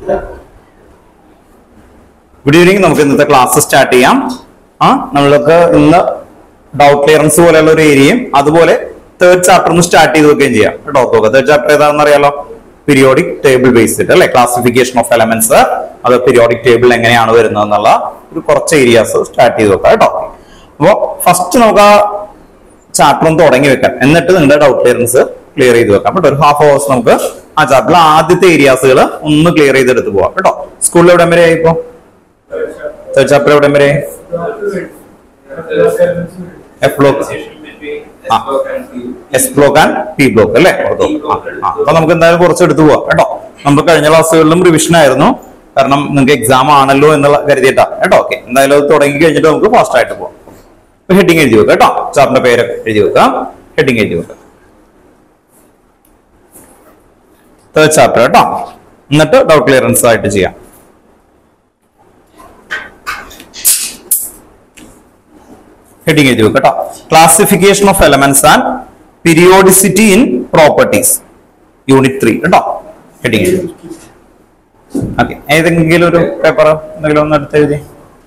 Good evening നമുക്ക് ഇന്നത്തെ class start ചെയ്യാം ആ നമ്മൾക്ക് ഇന്ന് ഡൗട്ട് ക്ലിയറൻസ് പോലെയുള്ള ഒരു ഏരിയയും അതുപോലെ തേർഡ് ചാപ്റ്റർ ഒന്ന് സ്റ്റാർട്ട് ചെയ്ത് വെക്കുകയും ചെയ്യാം കേട്ടോ നോക്കുക തേർഡ് ചാപ്റ്റർ ഏതാണെന്ന് അറിയാലോ പീരിയോഡിക് ടേബിൾ ബേസ്ഡ് അല്ലെ ക്ലാസിഫിക്കേഷൻ ഓഫ് എലമെന്റ്സ് അത് പീരിയോഡിക് ടേബിൾ എങ്ങനെയാണ് വരുന്നത് എന്നുള്ള ഒരു കുറച്ച് ഏരിയാസ് സ്റ്റാർട്ട് ചെയ്ത് വെക്കാം കേട്ടോ അപ്പോ ഫസ്റ്റ് നമുക്ക് ആ ചാപ്റ്റർ ഒന്ന് തുടങ്ങി വെക്കാം എന്നിട്ട് നിങ്ങളുടെ ഡൗട്ട് ക്ലിയറൻസ് ക്ലിയർ ചെയ്ത് വെക്കാം കേട്ടോ ഒരു ഹാഫ് അവേഴ്സ് നമുക്ക് ആ ചാപ്റ്ററിൽ ആദ്യത്തെ ഏരിയാസുകൾ ഒന്ന് ക്ലിയർ ചെയ്തെടുത്ത് പോവാം കേട്ടോ സ്കൂളിൽ എവിടെയും വരെ ആയിപ്പോ തേർഡ് ചാപ്റ്റർ എവിടെയും വരെ F block S block and P block അല്ലേ ഓർത്തോ. ആ, ആ. അപ്പൊ നമുക്ക് എന്തായാലും കുറച്ച് എടുത്തു പോവാം കേട്ടോ നമുക്ക് കഴിഞ്ഞ ക്ലാസ്സുകളിലും റിവിഷൻ ആയിരുന്നു കാരണം നിങ്ങൾക്ക് എക്സാം ആണല്ലോ എന്നുള്ള കരുതിയിട്ടാ കേട്ടോ ഓക്കെ എന്തായാലും അത് തുടങ്ങി കഴിഞ്ഞിട്ട് നമുക്ക് ഫാസ്റ്റ് ആയിട്ട് പോവാം ഹെഡിങ് എഴുതി വെക്കാം കേട്ടോ ചാപ്റ്ററിന്റെ പേരൊക്കെ എഴുതി വെക്കാം ഹെഡിങ് എഴുതി വെക്കാം തേർഡ് ചാപ്റ്റർ കേട്ടോ എന്നിട്ട് ഡൗട്ട് ക്ലിയറൻസ് ആയിട്ട് ചെയ്യാം ഹെഡിങ് എഴുതി വെക്കാം കേട്ടോ classification of elements and periodicity in properties unit three കേട്ടോ ഹെഡിങ് എഴുതി ഓക്കെ ഏതെങ്കിലും ഒരു പേപ്പർ എന്തെങ്കിലും ഒന്ന് എടുത്ത് എഴുതി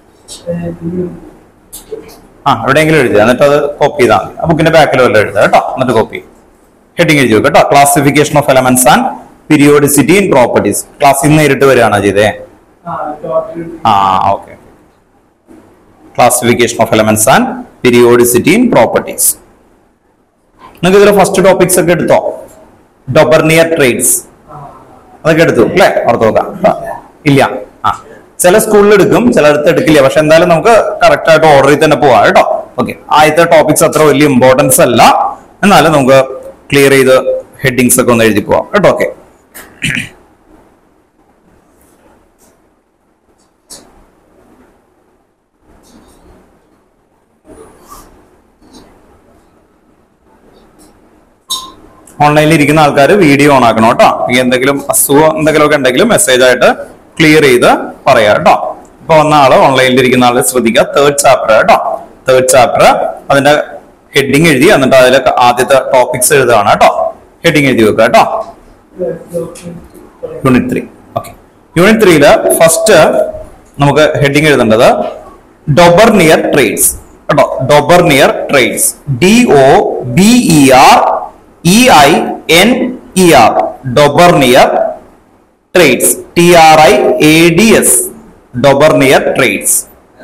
ആ എവിടെയെങ്കിലും എഴുതുക എന്നിട്ട് അത് കോപ്പി ചെയ്താൽ മതി ആ ബുക്കിന്റെ ബാക്കിൽ വല്ല എഴുതുക കേട്ടോ എന്നിട്ട് കോപ്പി ഹെഡിങ് എഴുതി വെക്കുക കേട്ടോ classification of elements and periodicity in properties ക്ലാസ്സിൽ നിന്ന് നേരിട്ട് വരികയാണോ ചെയ്തേ ആ okay classification of elements and periodicity in properties നിങ്ങൾക്ക് ഇതിലെ ഫസ്റ്റ് ടോപ്പിക്സ് ഒക്കെ എടുത്തോ ഡൊബർനിയർ ട്രേഡ്സ് അതൊക്കെ എടുത്തു അല്ലേ ഓർത്ത് നോക്കാം ഇല്ല ആ ചില സ്കൂളിൽ എടുക്കും ചിലയിടത്ത് എടുക്കില്ല പക്ഷെ എന്തായാലും നമുക്ക് കറക്റ്റ് ആയിട്ട് ഓർഡറിൽ തന്നെ പോവാം കേട്ടോ ഓക്കെ ആദ്യത്തെ ടോപ്പിക്സ് അത്ര വലിയ ഇമ്പോർട്ടൻസ് അല്ല എന്നാലും നമുക്ക് ക്ലിയർ ചെയ്ത് ഹെഡിങ്സ് ഒക്കെ ഒന്ന് എഴുതി പോവാം കേട്ടോ ഓക്കെ ഓൺലൈനിൽ ഇരിക്കുന്ന ആൾക്കാർ വീഡിയോ ഓൺ ആക്കണം കേട്ടോ ഈ എന്തെങ്കിലും അസുഖം എന്തെങ്കിലും ഒക്കെ ഉണ്ടെങ്കിൽ മെസ്സേജ് ആയിട്ട് ക്ലിയർ ചെയ്ത് പറയാം കേട്ടോ ഇപ്പൊ വന്ന ആള് ഓൺലൈനിൽ ഇരിക്കുന്ന ആള് ശ്രദ്ധിക്കുക തേർഡ് ചാപ്റ്റർ കേട്ടോ തേർഡ് ചാപ്റ്റർ അതിന്റെ ഹെഡിങ് എഴുതി എന്നിട്ട് അതിലെ ആദ്യത്തെ ടോപ്പിക്സ് എഴുതുകയാണ് കേട്ടോ ഹെഡിങ് എഴുതി വെക്കുക കേട്ടോ യൂണിറ്റ് ത്രീ ഓക്കെ യൂണിറ്റ് ത്രീയില് ഫസ്റ്റ് നമുക്ക് ഹെഡിങ് എഴുതേണ്ടത് ഡൊബർനിയർ ട്രേഡ്സ് കേട്ടോ Dobereiner triads D O B E R E I N E R Dobereiner triads T R I A D S Dobereiner triads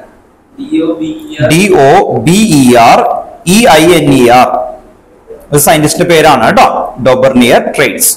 D O B E R E I N E R ഒരു സയന്റിസ്റ്റിന്റെ പേരാണ് കേട്ടോ Dobereiner trades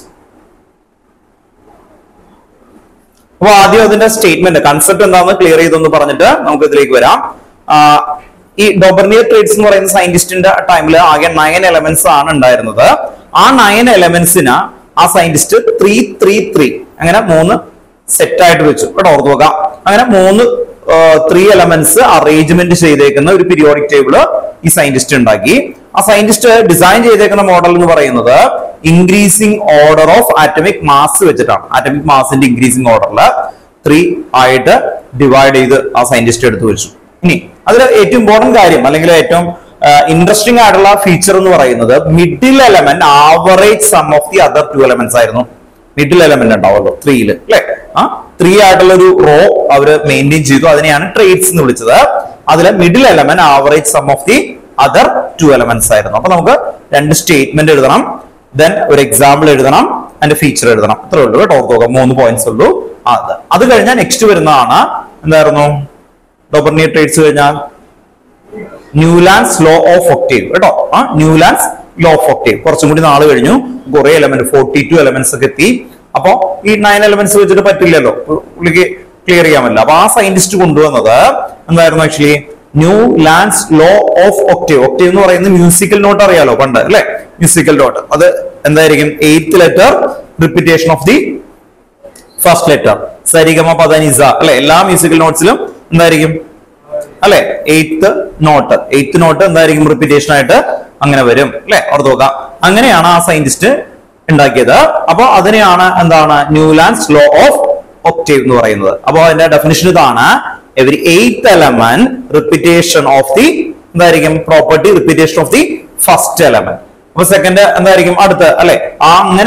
അപ്പൊ ആദ്യം അതിന്റെ statement concept എന്താണെന്ന് clear ചെയ്തൊന്ന് പറഞ്ഞിട്ട് നമുക്ക് ഇതിലേക്ക് വരാം ആ, ഈ ഡൊബർനിയർ ട്രേഡ്സ് എന്ന് പറയുന്ന സയന്റിസ്റ്റിന്റെ ടൈമിൽ ആകെ നയൻ എലമെന്റ്സ് ആണ് ഉണ്ടായിരുന്നത് ആ നയൻ എലമെന്റ്സിന് ആ സയന്റിസ്റ്റ് ത്രീ ത്രീ ത്രീ അങ്ങനെ മൂന്ന് സെറ്റ് ആയിട്ട് വെച്ചു കേട്ടോ ഓർത്ത് നോക്കാം അങ്ങനെ മൂന്ന് ത്രീ എലമെന്റ്സ് അറേഞ്ച്മെന്റ് ചെയ്തേക്കുന്ന ഒരു പീരിയോഡിക് ടേബിള് ഈ സയന്റിസ്റ്റ് ഉണ്ടാക്കി ആ സയന്റിസ്റ്റ് ഡിസൈൻ ചെയ്തേക്കുന്ന മോഡൽ എന്ന് പറയുന്നത് increasing order of atomic mass വെച്ചിട്ടാണ് ആറ്റമിക് മാസിന്റെ ഇൻക്രീസിംഗ് ഓർഡറിൽ ത്രീ ആയിട്ട് ഡിവൈഡ് ചെയ്ത് ആ സയന്റിസ്റ്റ് എടുത്തു വെച്ചു ഇനി അതിൽ ഏറ്റവും ഇമ്പോർട്ടന്റ് കാര്യം അല്ലെങ്കിൽ ഏറ്റവും ഇൻട്രസ്റ്റിംഗ് ആയിട്ടുള്ള ഫീച്ചർ എന്ന് പറയുന്നത് middle element average sum of the other two elements ആയിരുന്നു മിഡിൽ എലമെന്റ് ഉണ്ടാവുമല്ലോ ത്രീയില് അല്ലെ ആ ത്രീ ആയിട്ടുള്ള ഒരു റോ അവര് മെയിൻറ്റെയിൻ ചെയ്തു അതിനെയാണ് ട്രേഡ്സ് എന്ന് വിളിച്ചത് അതിലെ middle element average sum of the other two elements ആയിരുന്നു അപ്പൊ നമുക്ക് രണ്ട് സ്റ്റേറ്റ്മെന്റ് എഴുതണം ദെൻ ഒരു എക്സാമ്പിൾ എഴുതണം അതിന്റെ ഫീച്ചർ എഴുതണം അത്രേ ഉള്ളൂ കേട്ടോ ഓർത്ത് നോക്കാം മൂന്ന് പോയിന്റ്സ് ഉള്ളൂ അത് അത് കഴിഞ്ഞാൽ നെക്സ്റ്റ് വരുന്നതാണ് എന്തായിരുന്നു ഡോബർനിയർ ട്രേഡ്സ് കഴിഞ്ഞാൽ ന്യൂലാൻഡ്സ് ലോ ഓഫ് ഒക്ടേവ് കേട്ടോ ആ ന്യൂലാൻഡ്സ് ലോ ഓഫ് ഒക്ടേവ് കുറച്ചും കൂടി നാള് കഴിഞ്ഞു കുറെ എലമെന്റ് ഫോർട്ടി ടു എലമെന്റ്സ് ഒക്കെ എത്തി അപ്പൊ ഈ നയൻ എലമെന്റ്സ് വെച്ചിട്ട് പറ്റില്ലല്ലോ പുള്ളിക്ക് ക്ലിയർ ചെയ്യാൻ പറ്റില്ല അപ്പൊ ആ സയന്റിസ്റ്റ് കൊണ്ടുവന്നത് എന്തായിരുന്നു actually Newlands law of octave octave എന്ന് പറയുന്നത് മ്യൂസിക്കൽ നോട്ട് അറിയാലോ പണ്ട് അല്ലെ മ്യൂസിക്കൽ നോട്ട് അത് എന്തായിരിക്കും eighth letter repetition of the first letter സരിഗമ പദനിസ അല്ലെ എല്ലാ മ്യൂസിക്കൽ നോട്ട്സിലും എന്തായിരിക്കും അല്ലെ എയ്ത്ത് നോട്ട് എയ്ത്ത് നോട്ട് എന്തായിരിക്കും റിപ്പീറ്റേഷൻ ആയിട്ട് അങ്ങനെ വരും അല്ലെ ഓർത്ത് നോക്കാം അങ്ങനെയാണ് ആ സയന്റിസ്റ്റ് ഉണ്ടാക്കിയത് അപ്പൊ അതിനെയാണ് എന്താണ് ന്യൂലാൻഡ്സ് ലോ ഓഫ് ഒക്ടേവ് എന്ന് പറയുന്നത് അപ്പൊ അതിന്റെ ഡെഫിനിഷൻ ഇതാണ് every eighth element repetition of the എന്തായിരിക്കും property repetition of the first element അപ്പൊ സെക്കൻഡ് എന്തായിരിക്കും അടുത്ത് അല്ലെ ആ അങ്ങനെ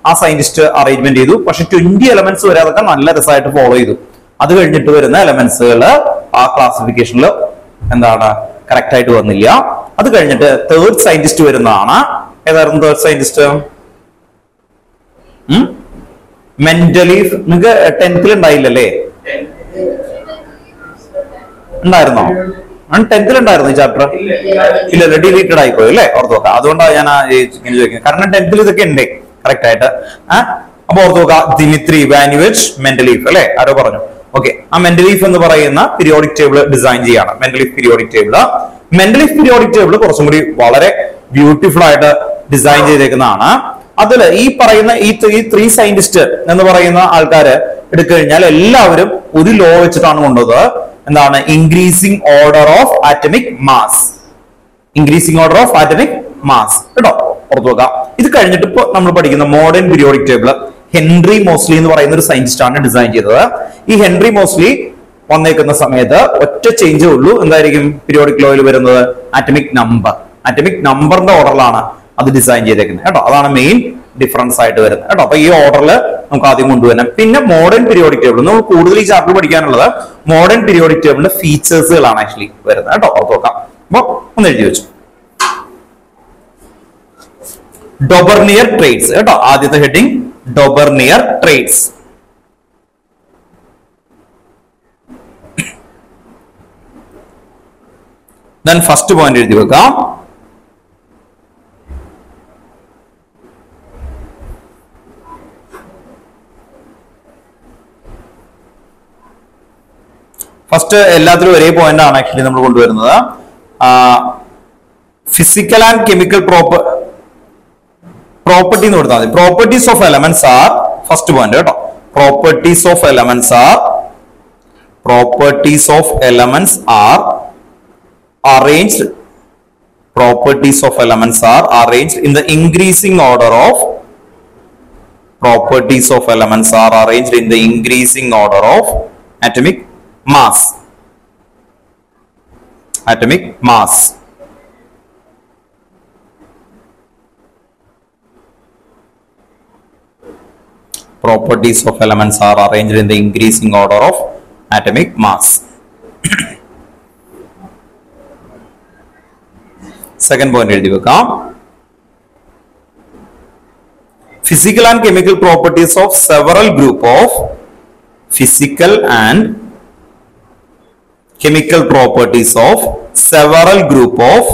ആ സയന്റിസ്റ്റ് അറേഞ്ച്മെന്റ് ചെയ്തു പക്ഷെ ട്വന്റി എലമെന്റ്സ് വരെ അതൊക്കെ നല്ല രസമായിട്ട് ഫോളോ ചെയ്തു അത് കഴിഞ്ഞിട്ട് വരുന്ന എലമെന്റ്സുകൾ ആ ക്ലാസിഫിക്കേഷനിൽ എന്താണ് കറക്റ്റ് ആയിട്ട് വന്നില്ല അത് കഴിഞ്ഞിട്ട് തേർഡ് സയന്റിസ്റ്റ് വരുന്നതാണ് ഏതായിരുന്നു തേർഡ് സയന്റിസ്റ്റ് മെന്റലി നിങ്ങൾക്ക് ടെൻത്തിൽ ഉണ്ടായില്ലല്ലേ ഉണ്ടായിരുന്നോ ടെൻത്തിൽ ഉണ്ടായിരുന്നു ഈ ചാപ്റ്റർ ഇല്ല ഇല്ല ഡിലീറ്റഡ് ആയിപ്പോയി അല്ലേ ഓർത്ത് നോക്കാം അതുകൊണ്ടാണ് ഞാൻ ആ ഈ ഇങ്ങനെ ചോദിക്കുന്നത് കാരണം ടെൻത്തിൽ ഇതൊക്കെ ഉണ്ട് കറക്റ്റ് ആയിട്ട് ആ അപ്പൊ ഓർത്ത് നോക്കാം ദിമിത്രി ഇവാനുവേജ് മെന്റലീഫ് അല്ലെ ആരോ പറഞ്ഞു ഓക്കെ ആ മെന്റലീഫ് എന്ന് പറയുന്ന പീരിയോഡിക് ടേബിൾ ഡിസൈൻ ചെയ്യാണ് മെന്റലീഫ് പീരിയോഡിക് ടേബിൾ മെന്റലീഫ് പീരിയോഡിക് ടേബിൾ കുറച്ചും കൂടി വളരെ ബ്യൂട്ടിഫുൾ ആയിട്ട് ഡിസൈൻ ചെയ്തേക്കുന്നതാണ് അതിൽ ഈ പറയുന്ന ഈ ത്രീ ത്രീ സയന്റിസ്റ്റ് എന്ന് പറയുന്ന ആൾക്കാര് എടുക്കഴിഞ്ഞാൽ എല്ലാവരും ഒരു ലോ വെച്ചിട്ടാണ് കൊണ്ടുവന്നത് എന്താണ് increasing order of atomic mass increasing order of atomic mass കേട്ടോ ഓർത്തു വെക്കാം ഇത് കഴിഞ്ഞിട്ട് ഇപ്പൊ നമ്മൾ പഠിക്കുന്ന modern periodic table Henry Moseley എന്ന് പറയുന്ന ഒരു സയന്റിസ്റ്റ് ആണ് ഡിസൈൻ ചെയ്തത് ഈ ഹെൻറി മോസ്ലി വന്നേക്കുന്ന സമയത്ത് ഒറ്റ ചേഞ്ചേ ഉള്ളൂ എന്തായിരിക്കും പീരിയോഡിക് ലോയിൽ വരുന്നത് ആറ്റമിക് നമ്പർ ആറ്റമിക് നമ്പറിന്റെ ഓർഡറിലാണ് അത് ഡിസൈൻ ചെയ്തേക്കുന്നത് കേട്ടോ അതാണ് മെയിൻ ഡിഫറൻസ് ആയിട്ട് വരുന്നത് കേട്ടോ അപ്പൊ ഈ ഓർഡറിൽ നമുക്ക് ആദ്യം കൊണ്ടുവരാം പിന്നെ മോഡേൺ പീരിയോഡിക് ടേബിൾ നമ്മൾ കൂടുതൽ ഈ ചാപ്റ്റർ പഠിക്കാനുള്ളത് മോഡേൺ പീരിയോഡിക് ടേബിളിന്റെ ഫീച്ചേഴ്സുകളാണ് ആക്ച്വലി വരുന്നത് കേട്ടോ ഓർത്ത് നോക്കാം അപ്പൊ ഒന്ന് എഴുതി വെച്ചു ഡൊബർനിയർ ട്രേഡ്സ് കേട്ടോ ആദ്യത്തെ heading Dobereiner triads then first point എഴുതി വെക്കാം ഫസ്റ്റ് എല്ലാത്തിലും ഒരേ പോയിന്റ് ആണ് ആക്ച്വലി നമ്മൾ കൊണ്ടുവരുന്നത് physical and chemical proper property എന്ന് കൊടുത്താൽ മതി properties of elements are first point കേട്ടോ properties of elements are properties of elements are arranged properties of elements are arranged in the increasing order of properties of elements are arranged in the increasing order of atomic mass atomic mass properties of elements are arranged in the increasing order of atomic mass second point എഴുതി വെക്കാം physical and chemical properties of several group of physical and chemical properties of several group of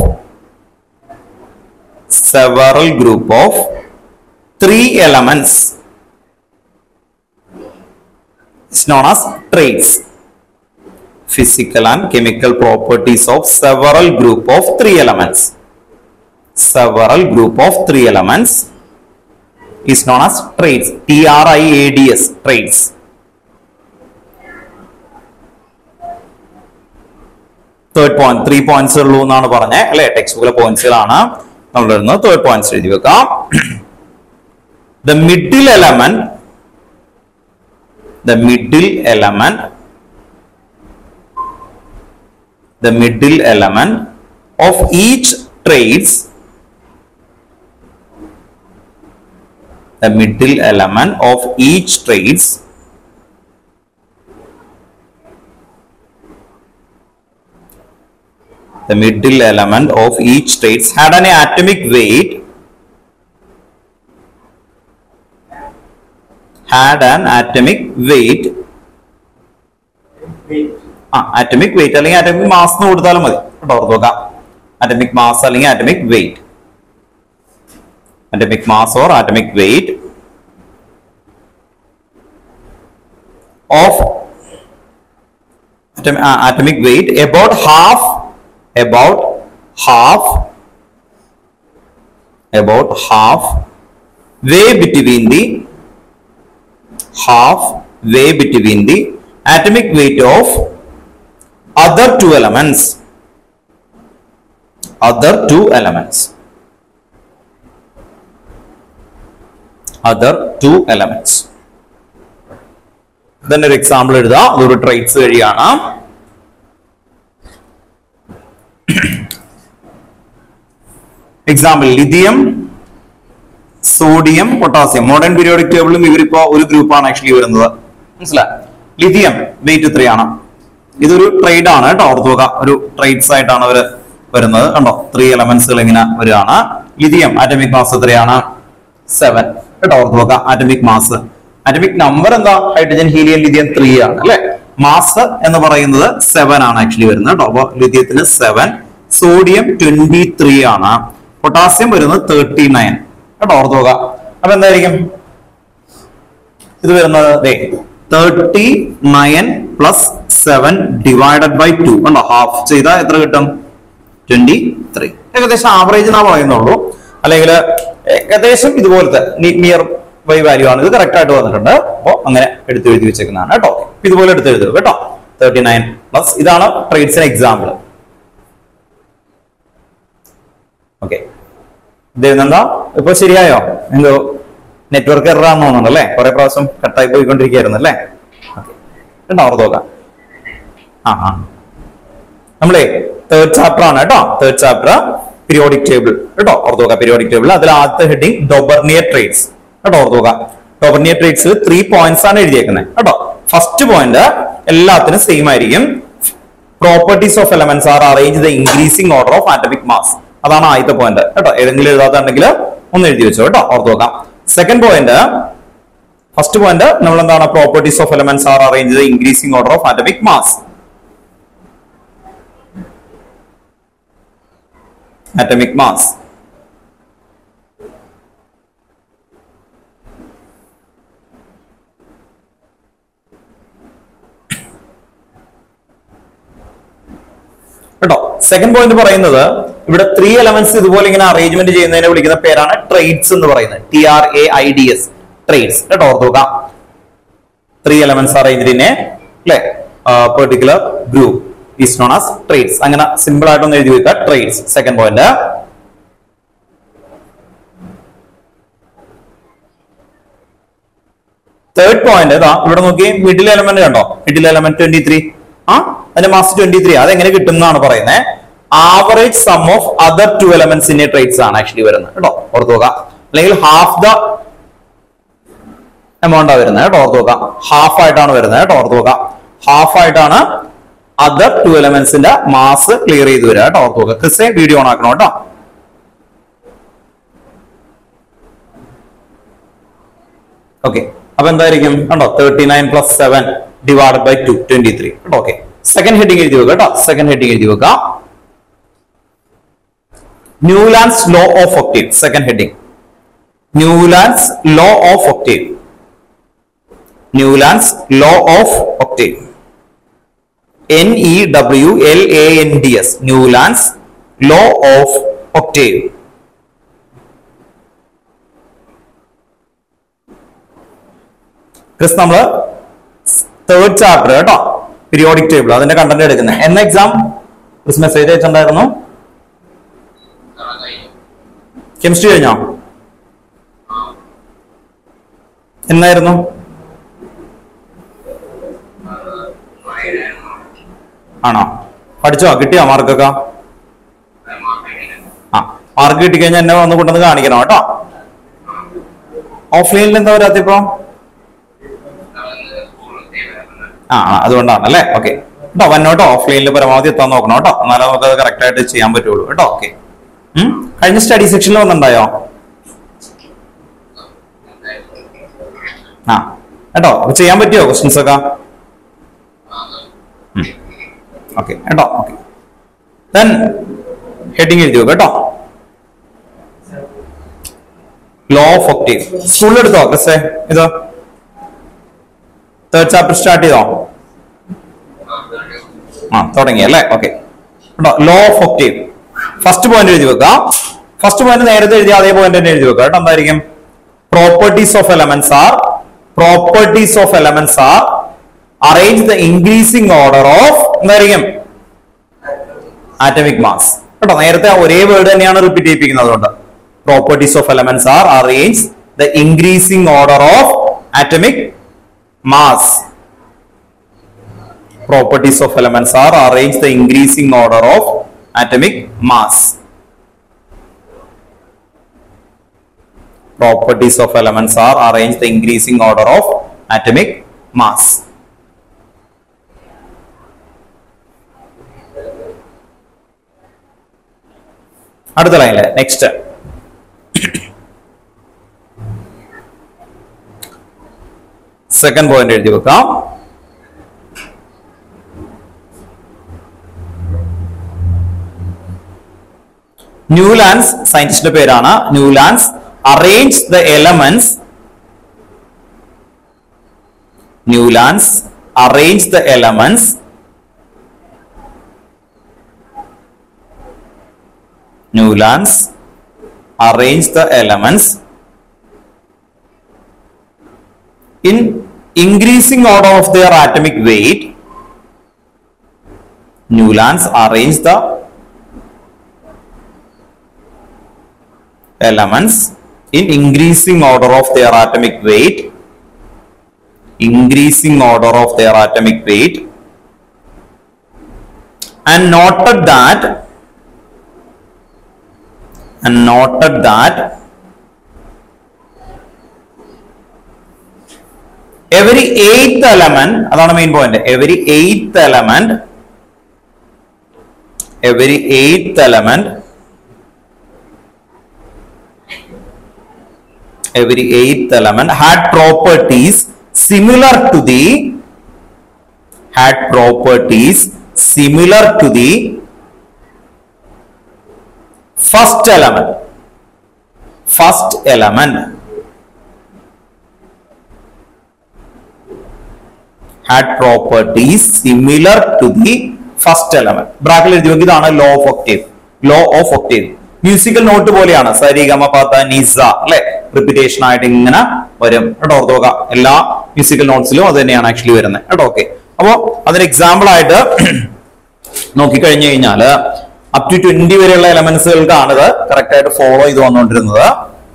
several group of three elements is known as traits physical and chemical properties of several group of three elements several group of three elements is known as traits t r i a d s traits third point three points ഉള്ളൂ എന്നാണ് പറഞ്ഞത് അല്ലെ text ബുക്കിലെ പോയിന്റ്സുകളാണ് നമ്മൾ വരുന്നത് third points എഴുതി വെക്കാം the middle element the middle element the middle element of each traits the middle element of each traits the middle element of each traits had an atomic weight had an atomic weight ആ atomic weight അല്ലെങ്കിൽ atomic mass എന്ന് കൊടുത്താലും മതി കേട്ടോ ഓർത്ത് നോക്കാം atomic mass അല്ലെങ്കിൽ atomic weight atomic mass or atomic weight of atomic weight about half about half about half way between the half way between the atomic weight of other two elements other two elements other two elements then ഒരു example എഴുതാം അതൊരു triads വഴിയാണ് example lithium sodium potassium modern periodic ടേബിളിലും ഇവരിപ്പോ ഒരു ഗ്രൂപ്പാണ് actually വരുന്നത് മനസ്സിലായി ലിഥിയം വെയിറ്റ് ത്രീ ആണ് ഇതൊരു ട്രേഡ് ആണ് കേട്ടോ ഓർത്ത് നോക്കുക ഒരു ട്രേഡ്സ് ആയിട്ടാണ് അവർ വരുന്നത് കണ്ടോ ത്രീ എലമെന്റ്സുകൾ ഇങ്ങനെ വരികയാണ് ലിഥിയം ആറ്റമിക് മാസ് എത്രയാണ് സെവൻ കേട്ടോ ഓർത്ത് നോക്കുക ആറ്റമിക് മാസ് ആറ്റമിക് നമ്പർ എന്താ ഹൈഡ്രജൻ ഹീലിയം ലിഥിയം ത്രീ ആണ് അല്ലെ മാസ് എന്ന് പറയുന്നത് സെവൻ ആണ് ആക്ച്വലി വരുന്നത് കേട്ടോ അപ്പൊ ലിഥിയത്തിന് സെവൻ സോഡിയം ട്വന്റി ത്രീ ആണ് പൊട്ടാസ്യം വരുന്നത് തേർട്ടി നയൻ കേട്ടോ ഓർത്ത് നോക്കുക അപ്പൊ എന്തായിരിക്കും ഇത് വരുന്നത് thirty nine plus seven divided by two കണ്ടോ ഹാഫ് ചെയ്താൽ എത്ര കിട്ടും ട്വന്റി ത്രീ ഏകദേശം ആവറേജ് എന്നാ പറയുന്നുള്ളൂ അല്ലെങ്കിൽ ഏകദേശം ഇതുപോലത്തെ നിയർ ബൈ വാല്യൂ ആണ് ഇത് കറക്റ്റ് ആയിട്ട് വന്നിട്ടുണ്ട് അപ്പോൾ അങ്ങനെ എടുത്ത് എഴുതി വെച്ചേക്കുന്നതാണ് കേട്ടോ അപ്പൊ ഇതുപോലെ എടുത്ത് എഴുതുക കേട്ടോ തേർട്ടി നയൻ പ്ലസ് ഇതാണ് ട്രേഡ്സിന് എക്സാമ്പിൾ ഓക്കെ ഇത് എന്താ ഇപ്പൊ ശരിയായോ എന്തോ നെറ്റ്വർക്ക് എറാന്ന് തോന്നുന്നു അല്ലേ കുറെ പ്രാവശ്യം കട്ടായി പോയിക്കൊണ്ടിരിക്കുകയായിരുന്നു അല്ലേ കേട്ടോ ഓർത്ത് നോക്കാം ആ ആ നമ്മളെ തേർഡ് ചാപ്റ്റർ ആണ് കേട്ടോ തേർഡ് ചാപ്റ്റർ പീരിയോഡിക് ടേബിൾ കേട്ടോ ഓർത്ത് നോക്കാം പീരിയോഡിക് ടേബിൾ അതിൽ ആദ്യത്തെ ഹെഡിങ് ഡൊബർനിയർ ട്രേഡ്സ് കേട്ടോ ഓർത്ത് നോക്കാം ഡൊബർനിയർ ട്രേഡ്സ് ത്രീ പോയിന്റ്സ് ആണ് എഴുതിയേക്കുന്നത് കേട്ടോ ഫസ്റ്റ് പോയിന്റ് എല്ലാത്തിനും സെയിം ആയിരിക്കും properties of elements are arrange the increasing order of atomic mass അതാണ് ആദ്യത്തെ പോയിന്റ് കേട്ടോ ഏതെങ്കിലും എഴുതാത്തുണ്ടെങ്കിൽ ഒന്ന് എഴുതി വെച്ചോ കേട്ടോ ഓർത്ത് നോക്കാം സെക്കൻഡ് പോയിന്റ് ഫസ്റ്റ് പോയിന്റ് നമ്മൾ എന്താണ് properties of elements are arrange the increasing order of atomic mass atomic mass കേട്ടോ സെക്കൻഡ് പോയിന്റ് പറയുന്നത് ഇവിടെ ത്രീ എലമെന്റ്സ് ഇതുപോലെ ഇങ്ങനെ അറേഞ്ച്മെന്റ് ചെയ്യുന്നതിനെ വിളിക്കുന്ന പേരാണ് ട്രേഡ്സ് എന്ന് പറയുന്നത് T R A I D S triads കേട്ടോ ഓർത്തുക three elements arranged in a അല്ലെ particular group is known as triads അങ്ങനെ സിമ്പിൾ ആയിട്ടൊന്ന് എഴുതി വെക്കുക triads second point third point ഇതാ ഇവിടെ നോക്കി മിഡിൽ എലമെന്റ് കണ്ടോ മിഡിൽ എലമെന്റ് ട്വന്റി ത്രീ ആ അതിന്റെ മാസ് ട്വന്റി ത്രീ അതെങ്ങനെ കിട്ടും എന്നാണ് പറയുന്നത് average sum of other two elements in triads ആണ് ആക്ച്വലി വരുന്നത് കേട്ടോ ഓർത്ത് നോക്കാം അല്ലെങ്കിൽ ഹാഫ് ദ എമൗണ്ടാ വരുന്നത് കേട്ടോ ഓർത്ത് നോക്കാം ഹാഫ് ആയിട്ടാണ് വരുന്നത് കേട്ടോ ഓർത്ത് നോക്കാം ഹാഫ് ആയിട്ടാണ് അതർ ടു എലമെന്റ്സിന്റെ മാസ് ക്ലിയർ ചെയ്ത് വരിക കേട്ടോ ഓർത്ത് നോക്കാം ക്രിസെ വീഡിയോ ഓൺ ആക്കണം കേട്ടോ ഓക്കെ അപ്പൊ എന്തായിരിക്കും കണ്ടോ thirty nine plus seven divide by two twenty three കേട്ടോ ഓക്കെ സെക്കൻഡ് ഹെഡിങ് എഴുതി വെക്കുക കേട്ടോ സെക്കൻഡ് ഹെഡിങ് എഴുതി വെക്കുക Newlands law of octave second heading Newlands law of octave Newlands law of octave N E W L A N D S Newlands law of octave Chris നമ്മള് third chapter കേട്ടോ periodic table അതിന്റെ content എടുക്കുന്നത് എന്ന exam Chris message അയച്ചിട്ടുണ്ടായിരുന്നു chemistry കഴിഞ്ഞോ എന്നായിരുന്നു ആണോ പഠിച്ചോ കിട്ടിയോ മാർക്കൊക്കെ ആ മാർക്ക് കിട്ടിക്കഴിഞ്ഞാൽ എന്നെ വന്ന് കൊണ്ടുവന്ന് കാണിക്കണം കേട്ടോ ഓഫ്ലൈനിൽ എന്താ വരാത്തിപ്പോ ആ ആ, അതുകൊണ്ടാണ് അല്ലേ ഓക്കെ കേട്ടോ വന്നോട്ടോ ഓഫ്ലൈനിൽ പരമാവധി എത്താൻ നോക്കണം കേട്ടോ എന്നാലേ നമുക്ക് അത് കറക്റ്റ് ആയിട്ട് ചെയ്യാൻ പറ്റുള്ളൂ കേട്ടോ ഓക്കെ കഴിഞ്ഞ സ്റ്റഡി സെക്ഷനിൽ വന്നിട്ടുണ്ടായോ ആ കേട്ടോ അപ്പൊ ചെയ്യാൻ പറ്റിയോ ക്വസ്റ്റ്യൻസ് ഒക്കെ ഓക്കെ കേട്ടോ ഓക്കെ ദെൻ ഹെഡിങ് എഴുതി കേട്ടോ ലോ ഓഫ് ഒക്ടീവ് സ്കൂളിൽ എടുത്തോ ക്രിസ്റ്റേ ഇത് തേർഡ് ചാപ്റ്റർ സ്റ്റാർട്ട് ചെയ്തോ ആ തുടങ്ങി അല്ലേ okay law of octave first point എഴുതി വെക്കുക ഫസ്റ്റ് പോയിന്റ് നേരത്തെ എഴുതിയ അതേ പോയിന്റ് തന്നെ എഴുതി വെക്കുക കേട്ടോ എന്തായിരിക്കും properties of elements are properties of elements are arrange the increasing order of എന്തായിരിക്കും ആറ്റമിക് മാസ് കേട്ടോ നേരത്തെ ആ ഒരേ വേർഡ് തന്നെയാണ് റിപ്പീറ്റ് ചെയ്യിപ്പിക്കുന്നത് അതുകൊണ്ട് properties of elements are arrange the increasing order of atomic mass properties of elements are arrange the increasing order of atomic mass properties of elements are arranged the increasing order of atomic mass. അടുത്ത ലൈനില് next second point എഴുതി വെക്കാം Newlands സയന്റിസ്റ്റിന്റെ പേരാണ് Newlands arrange the elements Newlands arrange the elements Newlands arrange the elements in increasing order of their atomic weight Newlands arrange the elements in increasing order of their atomic weight increasing order of their atomic weight and noted that and noted that every eighth element അതാണ് main point every eighth element every eighth element every eighth element had properties similar to the had properties similar to the first element first element had properties similar to the first element ബ്രാക്കിൽ എഴുതി നോക്കി ഇതാണ് law of octave law of octave musical note പോലെയാണ് സരി ഗമ പാത്ത നിസ അല്ലെ repetition ആയിട്ട് ഇങ്ങനെ വരും കേട്ടോ ഓർത്ത് നോക്കാം എല്ലാ മ്യൂസിക്കൽ നോട്ട്സിലും അത് തന്നെയാണ് ആക്ച്വലി വരുന്നത് കേട്ടോ ഓക്കെ അപ്പോ അതിന് എക്സാമ്പിൾ ആയിട്ട് നോക്കിക്കഴിഞ്ഞു കഴിഞ്ഞാല് അപ് ടു ട്വന്റി വരെയുള്ള എലമെന്റ്സുകൾക്കാണ് ഇത് കറക്റ്റ് ആയിട്ട് ഫോളോ ചെയ്ത് വന്നുകൊണ്ടിരുന്നത്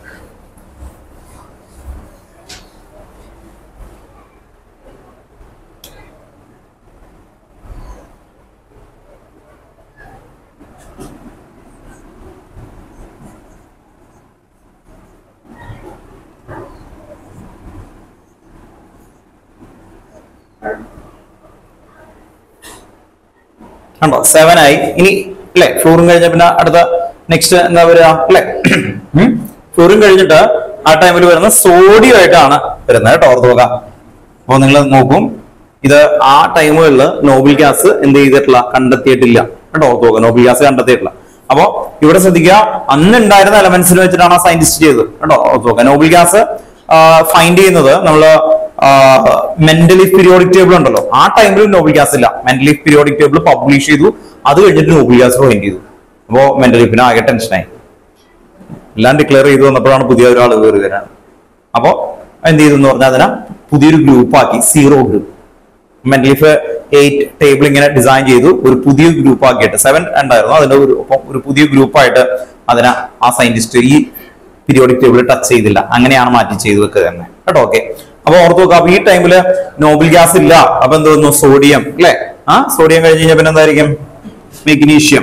കണ്ടോ സെവൻ ആയി ഇനി അല്ലെ ഫ്ലോറും കഴിഞ്ഞ പിന്നെ അടുത്ത നെക്സ്റ്റ് എന്താ വരിക അല്ലെ ഫ്ലോറും കഴിഞ്ഞിട്ട് ആ ടൈമിൽ വരുന്ന സോഡിയം ആയിട്ടാണ് വരുന്നത് കേട്ടോ ഓർത്ത് നോക്കാം അപ്പൊ നിങ്ങൾ നോക്കും ഇത് ആ ടൈമുകളിൽ നോബിൾ ഗ്യാസ് എന്ത് ചെയ്തിട്ടില്ല കണ്ടെത്തിയിട്ടില്ല കേട്ടോ ഓർത്ത് നോക്കുക നോബിൾ ഗ്യാസ് കണ്ടെത്തിയിട്ടില്ല അപ്പൊ ഇവിടെ ശ്രദ്ധിക്കുക അന്ന് ഉണ്ടായിരുന്ന എലമെന്റ്സിൽ വെച്ചിട്ടാണ് ആ സയന്റിസ്റ്റ് ചെയ്തത് കേട്ടോ ഓർത്ത് നോക്കുക നോബിൾ ഗ്യാസ് ഫൈൻഡ് ചെയ്യുന്നത് നമ്മള് മെന്റലി പീരിയോഡിക് ടേബിൾ ഉണ്ടല്ലോ ആ ടൈമിൽ നോബിൾ ഗ്യാസ് ഇല്ല മെന്റലി പീരിയോഡിക് ടേബിൾ പബ്ലിഷ് ചെയ്തു അത് കഴിഞ്ഞിട്ട് നോബിൾ ഗ്യാസ് ഫൈൻഡ് ചെയ്തു അപ്പോ മെന്റലി പിന്നെ ആകെ ടെൻഷനായി എല്ലാം ഡിക്ലെയർ ചെയ്തു വന്നപ്പോഴാണ് പുതിയ ഒരാൾ കയറി വരാൻ അപ്പോ എന്ത് ചെയ്തു എന്ന് പറഞ്ഞാൽ അതിനെ പുതിയൊരു ഗ്രൂപ്പ് ആക്കി സീറോ ഗ്രൂപ്പ് മെന്റലിഫ് എയ്റ്റ് ടേബിൾ ഇങ്ങനെ ഡിസൈൻ ചെയ്തു ഒരു പുതിയ ഗ്രൂപ്പ് ആക്കിയിട്ട് സെവൻ ഉണ്ടായിരുന്നു അതിന്റെ ഒരു ഒപ്പം ഒരു പുതിയ ഗ്രൂപ്പായിട്ട് അതിനെ ആ സയന്റിസ്റ്റ് ഈ പീരിയോഡിക് ടേബിൾ ടച്ച് ചെയ്തില്ല അങ്ങനെയാണ് മാറ്റി ചെയ്തു വെക്കുക തന്നെ കേട്ടോ ഓക്കെ അപ്പൊ ഓർത്ത് നോക്കുക അപ്പൊ ഈ ടൈമില് നോബിൾ ഗ്യാസ് ഇല്ല അപ്പൊ എന്ത് വന്നു സോഡിയം അല്ലെ ആ സോഡിയം കഴിഞ്ഞ് കഴിഞ്ഞാൽ പിന്നെ എന്തായിരിക്കും മെഗ്നീഷ്യം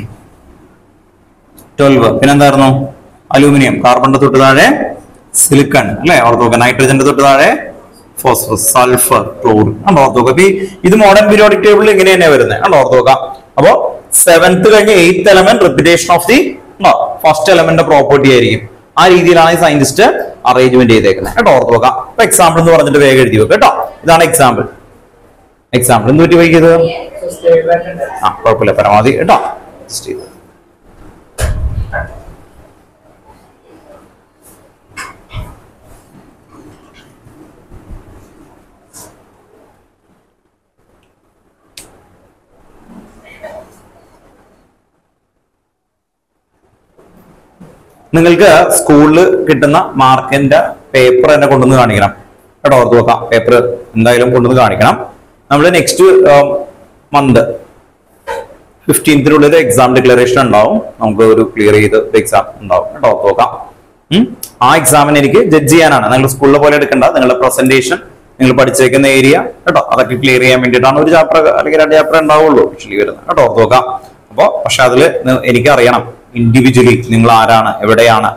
ട്വൽവ് പിന്നെന്തായിരുന്നു അലൂമിനിയം കാർബണിന്റെ തൊട്ട് താഴെ സിലിക്കൺ അല്ലെ ഓർത്ത് നോക്കുക നൈട്രജന്റെ തൊട്ട് താഴെ ഫോസ്ഫറസ് സൾഫർ ക്ലോറിൻ കണ്ടോ ഓർത്ത് നോക്കുക അപ്പൊ ഈ ഇത് മോഡേൺ പീരിയോഡിക് ടേബിളിൽ ഇങ്ങനെ തന്നെ വരുന്നത് കണ്ടോ ഓർത്ത് നോക്കാം അപ്പോ സെവൻത്ത് കഴിഞ്ഞ് eighth element repetition of the first element property ആയിരിക്കും ആ രീതിയിലാണ് ഈ സയന്റിസ്റ്റ് അറേഞ്ച്മെന്റ് ചെയ്തേക്കുന്നത് കേട്ടോ ഓർത്ത് നോക്കാം അപ്പൊ എക്സാമ്പിൾ എന്ന് പറഞ്ഞിട്ട് വേഗം എഴുതി വെക്കുക കേട്ടോ ഇതാണ് എക്സാമ്പിൾ എക്സാമ്പിൾ എന്ത് പറ്റി വൈകിയത് ആ കുഴപ്പമില്ല പരമാവധി കേട്ടോ Just ചെയ്തു. നിങ്ങൾക്ക് സ്കൂളിൽ കിട്ടുന്ന മാർക്കിന്റെ പേപ്പർ തന്നെ കൊണ്ടുവന്ന് കാണിക്കണം കേട്ടോ ഓർത്ത് വെക്കാം പേപ്പർ എന്തായാലും കൊണ്ടുവന്ന് കാണിക്കണം നമ്മൾ നെക്സ്റ്റ് മന്ത് ഫിഫ്റ്റീൻത്തിനുള്ളിൽ എക്സാം ഡിക്ലറേഷൻ ഉണ്ടാവും നമുക്ക് ഒരു ക്ലിയർ ചെയ്ത് എക്സാം ഉണ്ടാവും കേട്ടോ ഓർത്ത് വെക്കാം ഉം. ആ എക്സാമിന് എനിക്ക് ജഡ്ജ് ചെയ്യാനാണ് നിങ്ങൾ സ്കൂളിലെ പോലെ എടുക്കണ്ട നിങ്ങളുടെ പ്രസന്റേഷൻ നിങ്ങൾ പഠിച്ചേക്കുന്ന ഏരിയ കേട്ടോ അതൊക്കെ ക്ലിയർ ചെയ്യാൻ വേണ്ടിയിട്ടാണ് ഒരു ചാപ്റ്റർ അല്ലെങ്കിൽ രണ്ട് ചാപ്റ്റർ ഉണ്ടാവുള്ളൂ ആക്ച്വലി വരുന്നത് കേട്ടോ ഓർത്ത് നോക്കാം അപ്പൊ പക്ഷെ അതിൽ എനിക്ക് അറിയണം ഇൻഡിവിജ്വലി നിങ്ങൾ ആരാണ് എവിടെയാണ്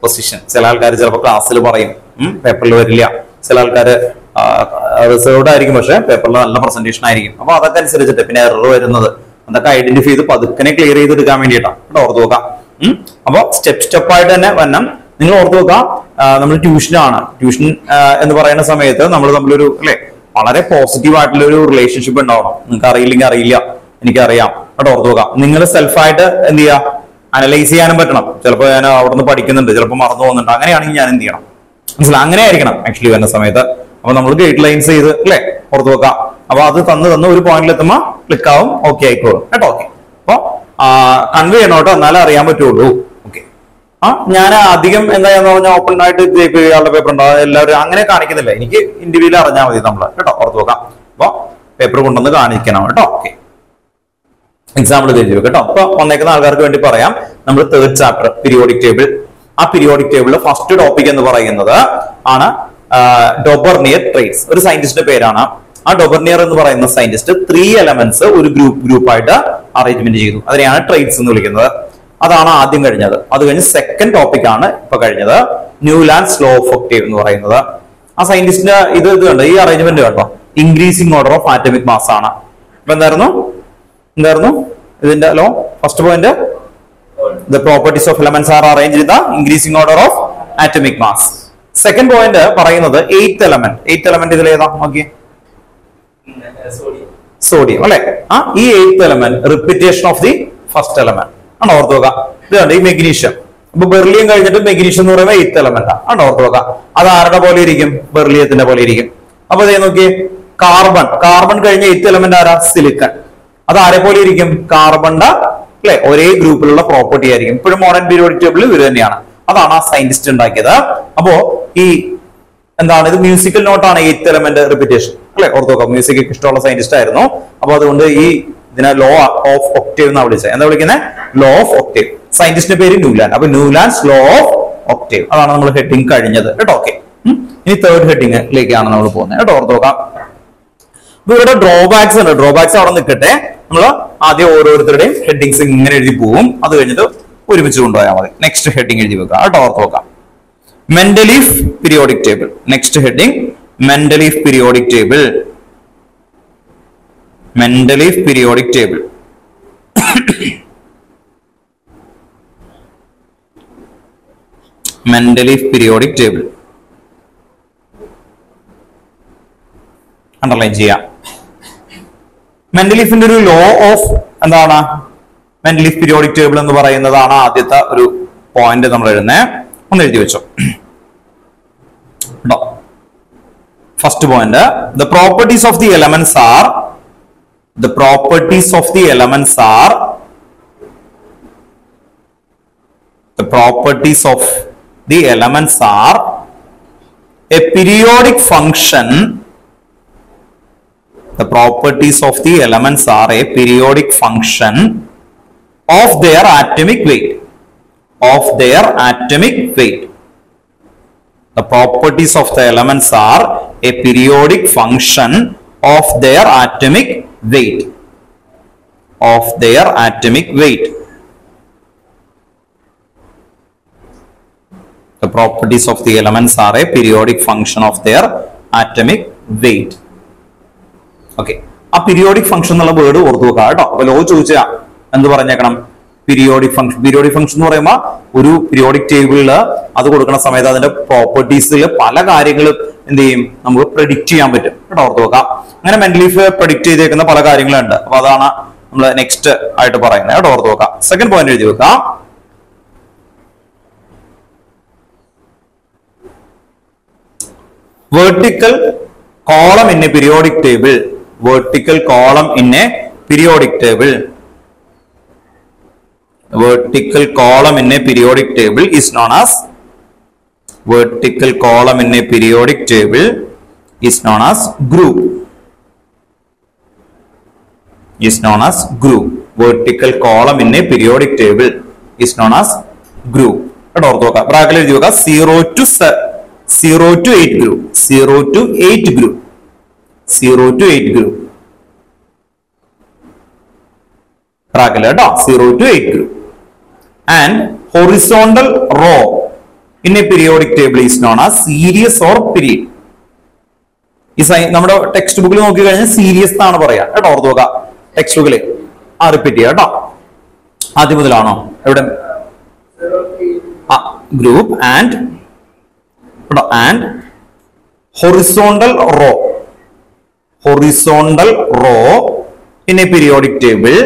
പൊസിഷൻ ചില ആൾക്കാർ ചിലപ്പോൾ ക്ലാസ്സിൽ പറയും പേപ്പറിൽ വരില്ല ചില ആൾക്കാർ റിസർവ്ഡ് ആയിരിക്കും പക്ഷെ പേപ്പറിൽ നല്ല പ്രസന്റേഷൻ ആയിരിക്കും അപ്പൊ അതൊക്കെ അനുസരിച്ചിട്ട് പിന്നെ എറർ വരുന്നത് അതൊക്കെ ഐഡന്റിഫൈ ചെയ്ത് പതുക്കനെ ക്ലിയർ ചെയ്തെടുക്കാൻ വേണ്ടിയിട്ടാണ് കേട്ടോ ഓർത്ത് നോക്കാം ഉം. അപ്പൊ സ്റ്റെപ്പ് സ്റ്റെപ്പ് ആയിട്ട് തന്നെ വരണം നിങ്ങൾ ഓർത്ത് നോക്കാം നമ്മൾ ട്യൂഷനാണ് ട്യൂഷൻ എന്ന് പറയുന്ന സമയത്ത് നമ്മൾ തമ്മിലൊരു അല്ലെ വളരെ പോസിറ്റീവ് ആയിട്ടുള്ള ഒരു റിലേഷൻഷിപ്പ് ഉണ്ടാവണം നിങ്ങൾക്ക് അറിയില്ലെങ്കിൽ അറിയില്ല എനിക്കറിയാം കേട്ടോ ഓർത്ത് നോക്കാം നിങ്ങൾ സെൽഫായിട്ട് എന്ത് ചെയ്യുക അനലൈസ് ചെയ്യാനും പറ്റണം ചിലപ്പോൾ ഞാൻ അവിടെ നിന്ന് പഠിക്കുന്നുണ്ട് ചിലപ്പോൾ മറന്നു പോകുന്നുണ്ട് അങ്ങനെയാണെങ്കിൽ ഞാൻ എന്ത് ചെയ്യണം മനസ്സിലായി അങ്ങനെ ആയിരിക്കണം ആക്ച്വലി വരുന്ന സമയത്ത് അപ്പൊ നമ്മൾ ഗൈഡ് ലൈൻസ് ചെയ്ത് അല്ലെ പുറത്തു വെക്കാം അപ്പൊ അത് തന്ന് തന്ന് ഒരു പോയിന്റിൽ എത്തുമ്പോൾ ക്ലിക്ക് ആവും ഓക്കെ ആയിക്കോളും കേട്ടോ ഓക്കെ അപ്പൊ കൺവേ ചെയ്യണം കേട്ടോ എന്നാലേ അറിയാൻ പറ്റുള്ളൂ ഓക്കെ ആ ഞാൻ അധികം എന്താന്ന് പറഞ്ഞാൽ ഓപ്പൺ ആയിട്ട് ഇയാളുടെ പേപ്പർ ഉണ്ടാവും എല്ലാവരും അങ്ങനെ കാണിക്കുന്നില്ല എനിക്ക് ഇന്റർവ്യൂവിൽ അറിഞ്ഞാൽ മതി നമ്മൾ കേട്ടോ ഓർത്ത് വെക്കാം അപ്പൊ പേപ്പർ കൊണ്ടുവന്ന് കാണിക്കണം കേട്ടോ ഓക്കെ എക്സാമ്പിൾ തിരിച്ചു കേട്ടോ അപ്പൊ വന്നേക്കുന്ന ആൾക്കാർക്ക് വേണ്ടി പറയാം നമ്മൾ തേർഡ് ചാപ്റ്റർ പീരിയോഡിക് ടേബിൾ ആ പീരിയോഡിക് ടേബിളിൽ ഫസ്റ്റ് ടോപ്പിക് എന്ന് പറയുന്നത് ആണ് ഡൊബർനിയർ ട്രേഡ്സ് ഒരു സയന്റിസ്റ്റിന്റെ പേരാണ് ആ ഡൊബർനിയർ എന്ന് പറയുന്ന സയന്റിസ്റ്റ് ത്രീ എലമെന്റ്സ് ഒരു ഗ്രൂപ്പ് ഗ്രൂപ്പായിട്ട് അറേഞ്ച്മെന്റ് ചെയ്തു അതിനെയാണ് ട്രേഡ്സ് എന്ന് വിളിക്കുന്നത് അതാണ് ആദ്യം കഴിഞ്ഞത് അത് കഴിഞ്ഞ് സെക്കൻഡ് ടോപ്പിക് ആണ് ഇപ്പൊ കഴിഞ്ഞത് ന്യൂലാൻഡ് സ്ലോ ഓഫ് ഒക്ടേവ് എന്ന് പറയുന്നത് ആ സയന്റിസ്റ്റിന്റെ ഇത് ഇത് കണ്ടോ ഈ അറേഞ്ച്മെന്റ് കണ്ടോ increasing order of atomic mass ആണ് അപ്പൊ എന്തായിരുന്നു എന്തായിരുന്നു ഇതിന്റെ law first point the properties of elements are arrange in the increasing order of atomic mass second point പറയുന്നത് എയ്ത്ത് എലമെന്റ് എയ്ത്ത് എലമെന്റ് ഇതിൽ ഏതാ നോക്കിയേ സോഡിയം സോഡിയം അല്ലെ ആ ഈ eighth element repetition of the first element ആണ് ഓർത്ത് നോക്കാം ഇത് കണ്ടോ ഈ മെഗ്നീഷ്യം അപ്പൊ ബെർലിയം കഴിഞ്ഞിട്ട് മെഗ്നീഷ്യം എന്ന് പറയുമ്പോൾ എയ്ത്ത് എലമെന്റ് ആണ് ഓർത്ത് നോക്കാം അത് ആരുടെ പോലെ ഇരിക്കും ബെർലിയത്തിന്റെ പോലെ ഇരിക്കും അപ്പൊ ഇതേ നോക്കിയേ കാർബൺ കാർബൺ കഴിഞ്ഞ എയ്ത്ത് എലമെന്റ് ആരാ സിലിക്കൺ അത് ആരെ പോലെ ഇരിക്കും കാർബണിന്റെ അല്ലെ ഒരേ ഗ്രൂപ്പിലുള്ള പ്രോപ്പർട്ടി ആയിരിക്കും ഇപ്പോഴും മോഡേൺ പീരിയോഡിക് ടേബിൾ ഇവർ തന്നെയാണ് അതാണ് ആ സയന്റിസ്റ്റ് ഉണ്ടാക്കിയത് അപ്പോ ഈ എന്താണ് ഇത് മ്യൂസിക്കൽ നോട്ടാണ് എയ്ത്ത് എലമെന്റ് റിപ്പിറ്റേഷൻ അല്ലെ ഓർത്ത് നോക്കാം മ്യൂസിക് ഇഷ്ടമുള്ള സയന്റിസ്റ്റ് ആയിരുന്നു അപ്പൊ അതുകൊണ്ട് ഈ ഇതിനെ ലോ ഓഫ് ഒക്ടേവ് എന്നാണ് വിളിച്ചത് എന്താ വിളിക്കുന്നത് ലോ ഓഫ് ഒക്ടേവ് സയന്റിസ്റ്റിന്റെ പേര് ന്യൂലാൻഡ് അപ്പൊ ന്യൂലാൻഡ്സ് ലോ ഓഫ് ഒക്ടേവ് അതാണ് നമ്മൾ ഹെഡിങ് കഴിഞ്ഞത് കേട്ടോ ഓക്കെ ഇനി തേർഡ് ഹെഡിങ്ങിലേക്കാണ് നമ്മൾ പോകുന്നത് കേട്ടോ ഓർത്ത് നോക്കാം അപ്പൊ ഇവിടെ ഡ്രോബാക്സ് ഉണ്ട് ഡ്രോബാക്സ് അവിടെ നിൽക്കട്ടെ നമ്മൾ ആദ്യം ഓരോരുത്തരുടെയും ഹെഡിങ്സ് ഇങ്ങനെ എഴുതി പോവും അത് കഴിഞ്ഞിട്ട് ഒരുമിച്ച് കൊണ്ടുപോയാൽ മതി നെക്സ്റ്റ് ഹെഡിങ് എഴുതി വെക്കാം കേട്ടോ ഓർത്ത് നോക്കാം മെന്റലീഫ് periodic table next heading മെന്റലീഫ് periodic table മെന്റലീഫ് periodic table മെന്റലീഫ് periodic table underline ചെയ്യാം മെന്റലീഫിന്റെ ഒരു ലോ ഓഫ് എന്താണ് മെന്റലീഫ് പീരിയോഡിക് ടേബിൾ എന്ന് പറയുന്നതാണ് ആദ്യത്തെ ഒരു പോയിന്റ് നമ്മൾ എഴുതുന്നത് ഒന്ന് എഴുതി വെച്ചോ കേട്ടോ first point the properties of the elements are the properties of the elements are the properties of the elements are a periodic function the properties of the elements are a periodic function of their atomic weight of their atomic weight the properties of the elements are a periodic function of their atomic weight of their atomic weight the properties of the elements are a periodic function of their atomic weight okay ആ periodic function എന്നുള്ള word ഓർത്തു വെക്കാം കേട്ടോ അപ്പൊ law ചോദിച്ചാ എന്ത് പറഞ്ഞേക്കണം periodic function periodic function എന്ന് പറയുമ്പോൾ ഒരു പീരിയോഡിക് ടേബിളിൽ അത് കൊടുക്കുന്ന സമയത്ത് അതിന്റെ പ്രോപ്പർട്ടീസിൽ പല കാര്യങ്ങളും എന്ത് ചെയ്യും നമുക്ക് പ്രഡിക്റ്റ് ചെയ്യാൻ പറ്റും കേട്ടോ ഓർത്ത് വെക്കാം അങ്ങനെ മെന്റലീഫ് പ്രഡിക്റ്റ് ചെയ്തേക്കുന്ന പല കാര്യങ്ങളുണ്ട് അപ്പൊ അതാണ് നമ്മൾ നെക്സ്റ്റ് ആയിട്ട് പറയുന്നത് കേട്ടോ ഓർത്ത് വെക്കാം സെക്കൻഡ് പോയിന്റ് എഴുതി വെക്കാം vertical column in a periodic table vertical column in a periodic table vertical column in a periodic table is known as vertical column in a periodic table is known as group is known as group vertical column in a periodic table is known as group കേട്ടോ ഓർത്ത് നോക്കാം ബ്രാക്കറ്റിൽ എഴുതി നോക്കാം zero to zero to eight group zero to eight group zero to eight group ബ്രാക്കറ്റിൽ കേട്ടോ zero to eight group and horizontal row in a periodic table is known as series or period ഈ സൈ നമ്മുടെ text ബുക്കിൽ നോക്കി കഴിഞ്ഞാൽ serious എന്നാണ് പറയാ കേട്ടോ ഓർത്ത് നോക്കുക ടെക്സ്റ്റ് ബുക്കിൽ ആ റിപ്പീറ്റ് ചെയ്യാം കേട്ടോ ആദ്യം മുതലാണോ എവിടെ ഗ്രൂപ്പ് ആൻഡ് കേട്ടോ and horizontal row horizontal row in a periodic table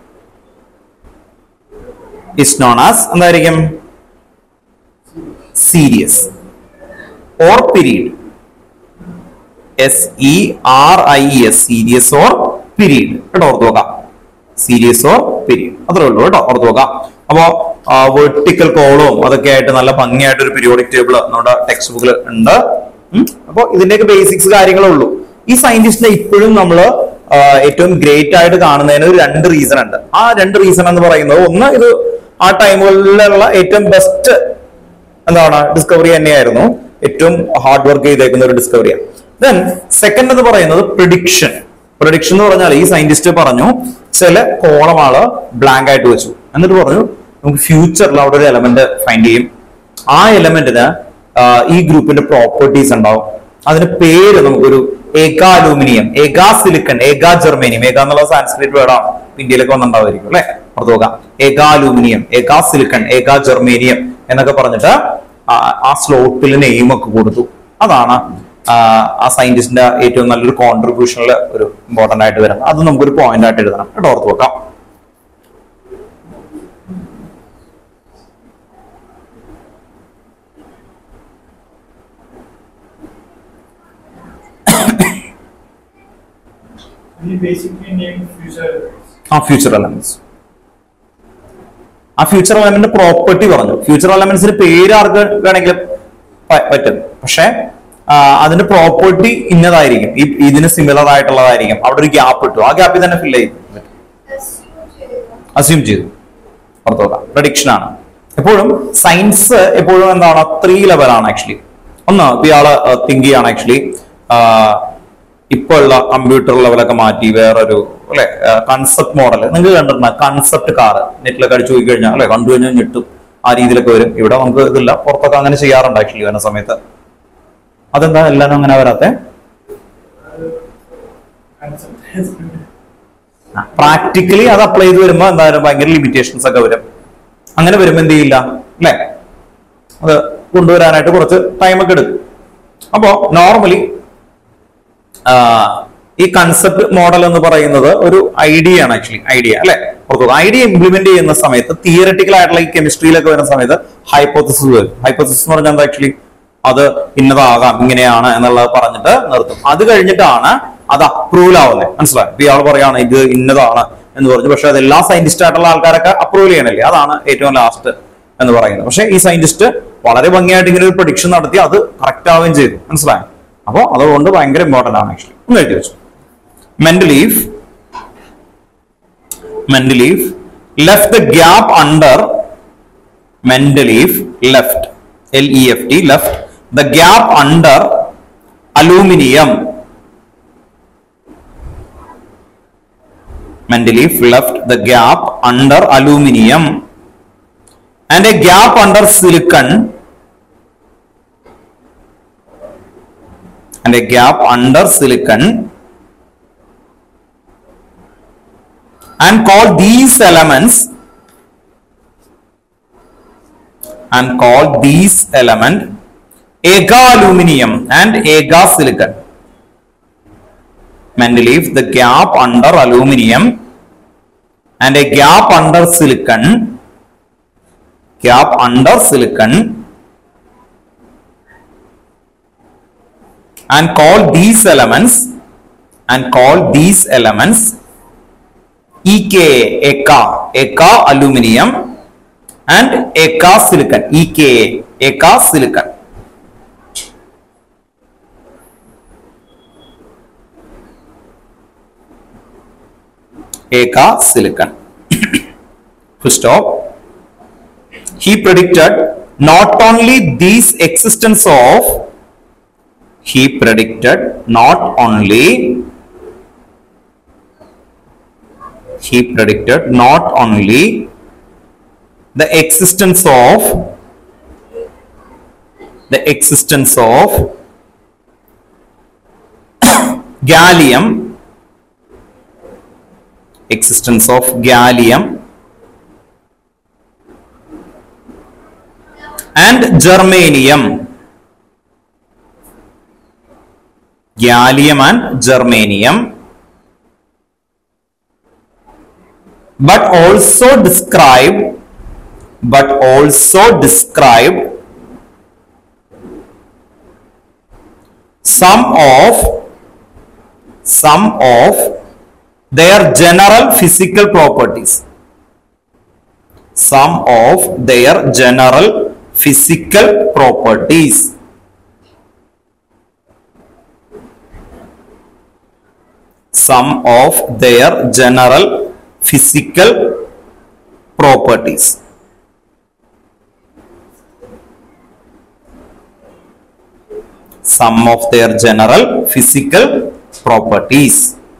is known as എന്തായിരിക്കും series or period S E R I S series or period കേട്ടോ ഓർത്ത് നോക്കാം സീരിയസ് ഓർ പീരീഡ് അത്രേ ഉള്ളൂ കേട്ടോ ഓർത്ത് നോക്കാം അപ്പോ വെർട്ടിക്കൽ കോളവും അതൊക്കെ ആയിട്ട് നല്ല ഭംഗിയായിട്ട് ഒരു പീരിയോഡിക് ടേബിൾ നമ്മുടെ ടെക്സ്റ്റ് ബുക്കിൽ ഉണ്ട് അപ്പോൾ ഇതിന്റെയൊക്കെ ബേസിക്സ് കാര്യങ്ങളേ ഉള്ളൂ ഈ സയന്റിസ്റ്റിനെ ഇപ്പോഴും നമ്മൾ ഏറ്റവും ഗ്രേറ്റ് ആയിട്ട് കാണുന്നതിന് ഒരു രണ്ട് റീസൺ ഉണ്ട് ആ രണ്ട് റീസൺ എന്ന് പറയുന്നത് ഒന്ന് ഇത് ആ ടൈമുകളിലുള്ള ഏറ്റവും ബെസ്റ്റ് എന്താണ് ഡിസ്കവറി തന്നെയായിരുന്നു ഏറ്റവും ഹാർഡ് വർക്ക് ചെയ്തേക്കുന്ന ഒരു ഡിസ്കവറിയാണ് ദെൻ സെക്കൻഡ് എന്ന് പറയുന്നത് പ്രിഡിക്ഷൻ പ്രിഡിക്ഷൻ എന്ന് പറഞ്ഞാൽ ഈ സയന്റിസ്റ്റ് പറഞ്ഞു ചില കോളം ആള് ബ്ലാങ്ക് ആയിട്ട് വെച്ചു എന്നിട്ട് പറഞ്ഞു നമുക്ക് ഫ്യൂച്ചറിൽ അവിടെ ഒരു എലമെന്റ് ഫൈൻഡ് ചെയ്യും ആ എലമെന്റിന് ഈ ഗ്രൂപ്പിന്റെ പ്രോപ്പർട്ടീസ് ഉണ്ടാവും അതിന് പേര് നമുക്കൊരു ഏകാ അലൂമിനിയം ഏകാ സിലിക്കൺ ഏകാ ജെർമേനിയം ഏകാ എന്നുള്ള സാൻസ്ക്രിറ്റ് വേർഡാണ് ഇന്ത്യയിലൊക്കെ വന്നിട്ടുണ്ടാവുമായിരിക്കും അല്ലെ ഓർത്ത് നോക്കാം ഏകാ അലൂമിനിയം ഏകാ സിലിക്കൺ ഏകാ ജെർമേനിയം എന്നൊക്കെ പറഞ്ഞിട്ട് ആ- ആ സ്ലോട്ടിൽ നെയിം ഒക്കെ കൊടുത്തു അതാണ് ആ, ആ സയന്റിസ്റ്റിന്റെ ഏറ്റവും നല്ലൊരു കോൺട്രിബ്യൂഷനിൽ ഒരു ഇമ്പോർട്ടന്റ് ആയിട്ട് വരുന്നത് അത് നമുക്കൊരു പോയിന്റ് ആയിട്ട് എഴുതണം കേട്ടോ ഓർത്ത് വെക്കാം We basically named future elements. ആ ഫ്യൂച്ചർ എലമെന്റ്സ് ആ ഫ്യൂച്ചർ എലമെന്റ് പ്രോപ്പർട്ടി പറഞ്ഞു ഫ്യൂച്ചർ എലമെന്റ്സിന് പേര് ആർക്ക് വേണമെങ്കിലും പ- പറ്റും പക്ഷെ ആ, അതിന്റെ പ്രോപ്പർട്ടി ഇന്നതായിരിക്കും ഈ ഇതിന് സിമിലർ ആയിട്ടുള്ളതായിരിക്കും അവിടെ ഒരു ഗ്യാപ്പ് ഇട്ടു ആ ഗ്യാപ്പിൽ തന്നെ ഫില്ല് ചെയ്യും അസ്യൂം ചെയ്തു ഓർത്തോക്കാം പ്രഡിക്ഷൻ ആണ് എപ്പോഴും സയൻസ് എപ്പോഴും എന്താണ് ത്രീ ലെവലാണ് ആക്ച്വലി ഒന്ന് ഇപ്പൊ ഇയാള് തിങ്ക് ചെയ്യാണ് ആക്ച്വലി ഇപ്പൊ ഉള്ള കമ്പ്യൂട്ടർ ലെവലൊക്കെ മാറ്റി വേറൊരു അല്ലെ കൺസെപ്റ്റ് മോഡൽ നിങ്ങൾക്ക് കണ്ടിട്ടുണ്ട കൺസെപ്റ്റ് കാർ നെറ്റിലൊക്കെ അടിച്ചു പോയി കഴിഞ്ഞാൽ അല്ലെ കണ്ടു കഴിഞ്ഞാൽ ഞെട്ടും ആ രീതിയിലൊക്കെ വരും ഇവിടെ നമുക്ക് ഇതില്ല പുറത്തൊക്കെ അങ്ങനെ ചെയ്യാറുണ്ട് ആക്ച്വലി വരുന്ന സമയത്ത് അതെന്താ എല്ലാരും അങ്ങനെ വരാത്തെ And sometimes പ്രാക്ടിക്കലി അത് അപ്ലൈ ചെയ്ത് വരുമ്പോൾ എന്തായാലും ഭയങ്കര ലിമിറ്റേഷൻസ് ഒക്കെ വരും അങ്ങനെ വരുമ്പോൾ എന്ത് ചെയ്യില്ല അല്ലെ അത് കൊണ്ടുവരാനായിട്ട് കുറച്ച് ടൈം ഒക്കെ എടുക്കും അപ്പോ നോർമലി ഈ കൺസെപ്റ്റ് മോഡൽ എന്ന് പറയുന്നത് ഒരു ഐഡിയ ആണ് ആക്ച്വലി ഐഡിയ അല്ലെ ഐഡിയ ഇംപ്ലിമെന്റ് ചെയ്യുന്ന സമയത്ത് തിയറട്ടിക്കൽ ആയിട്ടുള്ള ഈ കെമിസ്ട്രിയിലൊക്കെ വരുന്ന സമയത്ത് ഹൈപ്പോത്തസിസ് വരും ഹൈപ്പോത്തസിസ് എന്ന് പറഞ്ഞാൽ എന്താ ആക്ച്വലി അത് ഇന്നതാകാം ഇങ്ങനെയാണ് എന്നുള്ളത് പറഞ്ഞിട്ട് നിർത്തും അത് കഴിഞ്ഞിട്ടാണ് അത് അപ്രൂവൽ ആവുന്നത് മനസ്സിലായി ഇപ്പൊ ഇയാൾ പറയാണ് ഇത് ഇന്നതാണ് എന്ന് പറഞ്ഞു പക്ഷെ അത് എല്ലാ സയന്റിസ്റ്റ് ആയിട്ടുള്ള ആൾക്കാരൊക്കെ അപ്രൂവൽ ചെയ്യണില്ലേ അതാണ് ഏറ്റവും ലാസ്റ്റ് എന്ന് പറയുന്നത് പക്ഷെ ഈ സയന്റിസ്റ്റ് വളരെ ഭംഗിയായിട്ട് ഇങ്ങനെ ഒരു പ്രൊഡിക്ഷൻ നടത്തി അത് കറക്റ്റ് ആവുകയും ചെയ്തു മനസ്സിലായി അപ്പോൾ അതുകൊണ്ട് ഭയങ്കര ഇമ്പോർട്ടന്റ് ആണ് ആക്ച്വലി ഒന്ന് എഴുതി വെച്ചു മെന്റലീഫ് മെന്റലീഫ് left the gap under മെന്റലീഫ് left L E F T left the gap under aluminium Mendeleev left the gap under aluminium and a gap under silicon and a gap under silicon and call these elements and call these element ega aluminium and ega silicon Mendeleev the gap under aluminium and a gap under silicon gap under silicon and call these elements and call these elements EKA eka eka aluminium and eka silicon EKA eka silicon eka silicon full stop he predicted not only these existence of he predicted not only he predicted not only the existence of the existence of gallium existence of gallium and germanium gallium and germanium but also describe but also describe some of some of their general physical properties some of their general physical properties some of their general physical properties some of their general physical properties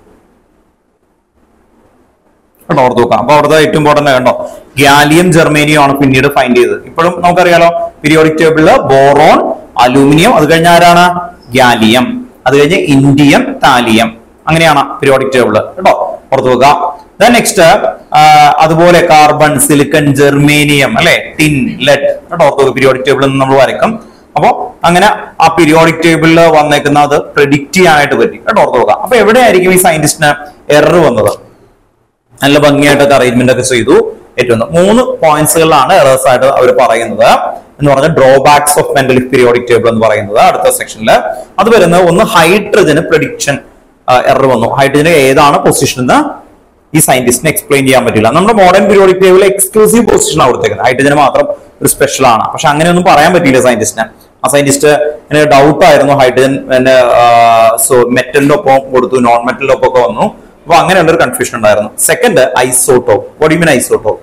കേട്ടോ ഓർത്ത് നോക്കാം അപ്പൊ അവിടുത്തെ ഏറ്റവും important കണ്ടോ gallium germanium ആണ് പിന്നീട് find ചെയ്തത് ഇപ്പോഴും നമുക്കറിയാലോ പീരിയോഡിക് ടേബിളില് ബോറോൺ അലൂമിനിയം അത് കഴിഞ്ഞ ആരാണ് ഗാലിയം അത് കഴിഞ്ഞ് ഇന്ത്യം താലിയം അങ്ങനെയാണ് പീരിയോഡിക് ടേബിള് കേട്ടോ ഓർത്ത് നോക്കുക നെക്സ്റ്റ് അതുപോലെ കാർബൺ സിലിക്കൺ ജെർമേനിയം അല്ലെ ടിൻ ലെഡ് കേട്ടോ ഓർത്ത് നോക്കുക പീരിയോഡിക് ടേബിളിൽ നിന്ന് നമ്മൾ വരയ്ക്കും അപ്പൊ അങ്ങനെ ആ പീരിയോഡിക് ടേബിളിൽ വന്നേക്കുന്ന അത് പ്രെഡിക്റ്റ് ചെയ്യാനായിട്ട് പറ്റി കേട്ടോ ഓർത്ത് നോക്കുക അപ്പൊ എവിടെയായിരിക്കും ഈ സയന്റിസ്റ്റിന് എറർ വന്നത് നല്ല ഭംഗിയായിട്ടൊക്കെ അറേഞ്ച്മെന്റ് ഒക്കെ ചെയ്തു ഏറ്റവും മൂന്ന് പോയിന്റ്സുകളിലാണ് എറേഴ്സ് ആയിട്ട് അവർ പറയുന്നത് എന്ന് പറഞ്ഞാൽ ഡ്രോബാക്സ് ഓഫ് മെന്റലിക് പീരിയോഡിക് ടേബിൾ എന്ന് പറയുന്നത് അടുത്ത സെക്ഷനിൽ അത് വരുന്നത് ഒന്ന് ഹൈഡ്രജന് പ്രഡിക്ഷൻ എറർ വന്നു ഹൈഡ്രജന് ഏതാണ് പൊസിഷൻ എന്ന് ഈ സയന്റിസ്റ്റിന് എക്സ്പ്ലെയിൻ ചെയ്യാൻ പറ്റില്ല നമ്മുടെ modern periodic table exclusive position ആണ് കൊടുത്തേക്കുന്നത് ഹൈഡ്രജന് മാത്രം ഒരു സ്പെഷ്യൽ ആണ് പക്ഷെ അങ്ങനെയൊന്നും പറയാൻ പറ്റിയില്ല സയന്റിസ്റ്റിന് ആ സയന്റിസ്റ്റ് ഡൗട്ട് ആയിരുന്നു ഹൈഡ്രജൻ സോ മെറ്റലിന്റെ ഒപ്പം കൊടുത്തു നോൺ മെറ്റലിന്റെ ഒപ്പം ഒക്കെ വന്നു അപ്പൊ അങ്ങനെയുള്ള ഒരു കൺഫ്യൂഷൻ ഉണ്ടായിരുന്നു second isotope what you mean isotope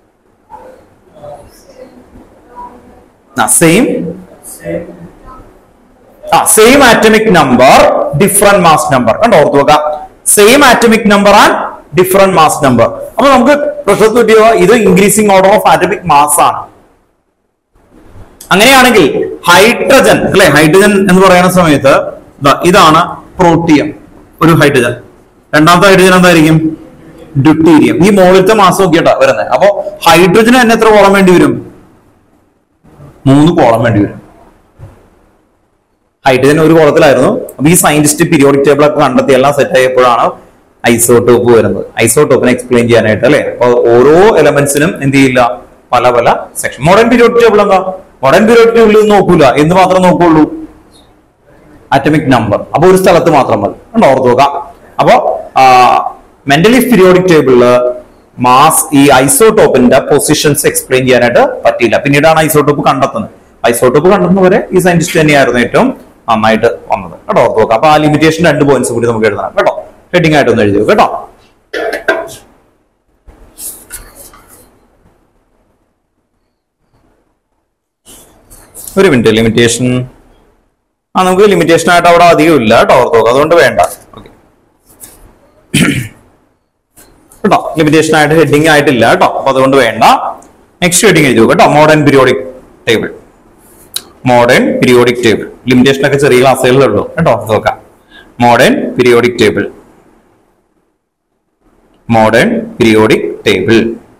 same Same. ആ same atomic number different mass number കണ്ടോ ഓർത്ത് നോക്കാം same atomic number and different mass number അപ്പൊ നമുക്ക് പ്രശ്നത്തിൽ പറ്റിയ ഇത് increasing order of atomic mass ആണ് അങ്ങനെയാണെങ്കിൽ ഹൈഡ്രജൻ അല്ലെ ഹൈഡ്രജൻ എന്ന് പറയുന്ന സമയത്ത് ദാ ഇതാണ് പ്രോട്ടിയം ഒരു ഹൈഡ്രജൻ രണ്ടാമത്തെ ഹൈഡ്രജൻ എന്തായിരിക്കും ഡ്യൂട്ടീരിയം ഈ മുകളിലത്തെ മാസം നോക്കിയിട്ടാ വരുന്നത് അപ്പൊ ഹൈഡ്രജന് തന്നെ എത്ര കോളം വേണ്ടി വരും മൂന്ന് കോളം വേണ്ടി വരും ഹൈഡ്രജൻ ഒരു കോളത്തിലായിരുന്നു അപ്പൊ ഈ സയന്റിസ്റ്റ് പീരിയോഡിക് ടേബിൾ ഒക്കെ കണ്ടെത്തി എല്ലാം സെറ്റ് ആയപ്പോഴാണ് ഐസോട്ടോപ്പ് വരുന്നത് ഐസോട്ടോപ്പിനെ എക്സ്പ്ലെയിൻ ചെയ്യാനായിട്ട് അല്ലെ അപ്പൊ ഓരോ എലമെന്റ്സിനും എന്ത് ചെയ്യില്ല പല പല സെക്ഷൻ മോഡേൺ പീരിയോഡിക് ടേബിൾ എന്താ മോഡേൺ പീരിയോഡിക് ടേബിൾ നോക്കൂല എന്ത് മാത്രം നോക്കുള്ളൂ അറ്റമിക് നമ്പർ അപ്പൊ ഒരു സ്ഥലത്ത് മാത്രം മതി കണ്ടോ ഓർത്ത് നോക്കാം അപ്പോ മെന്റലി പീരിയോഡിക് ടേബിളില് മാസ് ഈ ഐസോട്ടോപ്പിന്റെ പൊസിഷൻസ് എക്സ്പ്ലെയിൻ ചെയ്യാനായിട്ട് പറ്റിയില്ല പിന്നീടാണ് ഐസോട്ടോപ്പ് കണ്ടെത്തുന്നത് ഐസോട്ടോപ്പ് കണ്ടെത്തുന്നവരെ ഈ സയന്റിസ്റ്റ് തന്നെയായിരുന്നു ഏറ്റവും നന്നായിട്ട് വന്നത് കേട്ടോ ഓർത്ത് നോക്കാം അപ്പൊ ആ ലിമിറ്റേഷൻ രണ്ട് പോയിന്റ്സ് കൂടി നമുക്ക് എഴുതണം കേട്ടോ ഹെഡിങ് ആയിട്ടൊന്ന് എഴുതി വെക്ക് കേട്ടോ ഒരു മിനിറ്റ് ലിമിറ്റേഷൻ ആ നമുക്ക് ലിമിറ്റേഷൻ ആയിട്ട് അവിടെ അധികം ഇല്ല കേട്ടോ ഓർത്ത് നോക്കാം അതുകൊണ്ട് വേണ്ട ഓക്കെ കേട്ടോ ലിമിറ്റേഷൻ ആയിട്ട് ഹെഡിങ് ആയിട്ടില്ല കേട്ടോ അപ്പൊ അതുകൊണ്ട് വേണ്ട നെക്സ്റ്റ് ഹെഡിങ് എഴുതി കേട്ടോ modern periodic table modern periodic table limitation ഒക്കെ ചെറിയ ക്ലാസ്സുകളിലുള്ളൂ കേട്ടോ ഓർത്ത് നോക്കാം modern periodic table modern periodic table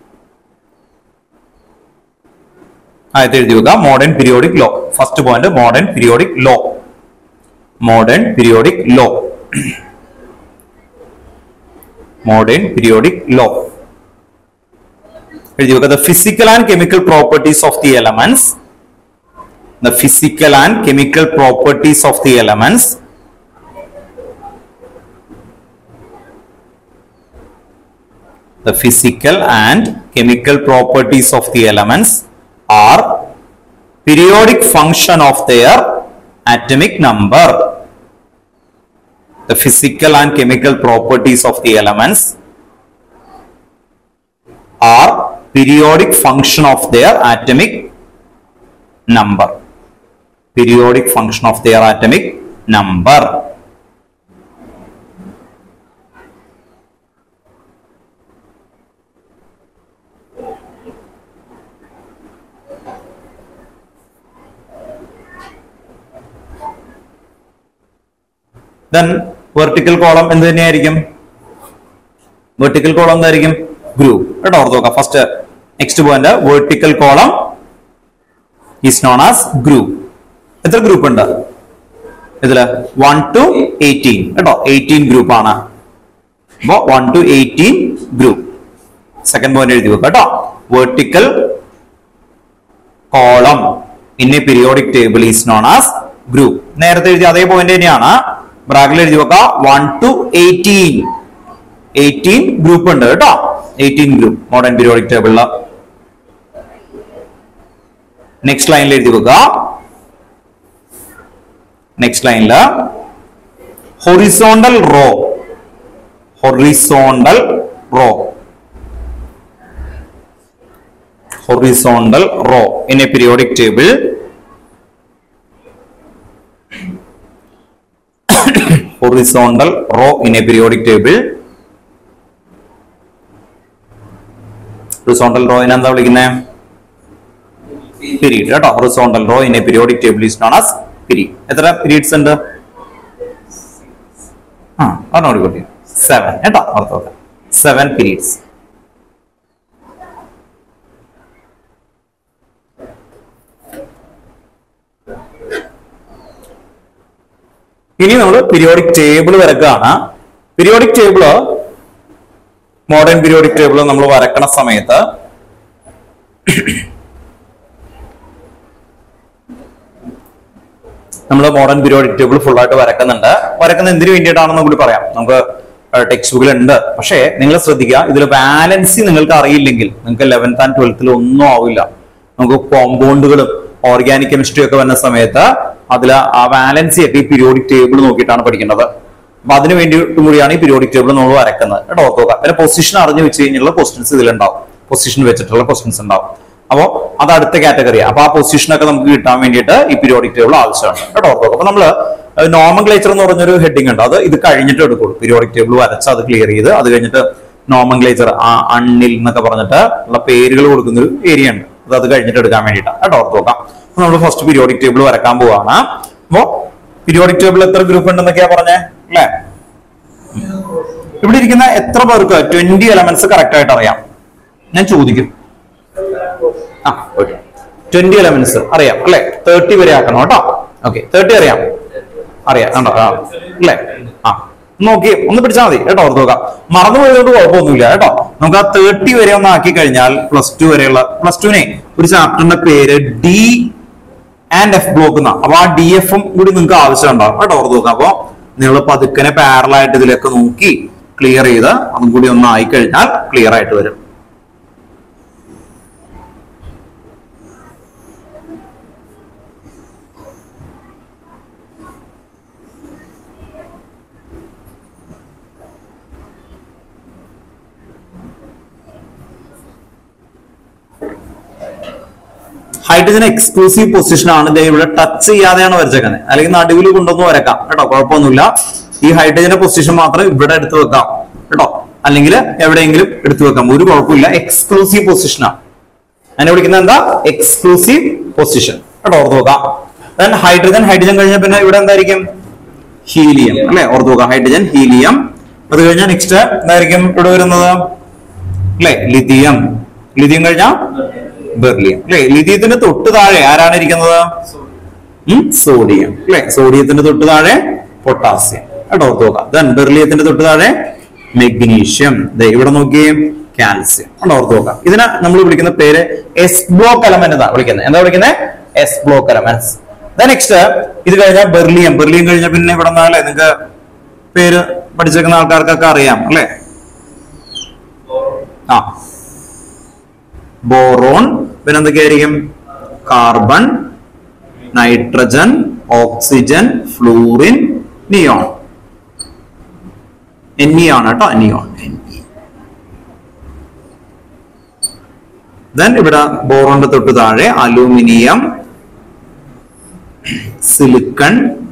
ആദ്യത്തെ എഴുതി വെക്കുക modern periodic law first point modern periodic law modern periodic law modern periodic law എഴുതി വെക്കുക the physical and chemical properties of the elements the physical and chemical properties of the elements the physical and chemical properties of the elements are periodic function of their atomic number the physical and chemical properties of the elements are periodic function of their atomic number periodic function of their atomic number then vertical column എന്ത് തന്നെയായിരിക്കും vertical column എന്തായിരിക്കും group കേട്ടോ ഓർത്ത് നോക്കാം first next point vertical column is known as group എത്ര group ഉണ്ട് ഇതില് one to eighteen കേട്ടോ എയ്റ്റീൻ ഗ്രൂപ്പ് ആണ് അപ്പോ one to eighteen group second point എഴുതി വെക്കുക കേട്ടോ vertical column in a periodic table is known as group നേരത്തെ എഴുതിയ അതേ പോയിന്റ് തന്നെയാണ് ബ്രാക്കിൽ എഴുതി വെക്കുക one to eighteen eighteen group ഉണ്ട് കേട്ടോ എയ്റ്റീൻ ഗ്രൂപ്പ് മോഡേൺ പീരിയോഡിക് ടേബിളില് നെക്സ്റ്റ് ലൈനിൽ എഴുതി വെക്കുക നെക്സ്റ്റ് ലൈനില് horizontal row horizontal row horizontal row in a periodic table horizontal row in a periodic table horizontal row നെ എന്താ വിളിക്കുന്നത് പീരീഡ് കേട്ടോ horizontal row in a periodic table is known as period എത്ര periods ഉണ്ട് ആ പറഞ്ഞോടി കുട്ടി seven കേട്ടോ ഓർത്ത് നോക്കാം സെവൻ പീരീഡ്സ് ഇനി നമ്മൾ പീരിയോഡിക് ടേബിൾ വരക്കുകയാണ് periodic table modern periodic table നമ്മൾ വരക്കണ സമയത്ത് നമ്മൾ മോഡേൺ പീരിയോഡിക് ടേബിൾ ഫുൾ ആയിട്ട് വരക്കുന്നുണ്ട് വരക്കുന്ന എന്തിനു വേണ്ടിയിട്ടാണെന്ന് കൂടി പറയാം നമുക്ക് ടെക്സ്റ്റ് ബുക്കിൽ ഉണ്ട് പക്ഷേ നിങ്ങൾ ശ്രദ്ധിക്കുക ഇതിൽ ബാലൻസി നിങ്ങൾക്ക് അറിയില്ലെങ്കിൽ നിങ്ങൾക്ക് ലെവൻത്ത് ആൻഡ് ട്വൽത്തിൽ ഒന്നും ആവില്ല നമുക്ക് കോമ്പൗണ്ടുകളും ഓർഗാനിക് കെമിസ്ട്രി ഒക്കെ വരുന്ന സമയത്ത് അതിൽ ആ ബാലൻസി ഒക്കെ ഈ പീരിയോഡിക് ടേബിൾ നോക്കിയിട്ടാണ് പഠിക്കേണ്ടത് അപ്പൊ അതിന് വേണ്ടിയിട്ടും കൂടിയാണ് ഈ പീരിയോഡിക് ടേബിൾ നമ്മൾ വരക്കുന്നത് കേട്ടോ ഓർത്ത് നോക്കാം പിന്നെ പൊസിഷൻ അറിഞ്ഞു വെച്ച് കഴിഞ്ഞുള്ള ക്വസ്റ്റ്യൻസ് ഇതിലുണ്ടാവും പൊസിഷൻ വെച്ചിട്ടുള്ള ക്വസ്റ്റ്യൻസ് ഉണ്ടാവും അപ്പോൾ അത് അടുത്ത കാറ്റഗറിയാണ് അപ്പൊ ആ പൊസിഷൻ ഒക്കെ നമുക്ക് കിട്ടാൻ വേണ്ടിയിട്ട് ഈ പീരിയോഡിക് ടേബിൾ ആവശ്യമാണ് കേട്ടോ ഓർത്ത് നോക്കാം അപ്പൊ നമ്മള് നോമൻക്ലേച്ചർ എന്ന് പറഞ്ഞൊരു ഹെഡിങ് ഉണ്ട് അത് ഇത് കഴിഞ്ഞിട്ട് എടുക്കുള്ളൂ പീരിയോഡിക് ടേബിൾ വരച്ച് അത് ക്ലിയർ ചെയ്ത് അത് കഴിഞ്ഞിട്ട് നോമൻക്ലേച്ചർ ആ അണ്ണിൽ എന്നൊക്കെ പറഞ്ഞിട്ട് ഉള്ള പേരുകൾ കൊടുക്കുന്ന ഒരു ഏരിയ ഉണ്ട് അത് അത് കഴിഞ്ഞിട്ട് എടുക്കാൻ വേണ്ടിയിട്ടാണ് കേട്ടോ ഓർത്ത് നോക്കാം അപ്പൊ നമ്മൾ ഫസ്റ്റ് പീരിയോഡിക് ടേബിൾ വരക്കാൻ പോവാണ് അപ്പോ പീരിയോഡിക് ടേബിൾ എത്ര ഗ്രൂപ്പ് ഉണ്ടെന്നൊക്കെയാ പറഞ്ഞേ അല്ലേ ഇവിടെ ഇരിക്കുന്ന എത്ര പേർക്ക് ട്വന്റി എലമെന്റ്സ് കറക്റ്റ് ആയിട്ട് അറിയാം ഞാൻ ചോദിക്കും ആ ഓക്കെ ട്വന്റി എലമെന്റ്സ് അറിയാം അല്ലെ തേർട്ടി വരെ ആക്കണം കേട്ടോ ഓക്കെ തേർട്ടി അറിയാം അറിയാം കണ്ടോ ആ അല്ലേ ആ നോക്കി ഒന്ന് പിടിച്ചാൽ മതി കേട്ടോ ഓർത്ത് നോക്കാം മറന്നു പോയതുകൊണ്ട് കുഴപ്പമൊന്നുമില്ല കേട്ടോ നമുക്ക് ആ തേർട്ടി വരെ ഒന്ന് ആക്കി കഴിഞ്ഞാൽ പ്ലസ് ടു വരെയുള്ള പ്ലസ് ടുവിനെ ഒരു ചാപ്റ്ററിന്റെ പേര് ഡി ആൻഡ് എഫ് ബ്ലോക്ക് എന്നാ അപ്പൊ ആ ഡി എഫും കൂടി നിങ്ങൾക്ക് ആവശ്യമുണ്ടാവും കേട്ടോ ഓർത്ത് നോക്കാം അപ്പൊ നിങ്ങൾ പതുക്കനെ പാരലായിട്ട് ഇതിലൊക്കെ നോക്കി ക്ലിയർ ചെയ്ത് അതും കൂടി ഒന്ന് ആയി കഴിഞ്ഞാൽ ക്ലിയർ ആയിട്ട് വരും ഹൈഡ്രജൻ എക്സ്ക്ലൂസീവ് പൊസിഷൻ ആണ് ദേ ഇവിടെ ടച്ച് ചെയ്യാതെയാണ് വരച്ചേക്കുന്നത് അല്ലെങ്കിൽ നടുവിൽ കൊണ്ടൊന്ന് വരക്കാം കേട്ടോ കുഴപ്പമൊന്നുമില്ല ഈ ഹൈഡ്രജന്റെ പൊസിഷൻ മാത്രം ഇവിടെ എടുത്തു വെക്കാം കേട്ടോ അല്ലെങ്കിൽ എവിടെയെങ്കിലും എടുത്തു വെക്കാം ഒരു കുഴപ്പമില്ല എക്സ്ക്ലൂസീവ് പൊസിഷനാണ് അതിനെ വിളിക്കുന്നത് എന്താ എക്സ്ക്ലൂസീവ് പൊസിഷൻ കേട്ടോ ഓർത്ത് നോക്കാം ദെൻ ഹൈഡ്രജൻ ഹൈഡ്രജൻ കഴിഞ്ഞ പിന്നെ ഇവിടെ എന്തായിരിക്കും ഹീലിയം അല്ലെ ഓർത്ത് നോക്കാം ഹൈഡ്രജൻ ഹീലിയം അത് കഴിഞ്ഞാൽ നെക്സ്റ്റ് എന്തായിരിക്കും ഇവിടെ വരുന്നത് അല്ലെ ലിഥിയം ലിഥിയം കഴിഞ്ഞാൽ ബെർലിയം അല്ലെ ലിഥിയത്തിന്റെ തൊട്ട് താഴെ ആരാണ് ഇരിക്കുന്നത് ഉം, സോഡിയം അല്ലെ സോഡിയത്തിന്റെ തൊട്ട് താഴെ പൊട്ടാസ്യം കേട്ടോ ഓർത്ത് നോക്കാം ദെൻ ബെർലിയത്തിന്റെ തൊട്ട് താഴെ മെഗ്നീഷ്യം ദേ ഇവിടെ നോക്കിയേ കാൽസ്യം കേട്ടോ ഓർത്ത് നോക്കാം ഇതിനെ നമ്മൾ വിളിക്കുന്ന പേര് എസ് ബ്ലോക്ക് എലമെന്റ് എന്നാണ് വിളിക്കുന്നത് എന്താ വിളിക്കുന്നത് എസ് ബ്ലോക്ക് എലമെന്റ്സ് നെക്സ്റ്റ് ഇത് കഴിഞ്ഞാൽ ബെർലിയം ബെർലിയം കഴിഞ്ഞാൽ പിന്നെ ഇവിടെ നിന്നാലേ നിങ്ങൾക്ക് പേര് പഠിച്ചേക്കുന്ന ആൾക്കാർക്കൊക്കെ അറിയാം അല്ലെ ആ ബോറോൺ പിന്നെ എന്തൊക്കെയായിരിക്കും carbon nitrogen oxygen fluorine neon എന്നിയാണ് കേട്ടോ നിയോൺ ദെൻ ഇവിടെ ബോറോന്റെ തൊട്ട് താഴെ അലൂമിനിയം സിലിക്കൺ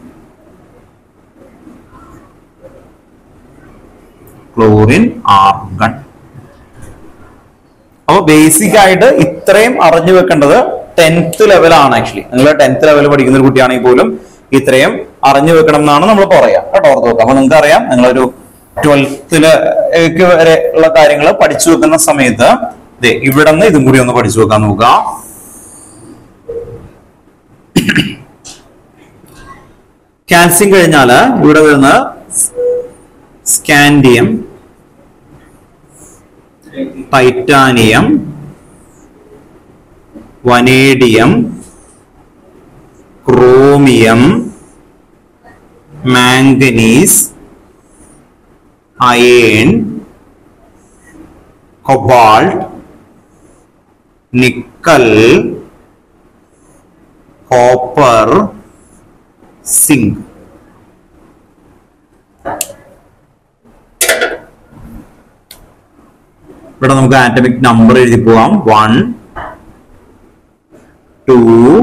ക്ലോറിൻ ആർഗൺ അപ്പൊ ബേസിക് ആയിട്ട് ഇത്രയും അറിഞ്ഞു വെക്കേണ്ടത് ടെൻത്ത് ലെവലാണ് ആക്ച്വലി നിങ്ങൾ ടെൻത്ത് ലെവൽ പഠിക്കുന്ന ഒരു കുട്ടിയാണെങ്കിൽ പോലും ഇത്രയും അറിഞ്ഞു വെക്കണം എന്നാണ് നമ്മൾ പറയാ കേട്ടോ ഓർത്ത് വെക്കാം അപ്പൊ നിങ്ങൾക്ക് അറിയാം നിങ്ങളൊരു ട്വൽത്തില് വരെ ഉള്ള കാര്യങ്ങൾ പഠിച്ചു വെക്കുന്ന സമയത്ത് ദേ ഇവിടെ നിന്ന് ഇതും കൂടി ഒന്ന് പഠിച്ചു വെക്കാൻ നോക്കുക കാൽസ്യം കഴിഞ്ഞാല് ഇവിടെ വരുന്ന scandium titanium vanadium chromium manganese iron cobalt nickel copper zinc ഇവിടെ നമുക്ക് ആറ്റമിക് നമ്പർ എഴുതി പോവാം വൺ ടു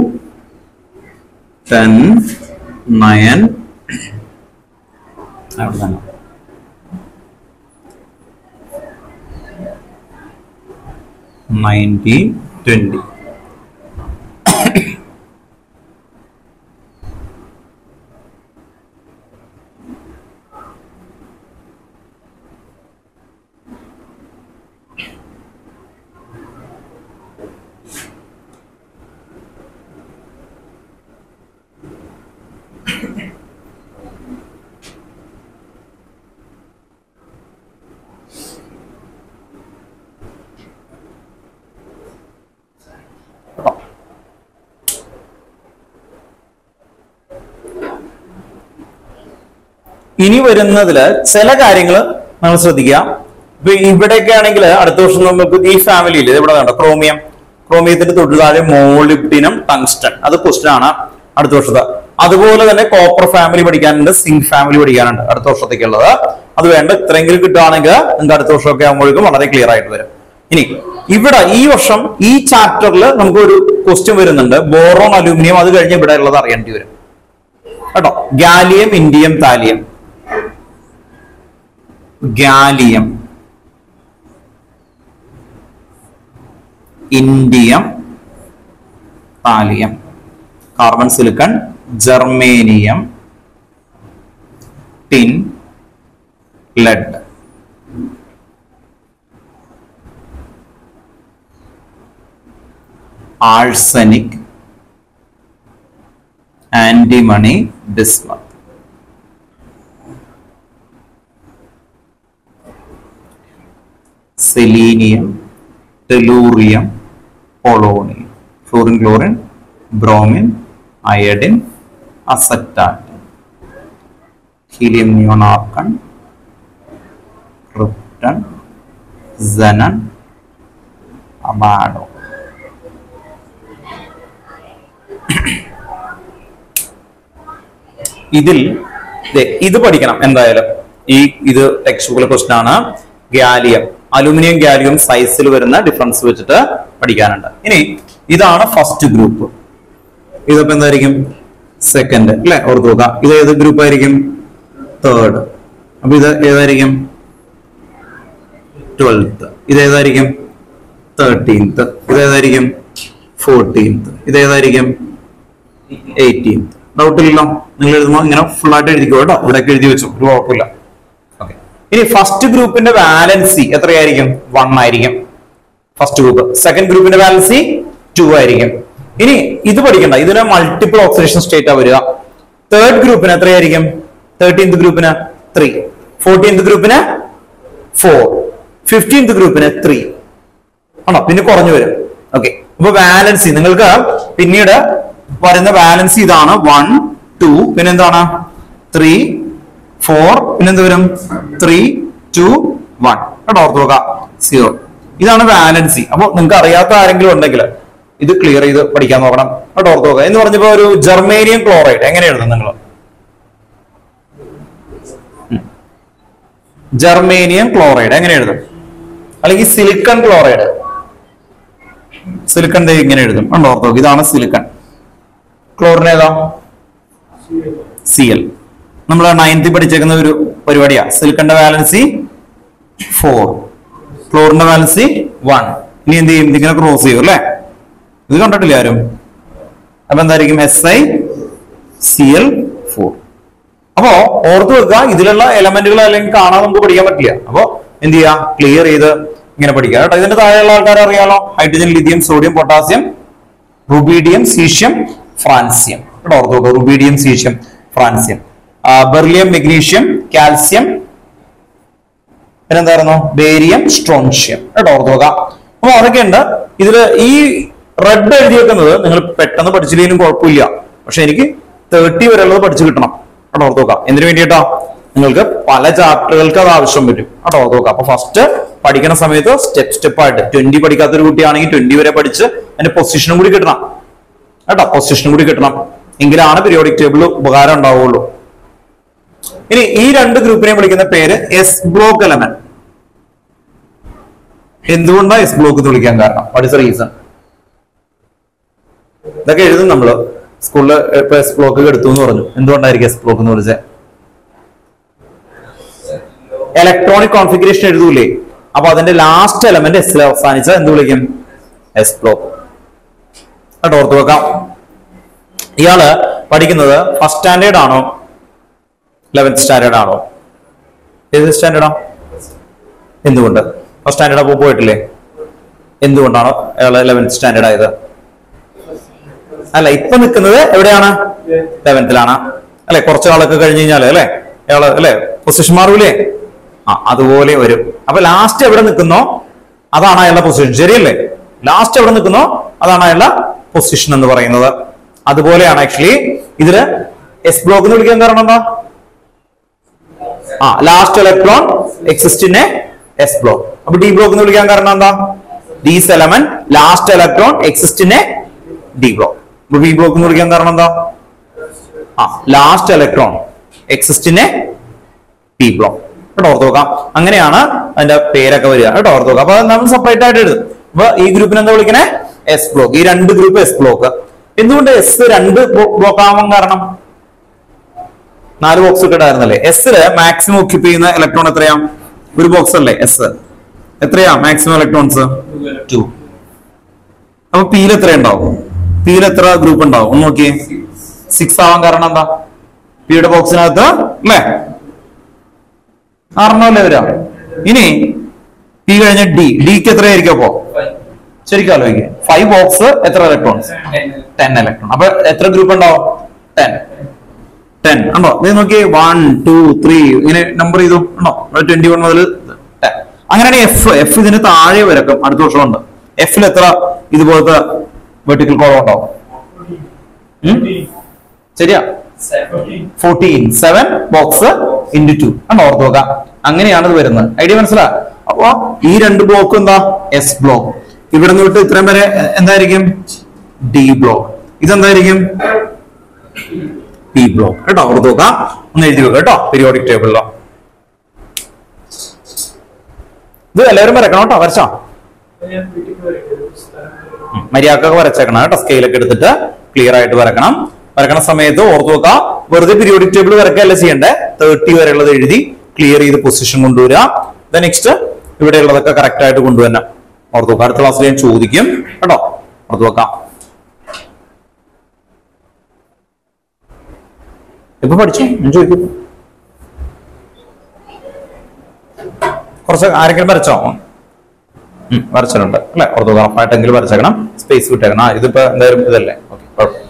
ടെൻ നയൻ അവിടെ തന്നെ നയൻറ്റീൻ ട്വന്റി ഇനി വരുന്നതില് ചില കാര്യങ്ങൾ നമ്മൾ ശ്രദ്ധിക്കുക ഇപ്പൊ ഇവിടെയൊക്കെ ആണെങ്കിൽ അടുത്ത വർഷം നമുക്ക് ഈ ഫാമിലിയിൽ ഇവിടെ വേണ്ട ക്രോമിയം ക്രോമിയത്തിന്റെ തൊട്ട് താഴെ മോളിബ്ഡിനം ടങ്സ്റ്റൺ അത് ക്വസ്റ്റൻ ആണ് അടുത്ത വർഷത്തെ അതുപോലെ തന്നെ കോപ്പർ ഫാമിലി പഠിക്കാനുണ്ട് സിങ്ക് ഫാമിലി പഠിക്കാനുണ്ട് അടുത്ത വർഷത്തേക്കുള്ളത് അത് വേണ്ട ഇത്രയെങ്കിലും കിട്ടുകയാണെങ്കിൽ നിങ്ങൾക്ക് അടുത്ത വർഷമൊക്കെ ആകുമ്പോഴേക്കും വളരെ ക്ലിയർ ആയിട്ട് വരും ഇനി ഇവിടെ ഈ വർഷം ഈ ചാപ്റ്ററിൽ നമുക്ക് ഒരു ക്വസ്റ്റ്യൻ വരുന്നുണ്ട് ബോറോൺ അലൂമിനിയം അത് കഴിഞ്ഞ് ഇവിടെ ഉള്ളത് അറിയേണ്ടി വരും കേട്ടോ gallium indium thallium gallium indium thallium carbon silicon germanium tin lead arsenic antimony bismuth selenium tellurium polonium fluorine chlorine bromine iodine astatine helium neon argon krypton xenon അബാഡോ ഇതിൽ ദേ ഇത് പഠിക്കണം എന്തായാലും ഈ ഇത് ടെക്സ്റ്റ് ബുക്കിലെ ക്വസ്റ്റൻ ആണ് ഗാലിയം അലുമിനിയം ഗാലിയം സൈസിൽ വരുന്ന ഡിഫറൻസ് വെച്ചിട്ട് പഠിക്കാനുണ്ട് ഇനി ഇതാണ് ഫസ്റ്റ് ഗ്രൂപ്പ് ഇതിപ്പോ എന്തായിരിക്കും സെക്കൻഡ് അല്ലെ ഓർത്ത് നോക്കുക ഇത് ഏത് ഗ്രൂപ്പ് ആയിരിക്കും തേർഡ് അപ്പൊ ഇത് ഏതായിരിക്കും ട്വൽത്ത് ഇത് ഏതായിരിക്കും തേർട്ടീൻത്ത് ഇത് ഏതായിരിക്കും ഫോർട്ടീൻത്ത് ഇത് ഏതായിരിക്കും എയ്റ്റീൻത്ത് ഡൗട്ട് ഇല്ലല്ലോ നിങ്ങൾ എഴുതുമ്പോൾ ഇങ്ങനെ ഫുൾ ആയിട്ട് എഴുതിക്കോ കേട്ടോ ഇവിടെ എഴുതി വെച്ചു ഒരു കുഴപ്പമില്ല ഓക്കെ ഇനി ഫസ്റ്റ് ഗ്രൂപ്പിന്റെ വാലൻസി എത്രയായിരിക്കും വൺ ആയിരിക്കും ഫസ്റ്റ് ഗ്രൂപ്പ് സെക്കൻഡ് ഗ്രൂപ്പിന്റെ വാലൻസി ടു ആയിരിക്കും ഇനി ഇത് പഠിക്കണ്ട ഇതിന് മൾട്ടിപ്പിൾ ഓക്സിഡേഷൻ സ്റ്റേറ്റ് ആ വരിക തേർഡ് ഗ്രൂപ്പിന് എത്രയായിരിക്കും തേർട്ടീൻത് ഗ്രൂപ്പിന് ത്രീ ഫോർട്ടീൻത് ഗ്രൂപ്പിന് ഫോർ ഫിഫ്റ്റീൻത് ഗ്രൂപ്പിന് ത്രീ ആണോ പിന്നെ കുറഞ്ഞു വരും ഓക്കെ അപ്പൊ വാലൻസി നിങ്ങൾക്ക് പിന്നീട് വരുന്ന വാലൻസി ഇതാണ് വൺ ടു പിന്നെ എന്താണ് ത്രീ ഫോർ പിന്നെന്ത് വരും ത്രീ ടു വൺ കേട്ടോ ഓർത്ത് നോക്കാം സീറോ ഇതാണ് വാലൻസി അപ്പൊ നിങ്ങൾക്ക് അറിയാത്ത ആരെങ്കിലും ഉണ്ടെങ്കിൽ ഇത് ക്ലിയർ ചെയ്ത് പഠിക്കാൻ നോക്കണം കേട്ടോ ഓർത്ത് നോക്കുക എന്ന് പറഞ്ഞപ്പോ ഒരു ജർമേനിയം ക്ലോറൈഡ് എങ്ങനെ എഴുതും നിങ്ങൾ ജർമേനിയം ക്ലോറൈഡ് എങ്ങനെ എഴുതും അല്ലെങ്കിൽ സിലിക്കൺ ക്ലോറൈഡ് സിലിക്കൺ ദേ ഇങ്ങനെ എഴുതും ഉണ്ടോ ഓർത്ത് നോക്ക് ഇതാണ് സിലിക്കൺ ക്ലോറിൻ ഏതാ സി എൽ നമ്മൾ നയൻത്തിൽ പഠിച്ചേക്കുന്ന ഒരു പരിപാടിയാ സിലിക്കന്റെ വാലൻസി ഫോർ ക്ലോറിന്റെ വാലൻസി വൺ ഇനി എന്ത് ചെയ്യും ഇതിങ്ങനെ ക്രോസ് ചെയ്യും അല്ലേ ഇത് കണ്ടിട്ടില്ല ആരും അപ്പൊ എന്തായിരിക്കും S I C L four അപ്പോ ഓർത്ത് വെക്കുക ഇതിലുള്ള എലമെന്റുകൾ അല്ലെങ്കിൽ കാണാൻ നമുക്ക് പഠിക്കാൻ പറ്റില്ല അപ്പോ എന്ത് ചെയ്യാ ക്ലിയർ ചെയ്ത് ഇങ്ങനെ പഠിക്കുക കേട്ടോ ഇതിന്റെ താഴെയുള്ള ആൾക്കാരെ അറിയാലോ hydrogen lithium sodium potassium rubidium caesium francium കേട്ടോ ഓർത്ത് വെക്കുക റുബീഡിയം സീഷ്യം ഫ്രാൻസിയം ആ, ബെർലിയം മെഗ്നീഷ്യം കാൽസ്യം പിന്നെന്തായിരുന്നു ബേരിയം സ്ട്രോൺഷ്യം കേട്ടോ ഓർത്ത് വെക്കുക അപ്പൊ അതൊക്കെ ഉണ്ട് ഇതില് ഈ റെഡ് എഴുതി വെക്കുന്നത് നിങ്ങൾ പെട്ടെന്ന് പഠിച്ചില്ലെങ്കിലും കുഴപ്പമില്ല പക്ഷെ എനിക്ക് തേർട്ടി വരെയുള്ളത് പഠിച്ചു കിട്ടണം കേട്ടോ ഓർത്ത് വെക്കാം എന്തിനു വേണ്ടിയിട്ടാ നിങ്ങൾക്ക് പല ചാപ്റ്ററുകൾക്ക് അത് ആവശ്യം വരും കേട്ടോ ഓർത്ത് വെക്കാം അപ്പൊ ഫസ്റ്റ് പഠിക്കുന്ന സമയത്ത് സ്റ്റെപ്പ് സ്റ്റെപ്പ് ആയിട്ട് ട്വന്റി പഠിക്കാത്ത ഒരു കുട്ടിയാണെങ്കിൽ ട്വന്റി വരെ പഠിച്ച് അതിന്റെ പൊസിഷനും കൂടി കിട്ടണം കേട്ടോ പൊസിഷനും കൂടി കിട്ടണം എങ്കിലാണ് പീരിയോഡിക് ടേബിൾ ഉപകാരം ഉണ്ടാവുള്ളൂ ഇനി ഈ രണ്ട് ഗ്രൂപ്പിനെ വിളിക്കുന്ന പേര് എസ് ബ്ലോക്ക് എലമെന്റ് എന്തുകൊണ്ടാണ് എസ് ബ്ലോക്ക് എന്ന് വിളിക്കാൻ കാരണം വാട്ട് ഇസ് റീസൺ ഇതൊക്കെ എഴുതും നമ്മള് സ്കൂളിൽ ഇപ്പൊ എസ് ബ്ലോക്ക് എടുത്തു എന്ന് പറഞ്ഞു എന്തുകൊണ്ടായിരിക്കും എസ് ബ്ലോക്ക് എന്ന് വിളിച്ചത് ഇലക്ട്രോണിക് കോൺഫിഗറേഷൻ എഴുതൂലേ അപ്പൊ അതിന്റെ ലാസ്റ്റ് എലമെന്റ് എസ് അവസാനിച്ച എന്ത് വിളിക്കും എസ് ബ്ലോക്ക് കേട്ടോ ഓർത്ത് വെക്കാം ഇയാള് പഠിക്കുന്നത് ഫസ്റ്റ് സ്റ്റാൻഡേർഡ് ആണോ ലെവൻത്ത് സ്റ്റാൻഡേർഡ് ആണോ ഏത് സ്റ്റാൻഡേർഡാ എന്തുകൊണ്ട് ഫസ്റ്റ് സ്റ്റാൻഡേർഡ് അപ്പോൾ പോയിട്ടില്ലേ എന്തുകൊണ്ടാണ് അയാൾ ലെവൻത്ത് സ്റ്റാൻഡേർഡ് ആയത് അല്ല ഇപ്പൊ നിൽക്കുന്നത് എവിടെയാണ് ലെവൻത്തിലാണ് അല്ലെ കുറച്ച് നാളൊക്കെ കഴിഞ്ഞ് കഴിഞ്ഞാല് അല്ലെ അയാള് അല്ലെ പൊസിഷൻ മാറൂലേ ആ അതുപോലെ വരും അപ്പൊ ലാസ്റ്റ് എവിടെ നിൽക്കുന്നോ അതാണ് അയാളുടെ പൊസിഷൻ ശരിയല്ലേ ലാസ്റ്റ് എവിടെ നിൽക്കുന്നോ അതാണ് അയാളുടെ പൊസിഷൻ എന്ന് പറയുന്നത് അതുപോലെയാണ് ആക്ച്വലി ഇതില് എസ് ബ്ലോക്ക് എന്ന് വിളിക്കാൻ കാരണം എന്താ ആ last electron exist in a S block അപ്പൊ ഡി ബ്ലോക്ക് എന്ന് വിളിക്കാൻ കാരണം എന്താ these element last electron exist in a D block അപ്പൊ ബി ബ്ലോക്ക് എന്ന് വിളിക്കാൻ കാരണം എന്താ ആ last electron exist in a P block കേട്ടോ ഓർത്ത് നോക്കാം അങ്ങനെയാണ് അതിന്റെ പേരൊക്കെ വരിക കേട്ടോ ഓർത്ത് നോക്കാം അപ്പൊ അത് നമ്മൾ സെപ്പറേറ്റ് ആയിട്ട് എഴുതും അപ്പൊ ഈ ഗ്രൂപ്പിന് എന്താ വിളിക്കണേ എസ് ബ്ലോക്ക് ഈ രണ്ട് ഗ്രൂപ്പ് എസ് ബ്ലോക്ക് എന്തുകൊണ്ട് എസ് രണ്ട് ബ്ലോക്ക് ആവാൻ കാരണം നാല് ബോക്സ് ഒക്കെ ഉണ്ടായിരുന്നല്ലേ എസില് മാക്സിമം ഒക്യുപ്പ് ചെയ്യുന്ന ഇലക്ട്രോൺ എത്രയാ ഒരു ബോക്സ് അല്ലേ എസ് എത്രയാ മാക്സിമം ഇലക്ട്രോൺസ് ടു അപ്പൊ പിയിൽ എത്ര ഉണ്ടാവും പിയിൽ എത്ര ഗ്രൂപ്പ് ഉണ്ടാവും ഒന്ന് നോക്കിയേ സിക്സ് ആവാൻ കാരണം എന്താ പിയുടെ ബോക്സിനകത്ത് അല്ലേ ആറെണ്ണമല്ലേ വരാം ഇനി പി കഴിഞ്ഞ ഡി ഡിക്ക് എത്രയായിരിക്കും അപ്പോ ശരിക്കും ആലോചിക്കുക ഫൈവ് ബോക്സ് എത്ര ഇലക്ട്രോൺസ് ടെൻ ഇലക്ട്രോൺ അപ്പൊ എത്ര ഗ്രൂപ്പ് ഉണ്ടാവും ടെൻ ടെൻ ഉണ്ടോ ഇത് നോക്കി വൺ ടു ത്രീ ഇങ്ങനെ നമ്പർ ചെയ്തു ഉണ്ടോ ട്വന്റി വൺ മുതൽ ടെൻ അങ്ങനെയാണെങ്കിൽ എഫ് എഫ് ഇതിന് താഴെ വരക്കും അടുത്ത വർഷം ഉണ്ട് എഫിൽ എത്ര ഇതുപോലത്തെ വെർട്ടിക്കൽ കോളം ഉണ്ടാവും ഉം? ശരിയാ fourteen seven box into two ആണ് ഓർത്ത് നോക്കാം അങ്ങനെയാണ് ഇത് വരുന്നത് ഐഡിയ മനസ്സിലാ അപ്പൊ ഈ രണ്ട് ബ്ലോക്ക് എന്താ എസ് ബ്ലോക്ക് ഇവിടെ നിന്ന് വിട്ട് ഇത്രയും വരെ എ- എന്തായിരിക്കും ഡി ബ്ലോക്ക് ഇതെന്തായിരിക്കും പി ബ്ലോക്ക് കേട്ടോ ഓർത്ത് നോക്കാം ഒന്ന് എഴുതി വെക്കാം കേട്ടോ പീരിയോഡിക് ടേബിളിലോ ഇത് എല്ലാവരും വരക്കണം കേട്ടോ വരച്ചോ മര്യാദക്കൊക്കെ വരച്ചേക്കണം കേട്ടോ സ്കെയിലൊക്കെ എടുത്തിട്ട് ക്ലിയർ ആയിട്ട് വരക്കണം വരക്കണ സമയത്ത് ഓർത്ത് നോക്കുക വെറുതെ പീരിയോഡിക് ടേബിൾ വരക്കല്ല ചെയ്യണ്ടേ തേർട്ടി വരെയുള്ളത് എഴുതി ക്ലിയർ ചെയ്ത് പൊസിഷൻ കൊണ്ടുവരിക നെക്സ്റ്റ് ഇവിടെയുള്ളതൊക്കെ കറക്റ്റ് ആയിട്ട് കൊണ്ടുവരണം ഓർത്ത് നോക്കുക അടുത്ത ക്ലാസ്സിൽ ഞാൻ ചോദിക്കും കേട്ടോ ഓർത്ത് നോക്കാം ഇപ്പൊ പഠിച്ചു ഞാൻ ചോദിക്കും കുറച്ച് ആരെങ്കിലും വരച്ചോ ഉം, വരച്ചിട്ടുണ്ട് അല്ലെ ഓർത്തോ ഉറപ്പായിട്ടെങ്കിലും വരച്ചേക്കണം സ്പേസ് വിട്ടേക്കണം ആ ഇതിപ്പോ എന്തായാലും ഇതല്ലേ ഓക്കെ കുഴപ്പം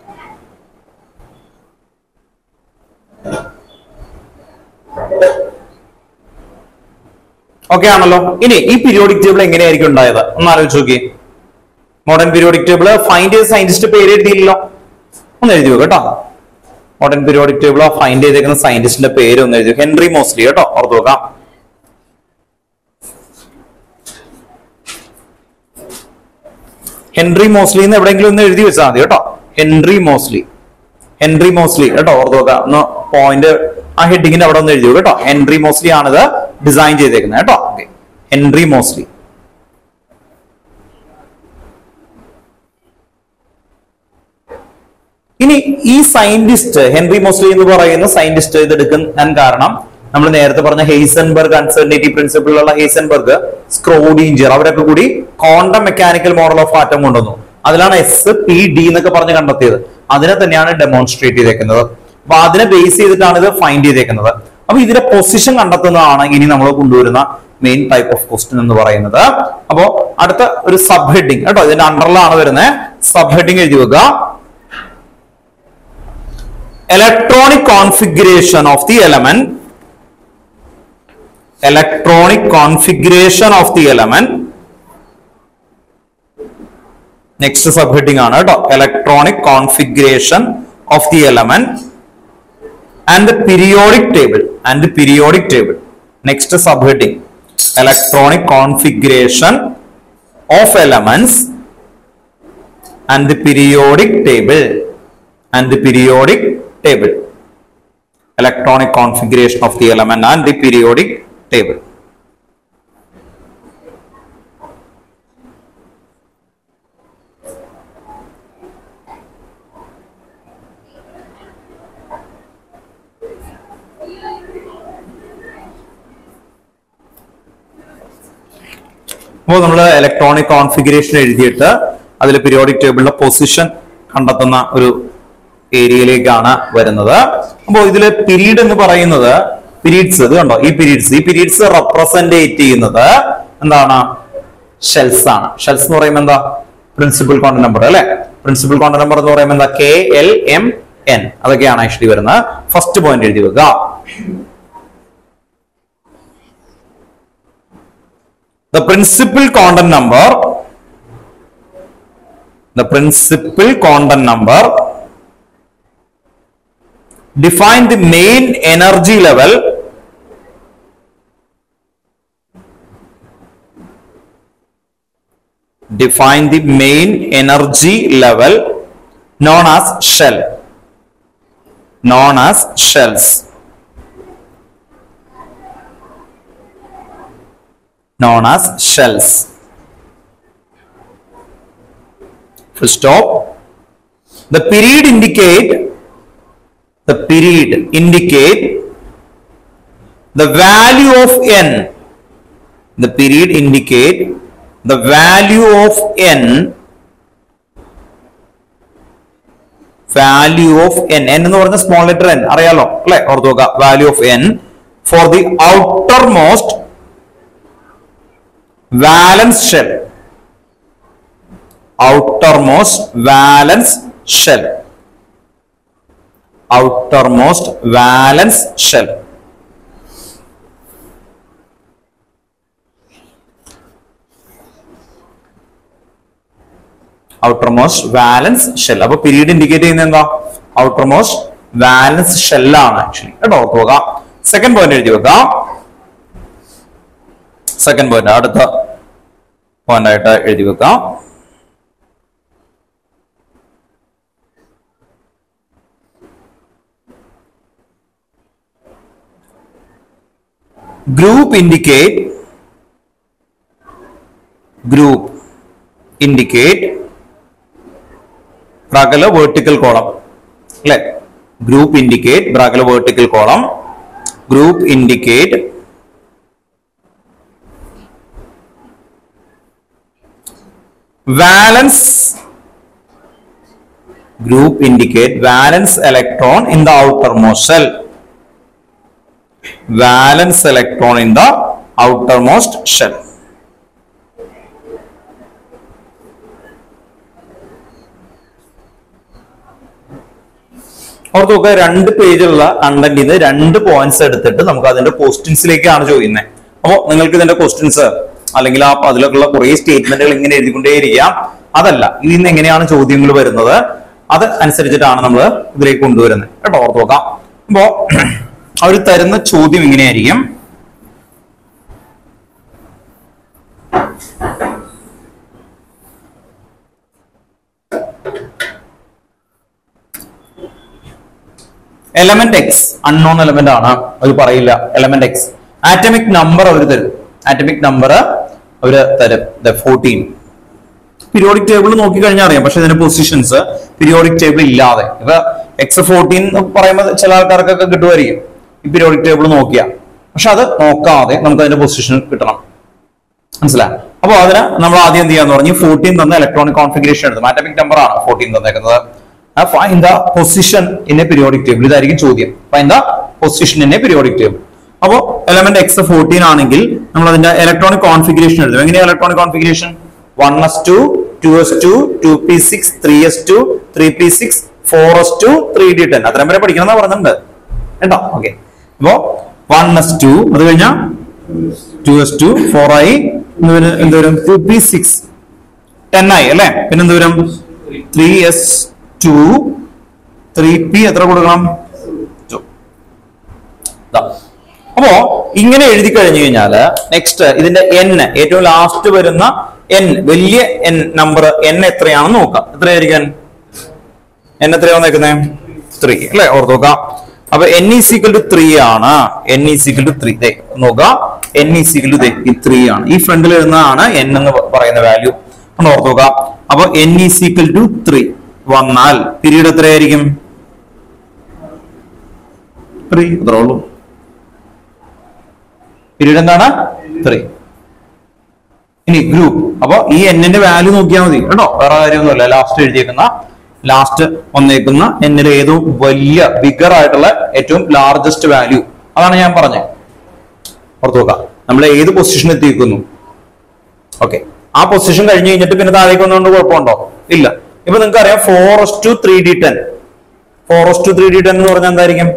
ഓക്കെ ആണല്ലോ ഇനി ഈ പീരിയോഡിക് ടേബിൾ എങ്ങനെയായിരിക്കും ഉണ്ടായത് ഒന്ന് ആലോചിച്ച് നോക്കി മോഡേൺ പീരിയോഡിക് ടേബിൾ ഫൈൻഡ് ചെയ്ത സയന്റിസ്റ്റ് പേര് എഴുതിയില്ലല്ലോ ഒന്ന് എഴുതി വെക്ക് കേട്ടോ മോഡേൺ പീരിയോഡിക് ടേബിൾ ഫൈൻഡ് ചെയ്തേക്കുന്ന സയന്റിസ്റ്റിന്റെ പേര് ഒന്ന് എഴുതി വെക്ക്. ഹെൻറി മോസ്ലി കേട്ടോ ഓർത്ത് വെക്കാം ഹെൻറി മോസ്ലി എന്ന് എവിടെയെങ്കിലും ഒന്ന് എഴുതി വെച്ചാൽ മതി കേട്ടോ ഹെൻറി മോസ്ലി ഹെൻറി മോസ്ലി കേട്ടോ ഓർത്ത് നോക്കാം ഒന്ന് പോയിന്റ് ആ ഹെഡിങ്ങിന്റെ അവിടെ ഒന്ന് എഴുതി വെക്ക് കേട്ടോ ഹെൻറി മോസ്ലി ആണിത് ഡിസൈൻ ചെയ്തേക്കുന്നത് കേട്ടോ ഓക്കെ ഹെൻറി മോസ്ലി ഇനി ഈ സയന്റിസ്റ്റ് ഹെൻറി മോസ്ലി എന്ന് പറയുന്ന സയന്റിസ്റ്റ് ഇത് എടുക്കാൻ കാരണം നമ്മൾ നേരത്തെ പറഞ്ഞ ഹെയ്സൻബർഗ് അൺസർണിറ്റി പ്രിൻസിപ്പിളിലുള്ള ഹെയ്സൻബർഗ് സ്ക്രോഡിഞ്ചർ അവരൊക്കെ കൂടി quantum mechanical model of atom കൊണ്ടുവന്നു അതിലാണ് എസ് പി ഡി എന്നൊക്കെ പറഞ്ഞ് കണ്ടെത്തിയത് അതിനെ തന്നെയാണ് ഡെമോൺസ്ട്രേറ്റ് ചെയ്തേക്കുന്നത് അപ്പൊ അതിനെ ബേസ് ചെയ്തിട്ടാണ് ഇത് ഫൈൻഡ് ചെയ്തേക്കുന്നത് അപ്പൊ ഇതിന്റെ പൊസിഷൻ കണ്ടെത്തുന്നതാണ് ഇനി നമ്മൾ കൊണ്ടുവരുന്ന മെയിൻ ടൈപ്പ് ഓഫ് ക്വസ്റ്റ്യൻ എന്ന് പറയുന്നത് അപ്പോ അടുത്ത ഒരു സബ് ഹെഡിങ് കേട്ടോ ഇതിന്റെ അണ്ടറിലാണ് വരുന്നത് സബ് ഹെഡിങ് എഴുതി വെക്കുക electronic configuration of the element electronic configuration of the element next sub heading ആണ് കേട്ടോ electronic configuration of the element and the periodic table and periodic table next sub heading electronic configuration of elements and the periodic table and the periodic table. Electronic configuration of the element and the periodic table. അപ്പോൾ നമ്മൾ electronic configuration എഴുതിയിട്ട് അതിൽ periodic ടേബിളിലെ position കണ്ടെത്തുന്ന ഒരു ഏരിയയിലേക്കാണ് വരുന്നത് അപ്പോൾ ഇതില് period എന്ന് പറയുന്നത് പീരീഡ്സ് ഇത് കണ്ടോ ഈ പീരീഡ്സ് ഈ പീരീഡ്സ് റെപ്രസെന്റേറ്റ് ചെയ്യുന്നത് എന്താണ് ഷെൽസ് ആണ് ഷെൽസ് എന്ന് പറയുമ്പോൾ എന്താ പ്രിൻസിപ്പൽ കോണ്ട നമ്പർ അല്ലെ പ്രിൻസിപ്പൽ കോണ്ട നമ്പർ എന്ന് പറയുമ്പോൾ എന്താ കെ എൽ എം എൻ അതൊക്കെയാണ് ആക്ച്വലി വരുന്നത് ഫസ്റ്റ് പോയിന്റ് എഴുതി വെക്കുക the principal quantum number the principal quantum number define the main energy level define the main energy level known as shell known as shells known as shells. Full stop. The period indicate the period indicate the value of n. The period indicate the value of n value of N N എന്ന് പറയുന്ന small letter N അറിയാലോ അല്ലെ ഓർത്ത് നോക്കുക value of N for the outermost valence shell outermost valence shell outermost valence shell outermost valence shell അപ്പൊ period indicate ചെയ്യുന്നത് എന്താ outermost valence shell ആണ് ആക്ച്വലി കേട്ടോ ഓർത്ത് നോക്കാം സെക്കൻഡ് പോയിന്റ് എഴുതി വെക്കാം സെക്കൻഡ് പോയിന്റ് അടുത്ത പോയിന്റ് ആയിട്ട് എഴുതി വെക്കാം ഗ്രൂപ്പ് ഇൻഡിക്കേറ്റ് ഗ്രൂപ്പ് ഇൻഡിക്കേറ്റ് ബ്രാക്കല് വേർട്ടിക്കൽ കോളം അല്ലെ ഗ്രൂപ്പ് ഇൻഡിക്കേറ്റ് ബ്രാക്കല് vertical column group indicate valence group indicate valence electron in the outermost shell valence electron in the outermost shell ഓർത്ത് നോക്കുക രണ്ട് പേജുള്ള കണ്ടന്റിൽ നിന്ന് രണ്ട് പോയിന്റ്സ് എടുത്തിട്ട് നമുക്ക് അതിന്റെ ക്വസ്റ്റ്യൻസിലേക്കാണ് ചോദിക്കുന്നത് അപ്പോൾ നിങ്ങൾക്ക് ഇതിന്റെ ക്വസ്റ്റ്യൻസ് അല്ലെങ്കിൽ ആ അതിലൊക്കെയുള്ള കുറെ സ്റ്റേറ്റ്മെന്റുകൾ ഇങ്ങനെ എഴുതിക്കൊണ്ടേയിരിക്കാം അതല്ല ഇതിൽ നിന്ന് എങ്ങനെയാണ് ചോദ്യങ്ങൾ വരുന്നത് അത് അനുസരിച്ചിട്ടാണ് നമ്മൾ ഇതിലേക്ക് കൊണ്ടുവരുന്നത് കേട്ടോ ഓർത്ത് നോക്കാം അപ്പോ അവർ തരുന്ന ചോദ്യം ഇങ്ങനെയായിരിക്കും എലമെന്റ് എക്സ് അൺനോൺ എലമെന്റ് ആണ് അവർ പറയില്ല എലമെന്റ് എക്സ് ആറ്റമിക് നമ്പർ അവർ തരും ആറ്റമിക് നമ്പർ അവര് തരും ഫോർട്ടീൻ പീരിയോഡിക് ടേബിൾ നോക്കിക്കഴിഞ്ഞാൽ അറിയാം പക്ഷെ ഇതിന്റെ പൊസിഷൻസ് പീരിയോഡിക് ടേബിൾ ഇല്ലാതെ ഇപ്പൊ എക്സ് ഫോർട്ടീൻ പറയുമ്പോൾ ചില ആൾക്കാർക്കൊക്കെ കിട്ടുമായിരിക്കും ഈ പീരിയോഡിക് ടേബിൾ നോക്കിയാ പക്ഷെ അത് നോക്കാതെ നമുക്ക് അതിന്റെ പൊസിഷൻ കിട്ടണം മനസ്സിലായി അപ്പൊ അതിന് നമ്മൾ ആദ്യം എന്ത് ചെയ്യാന്ന് പറഞ്ഞു ഫോർട്ടീൻ തന്ന ഇലക്ട്രോണിക് കോൺഫിഗറേഷൻ എടുത്തു മാറ്റമിക് നമ്പർ ആണ് ഫോർട്ടീൻ തന്നേക്കുന്നത് find the position in a periodic table ഇതായിരിക്കും ചോദ്യം find the position in a periodic table അപ്പോ എലമെന്റ് എക്സ് ഫോർട്ടീൻ ആണെങ്കിൽ നമ്മൾ അതിന്റെ ഇലക്ട്രോണിക് കോൺഫിഗറേഷൻ എഴുതും എങ്ങനെയാ electronic configuration one s two two s two two p six three s two three p six four s two three d ten അത്രയും വരെ പഠിക്കണം എന്ന് പറഞ്ഞിട്ടുണ്ട് കേട്ടോ ഓക്കെ അപ്പോ വൺ എസ് ടു അത് കഴിഞ്ഞാൽ ടു എസ് ടു ഫോർ ആയി എന്തോരം ടു പി സിക്സ് ടെൻ ആയി അല്ലെ പിന്നെ എന്തോരം three s two three p എത്ര കൊടുക്കണം Two. ദാ. അപ്പോ ഇങ്ങനെ എഴുതി കഴിഞ്ഞു കഴിഞ്ഞാല് നെക്സ്റ്റ് ഇതിന്റെ എൻ ഏറ്റവും ലാസ്റ്റ് വരുന്ന എൻ വലിയ എൻ നമ്പർ എൻ എത്രയാണെന്ന് നോക്കാം എത്രയായിരിക്കും എൻ എത്രയാ വന്നേക്കുന്നത് ത്രീ അല്ലെ ഓർത്ത് നോക്കാം അപ്പൊ എൻ ഈസിക്കൽ ടു ത്രീ ആണ് എൻ ഈസിക്കൽ ടു ത്രീ ദേ നോക്കാം എൻ ഈസിക്കൽ ടു ഈ ത്രീ ആണ് ഈ ഫ്രണ്ടിൽ വരുന്നതാണ് എൻ എന്ന് പറയുന്ന വാല്യൂ ഒന്ന് ഓർത്ത് നോക്കാം അപ്പൊ എൻ ഈസിക്കൽ ടു ത്രീ വന്നാൽ പീരീഡ് എത്രയായിരിക്കും ത്രീ അത്രേ ഉള്ളൂ പീരീഡ് എന്താണ് ത്രീ ഇനി ഗ്രൂപ്പ് അപ്പൊ ഈ എന്നിന്റെ വാല്യൂ നോക്കിയാൽ മതി കേട്ടോ വേറെ കാര്യമൊന്നുമില്ല ലാസ്റ്റ് എഴുതിയേക്കുന്ന ലാസ്റ്റ് വന്നേക്കുന്ന എന്നിലെ ഏതോ വലിയ ബിഗർ ആയിട്ടുള്ള ഏറ്റവും ലാർജസ്റ്റ് വാല്യൂ അതാണ് ഞാൻ പറഞ്ഞത് ഓർത്ത് നോക്കാം നമ്മൾ ഏത് പൊസിഷൻ എത്തിയിരിക്കുന്നു ഓക്കെ ആ പൊസിഷൻ കഴിഞ്ഞ് കഴിഞ്ഞിട്ട് പിന്നെ താഴേക്ക് വന്നുകൊണ്ട് കുഴപ്പമുണ്ടോ ഇല്ല ഇപ്പൊ നിങ്ങൾക്ക് അറിയാം four s two three d ten four s two three d ten എന്ന് പറഞ്ഞാൽ എന്തായിരിക്കും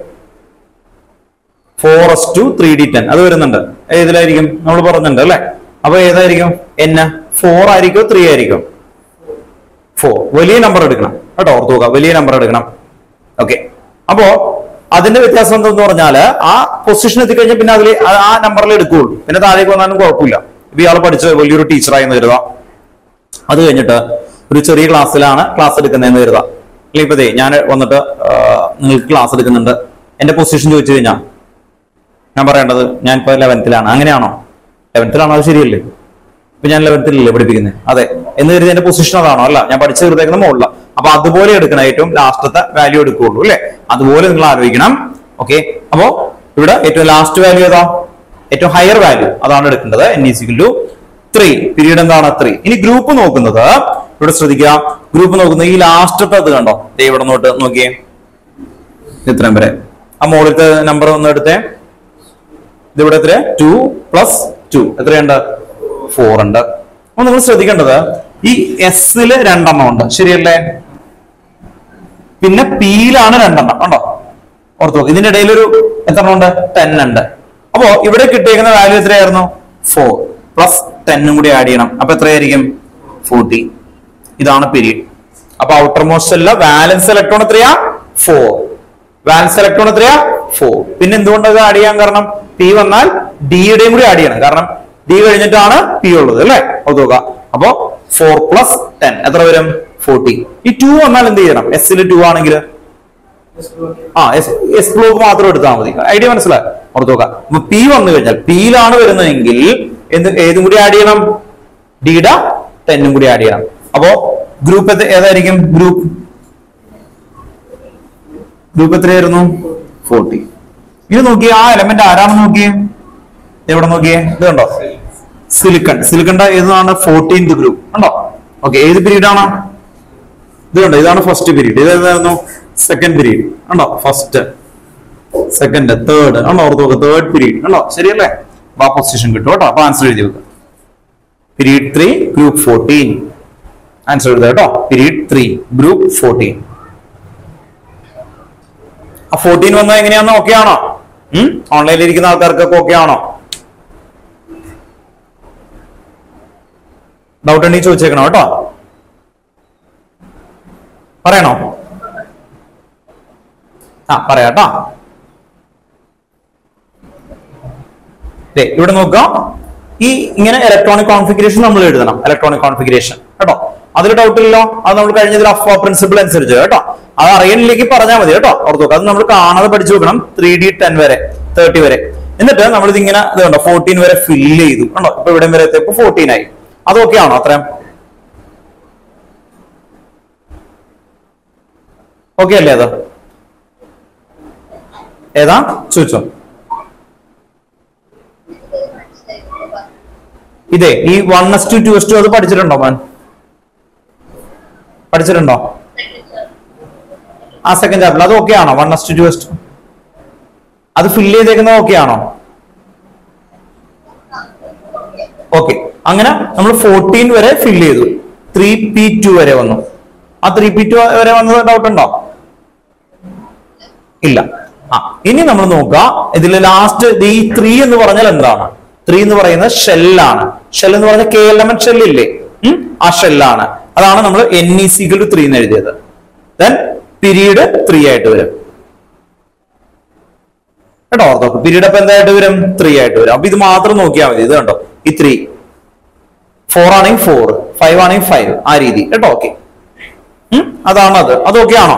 four s two three d ten അത് വരുന്നുണ്ട് ഏതിലായിരിക്കും നമ്മൾ പറഞ്ഞിട്ടുണ്ട് അല്ലെ അപ്പൊ ഏതായിരിക്കും എന്ന ഫോർ ആയിരിക്കോ ത്രീ ആയിരിക്കോ ഫോർ വലിയ നമ്പർ എടുക്കണം കേട്ടോ ഓർത്ത് നോക്കുക വലിയ നമ്പർ എടുക്കണം ഓക്കെ അപ്പോ അതിന്റെ വ്യത്യാസം എന്തെന്ന് പറഞ്ഞാല് ആ പൊസിഷൻ എത്തിക്കഴിഞ്ഞാൽ പിന്നെ അതിൽ ആ നമ്പറിൽ എടുക്കുകയുള്ളൂ പിന്നെ താഴേക്ക് വന്നാലും കുഴപ്പമില്ല ഇപ്പൊ ഇയാൾ പഠിച്ച വലിയൊരു ടീച്ചറായി എന്ന് കരുതാം അത് കഴിഞ്ഞിട്ട് ഒരു ചെറിയ ക്ലാസ്സിലാണ് ക്ലാസ് എടുക്കുന്നതെന്ന് കരുതാം അല്ലെങ്കിൽ ഇപ്പൊ ദേ ഞാൻ വന്നിട്ട് ആ, നിങ്ങൾക്ക് ക്ലാസ് എടുക്കുന്നുണ്ട് എന്റെ പൊസിഷൻ ചോദിച്ചു കഴിഞ്ഞാൽ ഞാൻ പറയേണ്ടത് ഞാൻ ഇപ്പൊ ലെവൻത്തിലാണ് അങ്ങനെയാണോ ലെവൻത്തിലാണോ അത് ശരിയല്ലേ ഇപ്പൊ ഞാൻ ലെവൻത്തിലല്ലേ പഠിപ്പിക്കുന്നത് അതെ എന്ന് കരുതി എന്റെ പൊസിഷൻ അതാണോ അല്ല ഞാൻ പഠിച്ചു തീർത്തേക്കുന്ന മുകളില അപ്പൊ അതുപോലെ എടുക്കണം ഏറ്റവും ലാസ്റ്റത്തെ വാല്യൂ എടുക്കുകയുള്ളൂ അല്ലെ അതുപോലെ നിങ്ങൾ ആലോചിക്കണം ഓക്കെ അപ്പോ ഇവിടെ ഏറ്റവും ലാസ്റ്റ് വാല്യൂ ഏതാ ഏറ്റവും ഹയർ വാല്യൂ അതാണ് എടുക്കേണ്ടത് n is equal to three period എന്താണ് ത്രീ ഇനി ഗ്രൂപ്പ് നോക്കുന്നത് ഇവിടെ ശ്രദ്ധിക്കുക ഗ്രൂപ്പ് നോക്കുന്നത് ഈ ലാസ്റ്റത്തെ അത് കണ്ടോ ദേ ഇവിടെ നോട്ട് നോക്കിയേ ഇത്രയും വരെ ആ മുകളിലത്തെ നമ്പർ ഒന്ന് എടുത്തേ ഇതിവിടെ എത്ര ടു പ്ലസ് ടു എത്രയുണ്ട് ഫോർ ഉണ്ട് അപ്പൊ നിങ്ങൾ ശ്രദ്ധിക്കേണ്ടത് ഈ എസില് രണ്ടെണ്ണം ഉണ്ട് ശരിയല്ലേ പിന്നെ പിയിലാണ് രണ്ടെണ്ണം ഉണ്ടോ ഓർത്ത് നോക്ക് ഇതിന്റെ ഇടയിൽ ഒരു എത്ര ഉണ്ട് ടെൻ ഉണ്ട് അപ്പോ ഇവിടെ കിട്ടിയേക്കുന്ന വാല്യൂ എത്രയായിരുന്നു ഫോർ പ്ലസ് ടെന്നും കൂടി ആഡ് ചെയ്യണം അപ്പൊ എത്രയായിരിക്കും ഫോർട്ടി ഇതാണ് പീരീഡ് അപ്പൊ ഔട്ടർ മോസ്റ്റ് അല്ല വാലൻസ് ഇലക്ട്രോൺ എത്രയാ ഫോർ വാലൻസ് ഇലക്ട്രോൺ എത്രയാ ഫോർ പിന്നെ എന്തുകൊണ്ട് അത് ആഡ് ചെയ്യാൻ കാരണം പി വന്നാൽ ഡിയുടെയും കൂടി ആഡ് ചെയ്യണം കാരണം ഡി കഴിഞ്ഞിട്ടാണ് പി ഉള്ളത് അല്ലെ അത് നോക്കുക അപ്പോ ഫോർ പ്ലസ് ടെൻ എത്ര വരും ഫോർട്ടി ഈ ടു വന്നാൽ എന്ത് ചെയ്യണം എസിൽ ടു ആണെങ്കിൽ ആ എസ് ബ്ലോക്ക് മാത്രം എടുത്താൽ മതി ഐഡിയ മനസ്സിലായി ഓർത്ത് നോക്കാം അപ്പൊ പി വന്നു കഴിഞ്ഞാൽ പിയിലാണ് വരുന്നതെങ്കിൽ എന്ത് ഏതും കൂടി ആഡ് ചെയ്യണം ഡിയുടെ ടെന്നും കൂടി ആഡ് ചെയ്യണം അപ്പോ ഗ്രൂപ്പ് ഏതായിരിക്കും ഗ്രൂപ്പ് ഗ്രൂപ്പ് എത്രയായിരുന്നു ഫോർട്ടി ഇത് നോക്കിയേ ആ എലമെന്റ് ആരാണെന്ന് നോക്കിയേ എവിടെ നോക്കിയേ ഇത് കണ്ടോ സിലിക്കൺ സിലിക്കണ്ട ഏതാണ് ഫോർട്ടീൻത് ഗ്രൂപ്പ് കണ്ടോ ഓക്കെ ഏത് പീരീഡ് ആണ് ഇത് കണ്ടോ ഇതാണ് ഫസ്റ്റ് പീരീഡ് ഇത് ഏതായിരുന്നു സെക്കൻഡ് പീരീഡ് കണ്ടോ ഫസ്റ്റ് സെക്കൻഡ് തേർഡ് കണ്ടോ ഓർത്ത് നോക്കുക തേർഡ് പീരീഡ് കണ്ടോ ശരിയല്ലേ അപ്പൊ ആ പൊസിഷൻ കിട്ടും കേട്ടോ അപ്പൊ ആൻസർ എഴുതി വെക്കുക period three group fourteen answer എഴുതുക കേട്ടോ പീരീഡ് ത്രീ ഗ്രൂപ്പ് ഫോർട്ടീൻ ആ ഫോർട്ടീൻ വന്നത് എങ്ങനെയാന്ന് ഓക്കെ ആണോ ഓൺലൈനിൽ ഇരിക്കുന്ന ആൾക്കാർക്കൊക്കെ ഓക്കെ ആണോ ഡൗട്ട് ഉണ്ടെങ്കിൽ ചോദിച്ചേക്കണം കേട്ടോ പറയണോ ആ പറയാട്ടോ ദേ, ഇവിടെ നോക്കാം ഈ ഇങ്ങനെ ഇലക്ട്രോണിക് കോൺഫിഗറേഷൻ നമ്മൾ എഴുതണം ഇലക്ട്രോണിക് കോൺഫിഗറേഷൻ കേട്ടോ അതിൽ ഡൗട്ട് ഇല്ലല്ലോ അത് നമ്മൾ കഴിഞ്ഞതിൽ അഫ്വ പ്രിൻസിപ്പിൾ അനുസരിച്ച് കേട്ടോ അത് അറിയണില്ലെങ്കിൽ പറഞ്ഞാൽ മതി കേട്ടോ ഓർത്ത് നോക്കാം അത് നമ്മൾ കാണാതെ പഠിച്ചു വെക്കണം ത്രീ ഡി ടെൻ വരെ തേർട്ടി വരെ എന്നിട്ട് നമ്മൾ ഇതിങ്ങനെ ഇത് കണ്ടോ ഫോർട്ടീൻ വരെ ഫില്ല് ചെയ്തു കണ്ടോ ഇപ്പൊ ഇവിടെ വരെ എത്തിയപ്പോ ഫോർട്ടീൻ ആയി അത് ഓക്കെ ആണോ അത്രയും ഓക്കെ അല്ലേ അത് ഏതാ ചോദിച്ചോ ഇതേ ഈ one s two two s two അത് പഠിച്ചിട്ടുണ്ടോ മാൻ പഠിച്ചിട്ടുണ്ടോ ആ സെക്കൻഡ് ചാപ്റ്റർ അത് ഓക്കെ ആണോ വൺ എസ്റ്റ് ടു എസ്റ്റ് അത് ഫില്ല് ചെയ്തേക്കുന്നത് ഓക്കെ ആണോ ഓക്കെ അങ്ങനെ നമ്മൾ ഫോർട്ടീൻ വരെ ഫില്ല് ചെയ്തു ത്രീ പി ടു വരെ വന്നു ആ ത്രീ പി ടു വരെ വന്നത് ഡൗട്ട് ഉണ്ടോ ഇല്ല ആ ഇനി നമ്മൾ നോക്കുക ഇതിൽ ലാസ്റ്റ് ഈ ത്രീ എന്ന് പറഞ്ഞാൽ എന്താണ് ത്രീ എന്ന് പറയുന്നത് ഷെല്ലാണ് ഷെൽ എന്ന് പറഞ്ഞാൽ കെ എൽ എം എൻ ഷെല്ലില്ലേ ഉം? ആ ഷെല്ലാണ് അതാണ് നമ്മൾ എൻ ഇ സികൾ ടു ത്രീ എന്ന് എഴുതിയത് ദെൻ പീരീഡ് ത്രീ ആയിട്ട് വരും കേട്ടോ ഓർത്തോക്ക് പീരീഡ് അപ്പൊ എന്തായിട്ട് വരും ത്രീ ആയിട്ട് വരും അപ്പൊ ഇത് മാത്രം നോക്കിയാൽ മതി ഇത് കണ്ടോ ഈ ത്രീ ഫോർ ആണെങ്കിൽ ഫോർ ഫൈവ് ആണെങ്കിൽ ഫൈവ് ആ രീതി കേട്ടോ ഓക്കെ അതാണ് അത് അത് ഓക്കെ ആണോ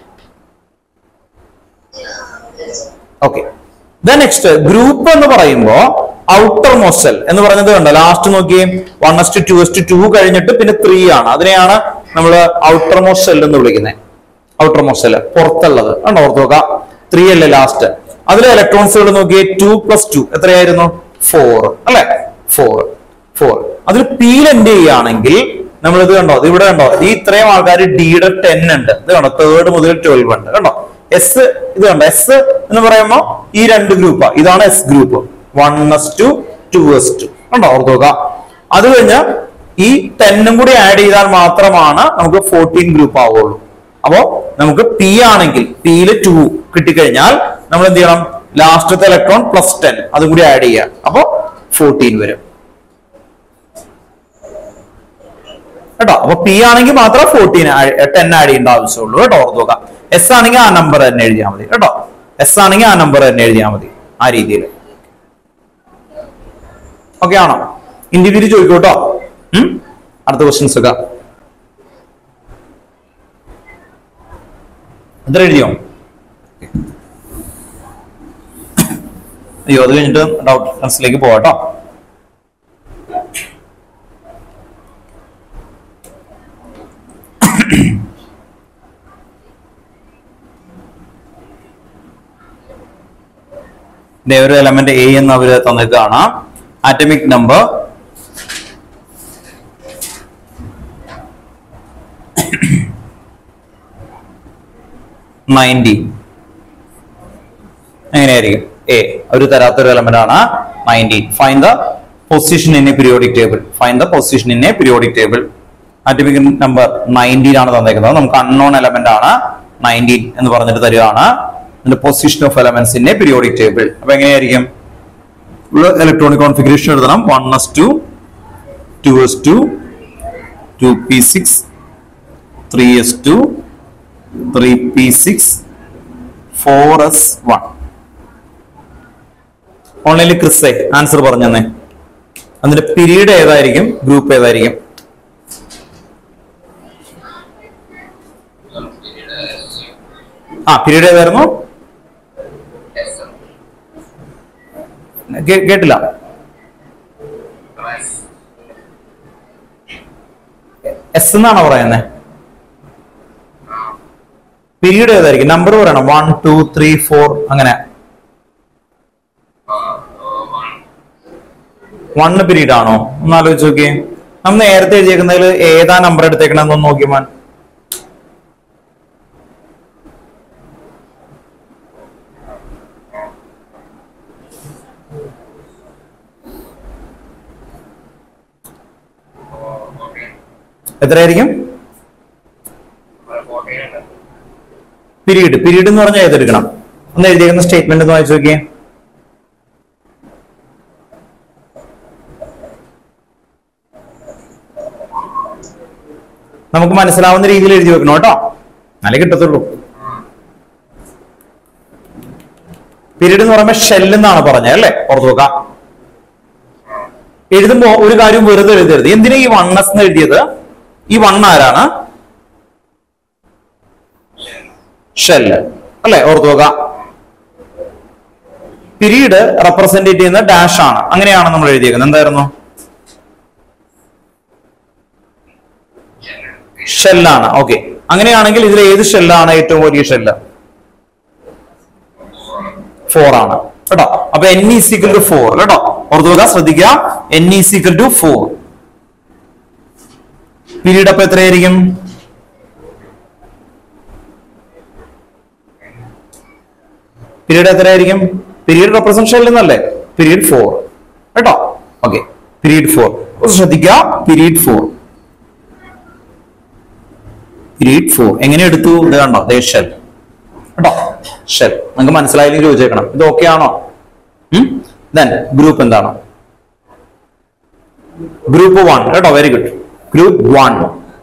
ഓക്കെ ദ നെക്സ്റ്റ് ഗ്രൂപ്പ് എന്ന് പറയുമ്പോ ഔട്ടർ മോസ്റ്റൽ എന്ന് പറഞ്ഞത് കണ്ടോ ലാസ്റ്റ് നോക്കിയേ one s two s two കഴിഞ്ഞിട്ട് പിന്നെ ത്രീ ആണ് അതിനെയാണ് നമ്മൾ ഔട്ടർ മോസ്റ്റൽ എന്ന് വിളിക്കുന്നത് ഔട്ടർ മോസ്റ്റൽ പുറത്തുള്ളത് കണ്ടോ ഓർത്ത് നോക്കാം ത്രീ അല്ലേ ലാസ്റ്റ് അതിലെ ഇലക്ട്രോൺസുകൾ നോക്കിയേ ടു പ്ലസ് ടു എത്രയായിരുന്നു ഫോർ അല്ലെ ഫോർ ഫോർ അതിൽ പീൽ എൻഡ് ചെയ്യുകയാണെങ്കിൽ നമ്മൾ ഇത് കണ്ടോ ഇത് ഇവിടെ കണ്ടോ ഈ ഇത്രയും ആൾക്കാർ ഡിയുടെ ടെൻ ഉണ്ട് ഇത് കണ്ടോ തേർഡ് മുതൽ ട്വൽവ് ഉണ്ട് കണ്ടോ എസ് ഇത് കണ്ടോ എസ് എന്ന് പറയുമ്പോ ഈ രണ്ട് ഗ്രൂപ്പാ ഇതാണ് s group one s two two s two കണ്ടോ ഓർത്ത് നോക്കാം അത് കഴിഞ്ഞ് ഈ ടെന്നും കൂടി ആഡ് ചെയ്താൽ മാത്രമാണ് നമുക്ക് ഫോർട്ടീൻ ഗ്രൂപ്പ് ആവുള്ളൂ അപ്പോ നമുക്ക് പി ആണെങ്കിൽ പിയില് ടു കിട്ടിക്കഴിഞ്ഞാൽ നമ്മൾ എന്ത് ചെയ്യണം ലാസ്റ്റത്തെ ഇലക്ട്രോൺ പ്ലസ് ടെൻ അതും കൂടി ആഡ് ചെയ്യാം അപ്പോ ഫോർട്ടീൻ വരും കേട്ടോ അപ്പൊ പി ആണെങ്കിൽ മാത്രം ഫോർട്ടീൻ ടെൻ ആഡ് ചെയ്യേണ്ട ആവശ്യമുള്ളൂ കേട്ടോ ഓർത്ത് നോക്കാം എസ് ആണെങ്കിൽ ആ നമ്പർ തന്നെ എഴുതിയാൽ മതി കേട്ടോ എസ് ആണെങ്കിൽ ആ നമ്പർ തന്നെ എഴുതിയാൽ മതി ആ രീതിയിൽ ഓക്കെ ആണോ ഇൻഡിവിജ്വൽ ചോദിക്കൂട്ടോ ഉം? അടുത്ത ക്വസ്റ്റ്യൻസ് ഒക്കെ എത്ര എഴുതിയോ അയ്യോ അത് കഴിഞ്ഞിട്ട് ഡൗട്ട് ക്ലാസ്സിലേക്ക് പോവാട്ടോ ദേ ഒരു എലമെന്റ് എ എന്ന് അവര് തന്നിട്ടാണ് ആറ്റമിക് നമ്പർ നയൻറ്റി എങ്ങനെയായിരിക്കും എ ഒരു തരാത്തൊരു എലമെന്റ് ആണ് nineteen find the position in a periodic table find the position in a periodic table atomic number nineteen ആണ് തന്നേക്കുന്നത് നമുക്ക് അൺനോൺ എലമെന്റ് ആണ് നയൻറ്റീൻ എന്ന് പറഞ്ഞിട്ട് തരികയാണ് അതിന്റെ position of elements in a periodic table അപ്പൊ എങ്ങനെയായിരിക്കും ഇലക്ട്രോണിക് കോൺഫിഗറേഷൻ എഴുതണം one s two two s two two p six three s two three p six four s one ഓൺലൈനിൽ ക്രിസ്സേ ആൻസർ പറഞ്ഞെന്നേ അതിന്റെ പീരീഡ് ഏതായിരിക്കും ഗ്രൂപ്പ് ഏതായിരിക്കും ആ പീരീഡ് ഏതായിരുന്നു കേ- കേട്ടില്ല എസ് എന്നാണോ പറയുന്നത് പീരീഡ് ഏതായിരിക്കും നമ്പർ പറയണം വൺ ടു ത്രീ ഫോർ അങ്ങനെ വണ്ണ് പീരീഡ് ആണോ ഒന്ന് ആലോചിച്ച് നോക്കിയേ നമ്മൾ നേരത്തെ എഴുതിയേക്കുന്നതിൽ ഏതാ നമ്പർ എടുത്തേക്കണെന്നൊന്ന് നോക്കി മാൻ എത്രയായിരിക്കും പീരീഡ് പീരീഡ് എന്ന് പറഞ്ഞാൽ ഏതെടുക്കണം ഒന്ന് എഴുതിയേക്കുന്ന സ്റ്റേറ്റ്മെന്റ് ഒന്ന് വായിച്ചു നോക്കിയേ നമുക്ക് മനസ്സിലാവുന്ന രീതിയിൽ എഴുതി വെക്കണം കേട്ടോ എന്നാലേ കിട്ടത്തുള്ളൂ പീരീഡ് എന്ന് പറയുമ്പോൾ ഷെൽ എന്നാണ് പറഞ്ഞത് അല്ലേ ഓർത്ത് നോക്കാം എഴുതുമ്പോ ഒരു കാര്യം വെറുതെ എഴുതരുത് എന്തിനാ ഈ വണ്ണസ് എന്ന് എഴുതിയത് ഈ വൺ ആരാണ് ഷെല്ല് അല്ലെ ഓർത്ത് നോക്കാം പീരീഡ് റെപ്രസെന്റ് ചെയ്യുന്ന ഡാഷ് ആണ് അങ്ങനെയാണ് നമ്മൾ എഴുതിയേക്കുന്നത് എന്തായിരുന്നു ഷെല്ലാണ് ഓക്കെ അങ്ങനെയാണെങ്കിൽ ഇതിൽ ഏത് ഷെല്ലാണ് ഏറ്റവും വലിയ ഷെല്ല് ഫോർ ആണ് കേട്ടോ അപ്പൊ എൻ ഈ സീക്വൽ ടു ഫോർ കേട്ടോ ഓർത്ത് നോക്കുക ശ്രദ്ധിക്കുക എൻ ഈ സീക്വൽ ടു ഫോർ പീരീഡ് അപ്പൊ എത്രയായിരിക്കും പീരീഡ് എത്രയായിരിക്കും പീരീഡ് റെപ്രസെന്റ് ഷെല്ലിൽ നിന്നല്ലേ പീരീഡ് ഫോർ കേട്ടോ ഓക്കെ പീരീഡ് ഫോർ ശ്രദ്ധിക്കുക പീരീഡ് ഫോർ പീരീഡ് ഫോർ എങ്ങനെ എടുത്തു ഇത് കണ്ടോ ദേ ഷെൽ കേട്ടോ ഷെൽ നിങ്ങൾക്ക് മനസ്സിലായില്ലെങ്കിൽ ചോദിച്ചേക്കണം ഇത് ഓക്കെ ആണോ ദെൻ ഗ്രൂപ്പ് എന്താണ് ഗ്രൂപ്പ് വൺ കേട്ടോ very good group one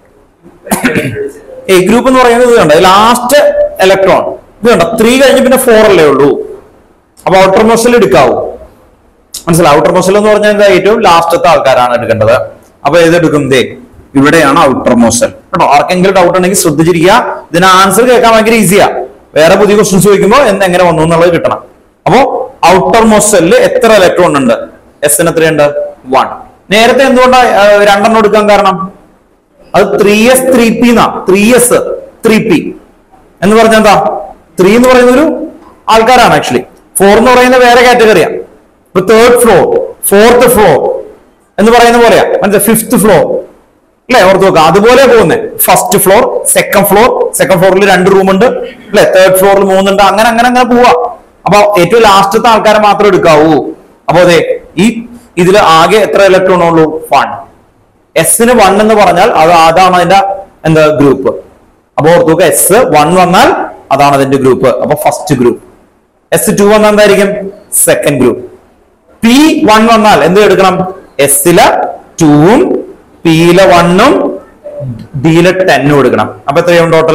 A group എന്ന് പറയുന്നത് ഇത് കണ്ടോ ലാസ്റ്റ് ഇലക്ട്രോൺ ഇത് കണ്ടോ ത്രീ കഴിഞ്ഞ് പിന്നെ ഫോർ അല്ലേ ഉള്ളൂ അപ്പൊ ഔട്ടർ മോസ്റ്റിൽ എടുക്കാവൂ മനസ്സിലാവും ഔട്ടർ മോസ്റ്റിൽ എന്ന് പറഞ്ഞാൽ എന്താ ഏറ്റവും ലാസ്റ്റത്തെ ആൾക്കാരാണ് എടുക്കേണ്ടത് അപ്പൊ ഏതെടുക്കും ദേ ഇവിടെയാണ് ഔട്ടർ മോസ്റ്റൽ കേട്ടോ ആർക്കെങ്കിലും ഡൗട്ട് ഉണ്ടെങ്കിൽ ശ്രദ്ധിച്ചിരിക്കുക ഇതിന് ആൻസർ കേൾക്കാൻ ഭയങ്കര ഈസിയാ വേറെ പുതിയ ക്വസ്റ്റ്യൻസ് ചോദിക്കുമ്പോൾ എന്ത് എങ്ങനെ വന്നു എന്നുള്ളത് കിട്ടണം അപ്പോ ഔട്ടർ മോസ്റ്റലിൽ എത്ര ഇലക്ട്രോൺ ഉണ്ട് എസ് ന് എത്രയുണ്ട് വൺ നേരത്തെ എന്തുകൊണ്ടാ ആ, രണ്ടെണ്ണം എടുക്കാൻ കാരണം അത് ത്രീ എസ് ത്രീ പി എന്നാ ത്രീ എസ് ത്രീ പി എന്ന് പറഞ്ഞാൽ എന്താ ത്രീ എന്ന് പറയുന്ന ഒരു ആൾക്കാരാണ് ആക്ച്വലി ഫോർ എന്ന് പറയുന്ന വേറെ കാറ്റഗറിയാ ഇപ്പൊ തേർഡ് ഫ്ലോർ ഫോർത്ത് ഫ്ലോർ എന്ന് പറയുന്ന പോലെയാ മനസ്സിലായി ഫിഫ്ത് ഫ്ലോർ അല്ലെ ഓർത്ത് നോക്കുക അതുപോലെ പോകുന്നത് first floor second floor second ഫ്ലോറിൽ രണ്ട് റൂം ഉണ്ട് അല്ലെ തേർഡ് ഫ്ലോറിൽ മൂന്നുണ്ട് അങ്ങനെ അങ്ങനെ അങ്ങനെ പോവാ അപ്പൊ ഏറ്റവും ലാസ്റ്റത്തെ ആൾക്കാരെ മാത്രം എടുക്കാവൂ അപ്പൊ അതെ ഈ ഇതിൽ ആകെ എത്ര ഇലക്ട്രോൺ ഉള്ളൂ വൺ എസിന് വൺ എന്ന് പറഞ്ഞാൽ അത് അതാണ് അതിന്റെ എന്താ ഗ്രൂപ്പ് അപ്പൊ ഓർത്ത് നോക്കുക എസ് വൺ വന്നാൽ അതാണ് അതിന്റെ ഗ്രൂപ്പ് അപ്പൊ ഫസ്റ്റ് ഗ്രൂപ്പ് എസ് ടു വന്നാൽ എന്തായിരിക്കും സെക്കൻഡ് ഗ്രൂപ്പ് പി വൺ വന്നാൽ എന്ത് എടുക്കണം എസിലെ ടൂവും പിയിലെ വണ്ണും ഡിയിലെ ടെന്നും എടുക്കണം അപ്പൊ എത്രയും ടോട്ടൽ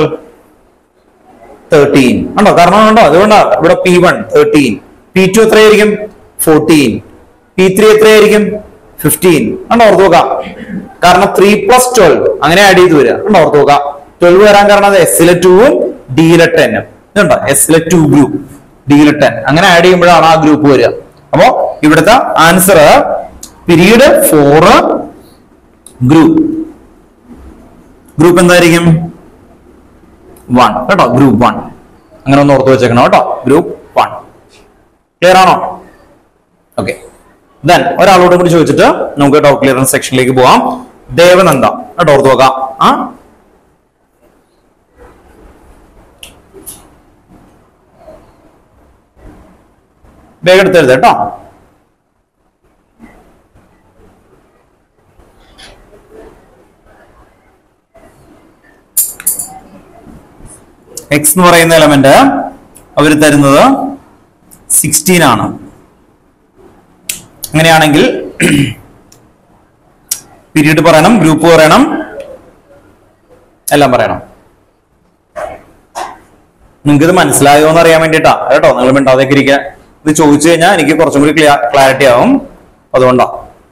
തേർട്ടീൻ ഉണ്ടോ കാരണം ഉണ്ടോ അതുകൊണ്ടാ ഇവിടെ p one thirteen p two എത്രയായിരിക്കും ഫോർട്ടീൻ പി ത്രീ എത്രയായിരിക്കും ഫിഫ്റ്റീൻ ഉണ്ടോ ഓർത്ത് നോക്കാം കാരണം ത്രീ പ്ലസ് ട്വൽവ് അങ്ങനെ ആഡ് ചെയ്ത് വരിക ഉണ്ടോ ഓർത്ത് നോക്കാം ട്വൽവ് വരാൻ കാരണം അത് എസിലെ ടൂവും ഡിയിലെ ടെന്നും ഇതുണ്ടോ എസിലെ ടു ഗ്രൂപ്പ് ഡിയിലെ ടെൻ അങ്ങനെ ആഡ് ചെയ്യുമ്പോഴാണ് ആ ഗ്രൂപ്പ് വരിക അപ്പോ ഇവിടുത്തെ answer period four group group എന്തായിരിക്കും വൺ കേട്ടോ ഗ്രൂപ്പ് വൺ അങ്ങനെ ഒന്ന് ഓർത്ത് വെച്ചേക്കണം കേട്ടോ ഗ്രൂപ്പ് വൺ ക്ലിയർ ആണോ ഓക്കെ ദെൻ ഒരാളോട് കൂടി ചോദിച്ചിട്ട് നമുക്ക് ഡൗട്ട് ക്ലിയറൻസ് സെക്ഷനിലേക്ക് പോവാം ദേവനന്ദ കേട്ടോ ഓർത്ത് നോക്കാം ആ വേഗം എടുത്തെഴുത കേട്ടോ എക്സ് എന്ന് പറയുന്ന എലമെന്റ് അവർ തരുന്നത് സിക്സ്റ്റീൻ ആണ് അങ്ങനെയാണെങ്കിൽ പീരീഡ് പറയണം ഗ്രൂപ്പ് പറയണം എല്ലാം പറയണം നിങ്ങൾക്ക് ഇത് മനസ്സിലായോ എന്ന് അറിയാൻ വേണ്ടിട്ടാ കേട്ടോ നിങ്ങൾ മിണ്ടാതൊക്കെ ഇരിക്കുക ഇത് ചോദിച്ചു കഴിഞ്ഞാൽ എനിക്ക് കുറച്ചും കൂടി ക്ലാരിറ്റി ആവും അതുകൊണ്ടാ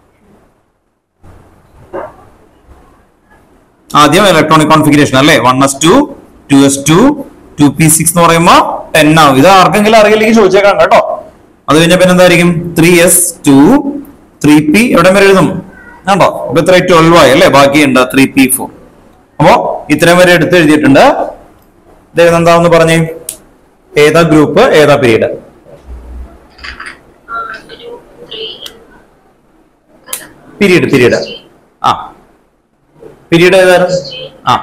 ആദ്യം ഇലക്ട്രോണിക് കോൺഫിഗറേഷൻ അല്ലേ one s two two s two two p six എന്ന് പറയുമ്പോ ടെൻ ആവും ഇത് ആർക്കെങ്കിലും അറിയില്ലെങ്കിൽ ചോദിച്ചേക്കാം കേട്ടോ അത് കഴിഞ്ഞ പിന്നെ എന്തായിരിക്കും three s two three p എവിടെ വരെ എഴുതും കണ്ടോ അപ്പൊ ഇത്ര ട്വൽവ് ആയി അല്ലേ ബാക്കിയുണ്ട് ത്രീ പി ഫോർ അപ്പോ ഇത്രയും വരെ എടുത്ത് എഴുതിയിട്ടുണ്ട് ഇദ്ദേഹം എന്താന്ന് പറഞ്ഞേ ഏതാ ഗ്രൂപ്പ് ഏതാ പീരീഡ് പീരീഡ് പീരീഡ് ആ പീരീഡ് ഏതായിരുന്നു ആ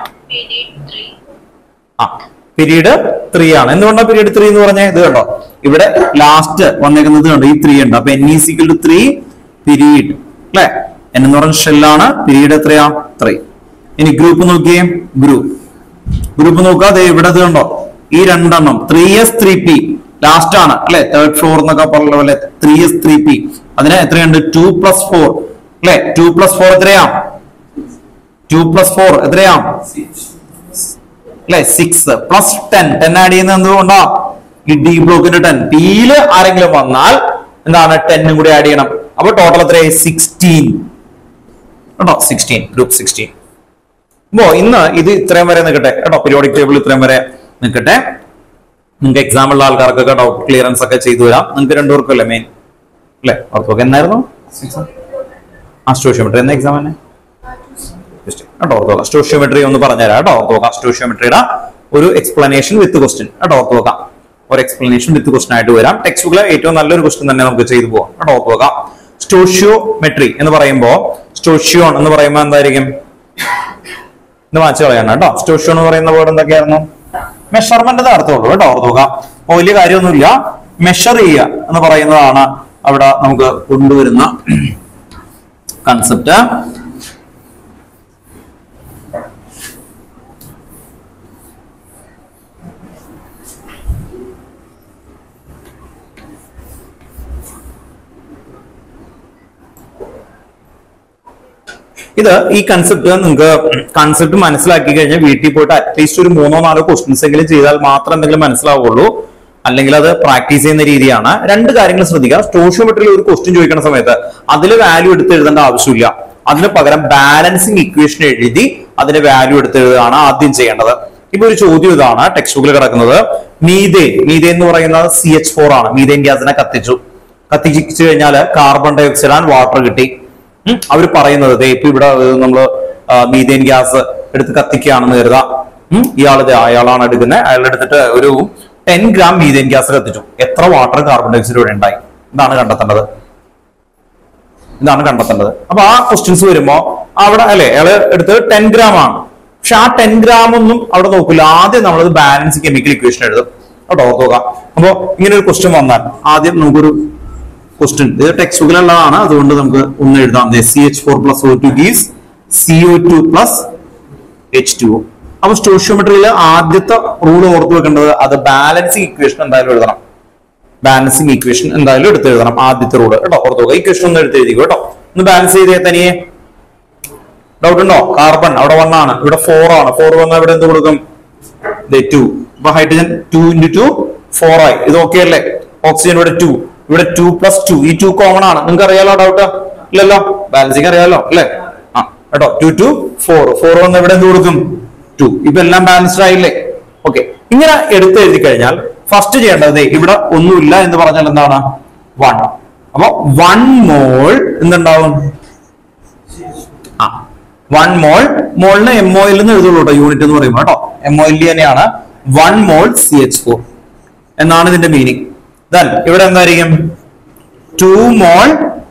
ആ പീരീഡ് ത്രീ ആണ് എന്തുകൊണ്ടാണ് പീരീഡ് ത്രീ എന്ന് പറഞ്ഞത് ഇത് കണ്ടോ ഇവിടെ ലാസ്റ്റ് വന്നേക്കുന്നത് കണ്ടോ ഈ ത്രീ ഉണ്ട് അപ്പൊ n is equal to three period അല്ലെ എൻ എന്ന് പറഞ്ഞ ഷെല്ലാണ് പീരീഡ് എത്രയാ ത്രീ ഇനി ഗ്രൂപ്പ് നോക്കിയേ ഗ്രൂപ്പ് ഗ്രൂപ്പ് നോക്കാതെ ഇവിടെ ഇത് കണ്ടോ ഈ രണ്ടെണ്ണം three s three p last ആണ് അല്ലെ തേർഡ് ഫ്ലോർ എന്നൊക്കെ പറഞ്ഞ പോലെ ത്രീ എസ് ത്രീ പി അതിന് എത്രയുണ്ട് ടു പ്ലസ് ഫോർ അല്ലെ ടു പ്ലസ് ഫോർ എത്രയാ ടു പ്ലസ് ഫോർ എത്രയാ അല്ലെ six plus ten ten add ചെയ്യുന്നത് എന്തുകൊണ്ടാ ഈ ഡി ബ്ലോക്കിന്റെ ടെൻ പിയില് ആരെങ്കിലും വന്നാൽ എന്താണ് ടെന്നും കൂടി ആഡ് ചെയ്യണം അപ്പൊ ടോട്ടൽ എത്രയായി സിക്സ്റ്റീൻ കേട്ടോ സിക്സ്റ്റീൻ ഗ്രൂപ്പ് സിക്സ്റ്റീൻ അപ്പോ ഇന്ന് ഇത് ഇത്രയും വരെ നിൽക്കട്ടെ കേട്ടോ പീരിയോഡിക് ടേബിൾ ഇത്രയും വരെ നിൽക്കട്ടെ നിങ്ങൾക്ക് എക്സാം ഉള്ള ആൾക്കാർക്കൊക്കെ ഡൗട്ട് ക്ലിയറൻസ് ഒക്കെ ചെയ്തു തരാം നിങ്ങൾക്ക് രണ്ടുപേർക്കും അല്ലേ മെയിൻ അല്ലേ ഓർക്കൊക്കെ എന്നായിരുന്നു അസ്റ്റോഷ്യോമെട്രി എന്ന എക്സാം തന്നെ Just കേട്ടോ ഓർത്തോക്കാം സ്റ്റോഷ്യോമെട്രി ഒന്ന് പറഞ്ഞുതരാം കേട്ടോ ഓർത്തോക്കാം സ്റ്റോഷ്യോമെട്രിയുടെ ഒരു എക്സ്പ്ലനേഷൻ വിത്ത് ക്വസ്റ്റ്യൻ കേട്ടോ ഓർത്തോക്കാം ഒരു എക്സ്പ്ലനേഷൻ വിത്ത് ക്വസ്റ്റ്യൻ ആയിട്ട് വരാം ടെക്സ്റ്റ് ബുക്കിലെ ഏറ്റവും നല്ലൊരു ക്വസ്റ്റ്യൻ തന്നെ നമുക്ക് ചെയ്തു പോകാം കേട്ടോ ഓർത്തോക്കാം സ്റ്റോഷ്യോമെട്രി എന്ന് പറയുമ്പോൾ സ്റ്റോഷ്യോൺ എന്ന് പറയുമ്പോൾ എന്തായിരിക്കും ഇത് വായിച്ചു കളയാണ് കേട്ടോ സ്റ്റോഷ്യോ എന്ന് പറയുന്ന വേർഡ് എന്തൊക്കെയായിരുന്നു മെഷർമെന്റ് അർത്ഥമുള്ളൂ കേട്ടോ ഓർത്ത് നോക്കാം അപ്പൊ വലിയ കാര്യമൊന്നുമില്ല മെഷർ ചെയ്യുക എന്ന് പറയുന്നതാണ് അവിടെ നമുക്ക് കൊണ്ടുവരുന്ന കൺസെപ്റ്റ് ഇത് ഈ കൺസെപ്റ്റ് നിങ്ങൾക്ക് കൺസെപ്റ്റ് മനസ്സിലാക്കി കഴിഞ്ഞാൽ വീട്ടിൽ പോയിട്ട് അറ്റ്ലീസ്റ്റ് ഒരു മൂന്നോ നാലോ ക്വസ്റ്റ്യൻസ് എങ്കിലും ചെയ്താൽ മാത്രം എന്തെങ്കിലും മനസ്സിലാവുള്ളൂ അല്ലെങ്കിൽ അത് പ്രാക്ടീസ് ചെയ്യുന്ന രീതിയാണ് രണ്ട് കാര്യങ്ങൾ ശ്രദ്ധിക്കുക സ്റ്റോഷ്യോമെട്രിയിൽ ഒരു ക്വസ്റ്റ്യൻ ചോദിക്കുന്ന സമയത്ത് അതിൽ വാല്യൂ എടുത്ത് എഴുതേണ്ട ആവശ്യമില്ല അതിന് പകരം ബാലൻസിങ് ഇക്വേഷൻ എഴുതി അതിന്റെ വാല്യൂ എടുത്ത് എഴുതുകയാണ് ആദ്യം ചെയ്യേണ്ടത് ഇപ്പൊ ഒരു ചോദ്യം ഇതാണ് ടെക്സ്റ്റ് ബുക്കിൽ കിടക്കുന്നത് മീതേൻ മീതേൻ എന്ന് പറയുന്നത് സി എച്ച് ഫോർ ആണ് മീതേൻ ഗ്യാസിനെ കത്തിച്ചു കത്തിച്ചു കഴിഞ്ഞാൽ carbon dioxide and water കിട്ടി അവർ പറയുന്നത് ദേ ഇപ്പൊ ഇവിടെ നമ്മൾ മീതേൻ ഗ്യാസ് എടുത്ത് കത്തിക്കുകയാണെന്ന് കരുതാം ഉം, ഇയാള് ദേ അയാളാണ് എടുക്കുന്നത് അയാൾ എടുത്തിട്ട് ഒരു ടെൻ ഗ്രാം മീതേൻ ഗ്യാസ് കത്തിച്ചു എത്ര വാട്ടർ കാർബൺ ഡൈ ഓക്സൈഡ് ഇവിടെ ഉണ്ടായി ഇതാണ് കണ്ടെത്തേണ്ടത് ഇതാണ് കണ്ടെത്തേണ്ടത് അപ്പൊ ആ ക്വസ്റ്റ്യൻസ് വരുമ്പോ അവിടെ അല്ലെ അയാള് എടുത്ത് ടെൻ ഗ്രാം ആണ് പക്ഷെ ആ ടെൻ ഗ്രാം ഒന്നും അവിടെ നോക്കില്ല ആദ്യം നമ്മളത് ബാലൻസ് കെമിക്കൽ ഇക്വേഷൻ എഴുതും കേട്ടോ ഓർക്കുക അപ്പൊ ഇങ്ങനെ ഒരു ക്വസ്റ്റ്യൻ വന്നാൽ ആദ്യം നമുക്കൊരു ക്വസ്റ്റ്യൻ ഇത് ടെക്സ്റ്റ് ബുക്കിലുള്ളതാണ് അതുകൊണ്ട് നമുക്ക് ഒന്ന് എഴുതാം C H four plus O two gives C O two plus H two അപ്പൊ സ്റ്റോഷ്യോമെട്രിയിൽ ആദ്യത്തെ റൂൾ ഓർത്ത് വെക്കേണ്ടത് അത് ബാലൻസിങ് ഇക്വേഷൻ എന്തായാലും എഴുതണം ബാലൻസിങ് ഇക്വേഷൻ എന്തായാലും എടുത്ത് എഴുതണം ആദ്യത്തെ റൂള് കേട്ടോ ഓർത്ത് നോക്കുക ഇക്വേഷൻ ഒന്ന് എടുത്ത് എഴുതിക്കോ കേട്ടോ ഒന്ന് ബാലൻസ് ചെയ്തേ തനിയെ ഡൗട്ട് ഉണ്ടോ കാർബൺ അവിടെ വൺ ആണ് ഇവിടെ ഫോർ ആണ് ഫോർ വന്നാൽ ഇവിടെ എന്ത് കൊടുക്കും ടു അപ്പൊ hydrogen two into two four ആയി ഇത് ഓക്കെ അല്ലേ ഓക്സിജൻ ഇവിടെ ടു ഇവിടെ ടു പ്ലസ് ടു ഈ ടു കോമൺ ആണ് നിങ്ങൾക്ക് അറിയാലോ ഡൗട്ട് ഇല്ലല്ലോ ബാലൻസിങ് അറിയാലോ അല്ലേ ആ കേട്ടോ ടു ടു ഫോർ ഫോർ വന്ന് ഇവിടെ എന്ത് കൊടുക്കും ടു ഇപ്പൊ എല്ലാം ബാലൻസ്ഡ് ആയില്ലേ ഓക്കെ ഇങ്ങനെ എടുത്ത് എഴുതി കഴിഞ്ഞാൽ ഫസ്റ്റ് ചെയ്യേണ്ടത് ദേ ഇവിടെ ഒന്നുമില്ല എന്ന് പറഞ്ഞാൽ എന്താണ് വൺ അപ്പൊ വൺ മോൾ എന്തുണ്ടാവും ആ വൺ മോൾ മോളിന് എം ഒയിൽ എന്ന് എഴുതുള്ളൂ കേട്ടോ യൂണിറ്റ് എന്ന് പറയുമ്പോൾ കേട്ടോ എം ഒയിൽ തന്നെയാണ് one mole C H four എന്നാണ് ഇതിന്റെ മീനിങ് ദൻ ഇവിടെ എന്തായിരിക്കും two mole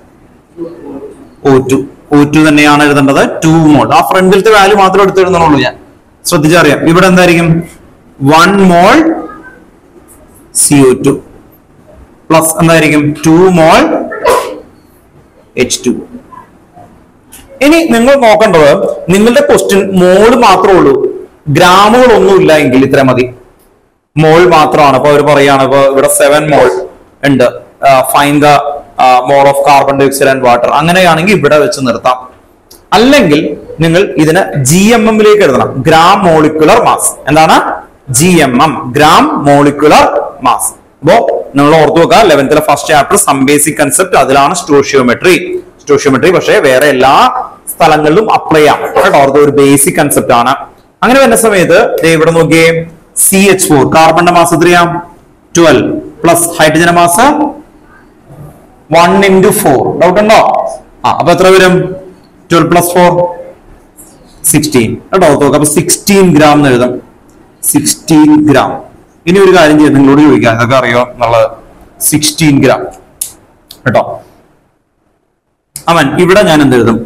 O two O two തന്നെയാണ് എഴുതേണ്ടത് ടു മോൾ ആ ഫ്രണ്ടിലത്തെ വാല്യൂ മാത്രം എടുത്ത് എഴുതണുള്ളൂ ഞാൻ ശ്രദ്ധിച്ചറിയാം ഇവിടെ എന്തായിരിക്കും one mole C O two plus എന്തായിരിക്കും ടു മോൾ എച്ച് ടു ഇനി നിങ്ങൾ നോക്കേണ്ടത് നിങ്ങളുടെ ക്വസ്റ്റ്യൻ മോൾ മാത്രമേ ഉള്ളൂ ഗ്രാമുകൾ ഒന്നും ഇല്ല എങ്കിൽ ഇത്ര മതി മോൾ മാത്രമാണ് അപ്പൊ അവർ പറയാണ് ഇപ്പൊ ഇവിടെ സെവൻ മോൾ ഉണ്ട് find the mole of carbon dioxide and water അങ്ങനെയാണെങ്കിൽ ഇവിടെ വെച്ച് നിർത്താം അല്ലെങ്കിൽ നിങ്ങൾ ഇതിന് ജി എം എമ്മിലേക്ക് എഴുതണം ഗ്രാം മോളിക്കുലർ മാസ് എന്താണ് G M M gram molecular mass അപ്പോ നിങ്ങൾ ഓർത്തു വെക്കുക ലെവൻത്തിലെ first chapter some basic concept അതിലാണ് സ്റ്റോഷ്യോമെട്രി സ്റ്റോഷ്യോമെട്രി പക്ഷേ വേറെ എല്ലാ സ്ഥലങ്ങളിലും അപ്ലൈ ചെയ്യാം കേട്ടോ ഓർത്ത് ഒരു ബേസിക് കൺസെപ്റ്റ് ആണ് അങ്ങനെ വരുന്ന സമയത്ത് ദേ ഇവിടെ നോക്കിയേ സി എച്ച് ഫോർ കാർബണിന്റെ മാസം എത്രയാം ട്വൽവ് പ്ലസ് ഹൈഡ്രജന്റെ മാസം വൺ ഇൻറ്റു ഫോർ ഡൗട്ട് ഉണ്ടോ ആ അപ്പൊ എത്ര വരും ട്വൽവ് പ്ലസ് ഫോർ സിക്സ്റ്റീൻ കേട്ടോ ഓർത്ത് നോക്കാം അപ്പൊ സിക്സ്റ്റീൻ ഗ്രാം എന്ന് എഴുതാം സിക്സ്റ്റീൻ ഗ്രാം ഇനി ഒരു കാര്യം ചെയ്യാം നിങ്ങളോട് ചോദിക്കാം ഇതൊക്കെ അറിയോ എന്നുള്ളത് സിക്സ്റ്റീൻ ഗ്രാം കേട്ടോ അവൻ ഇവിടെ ഞാൻ എന്ത് എഴുതും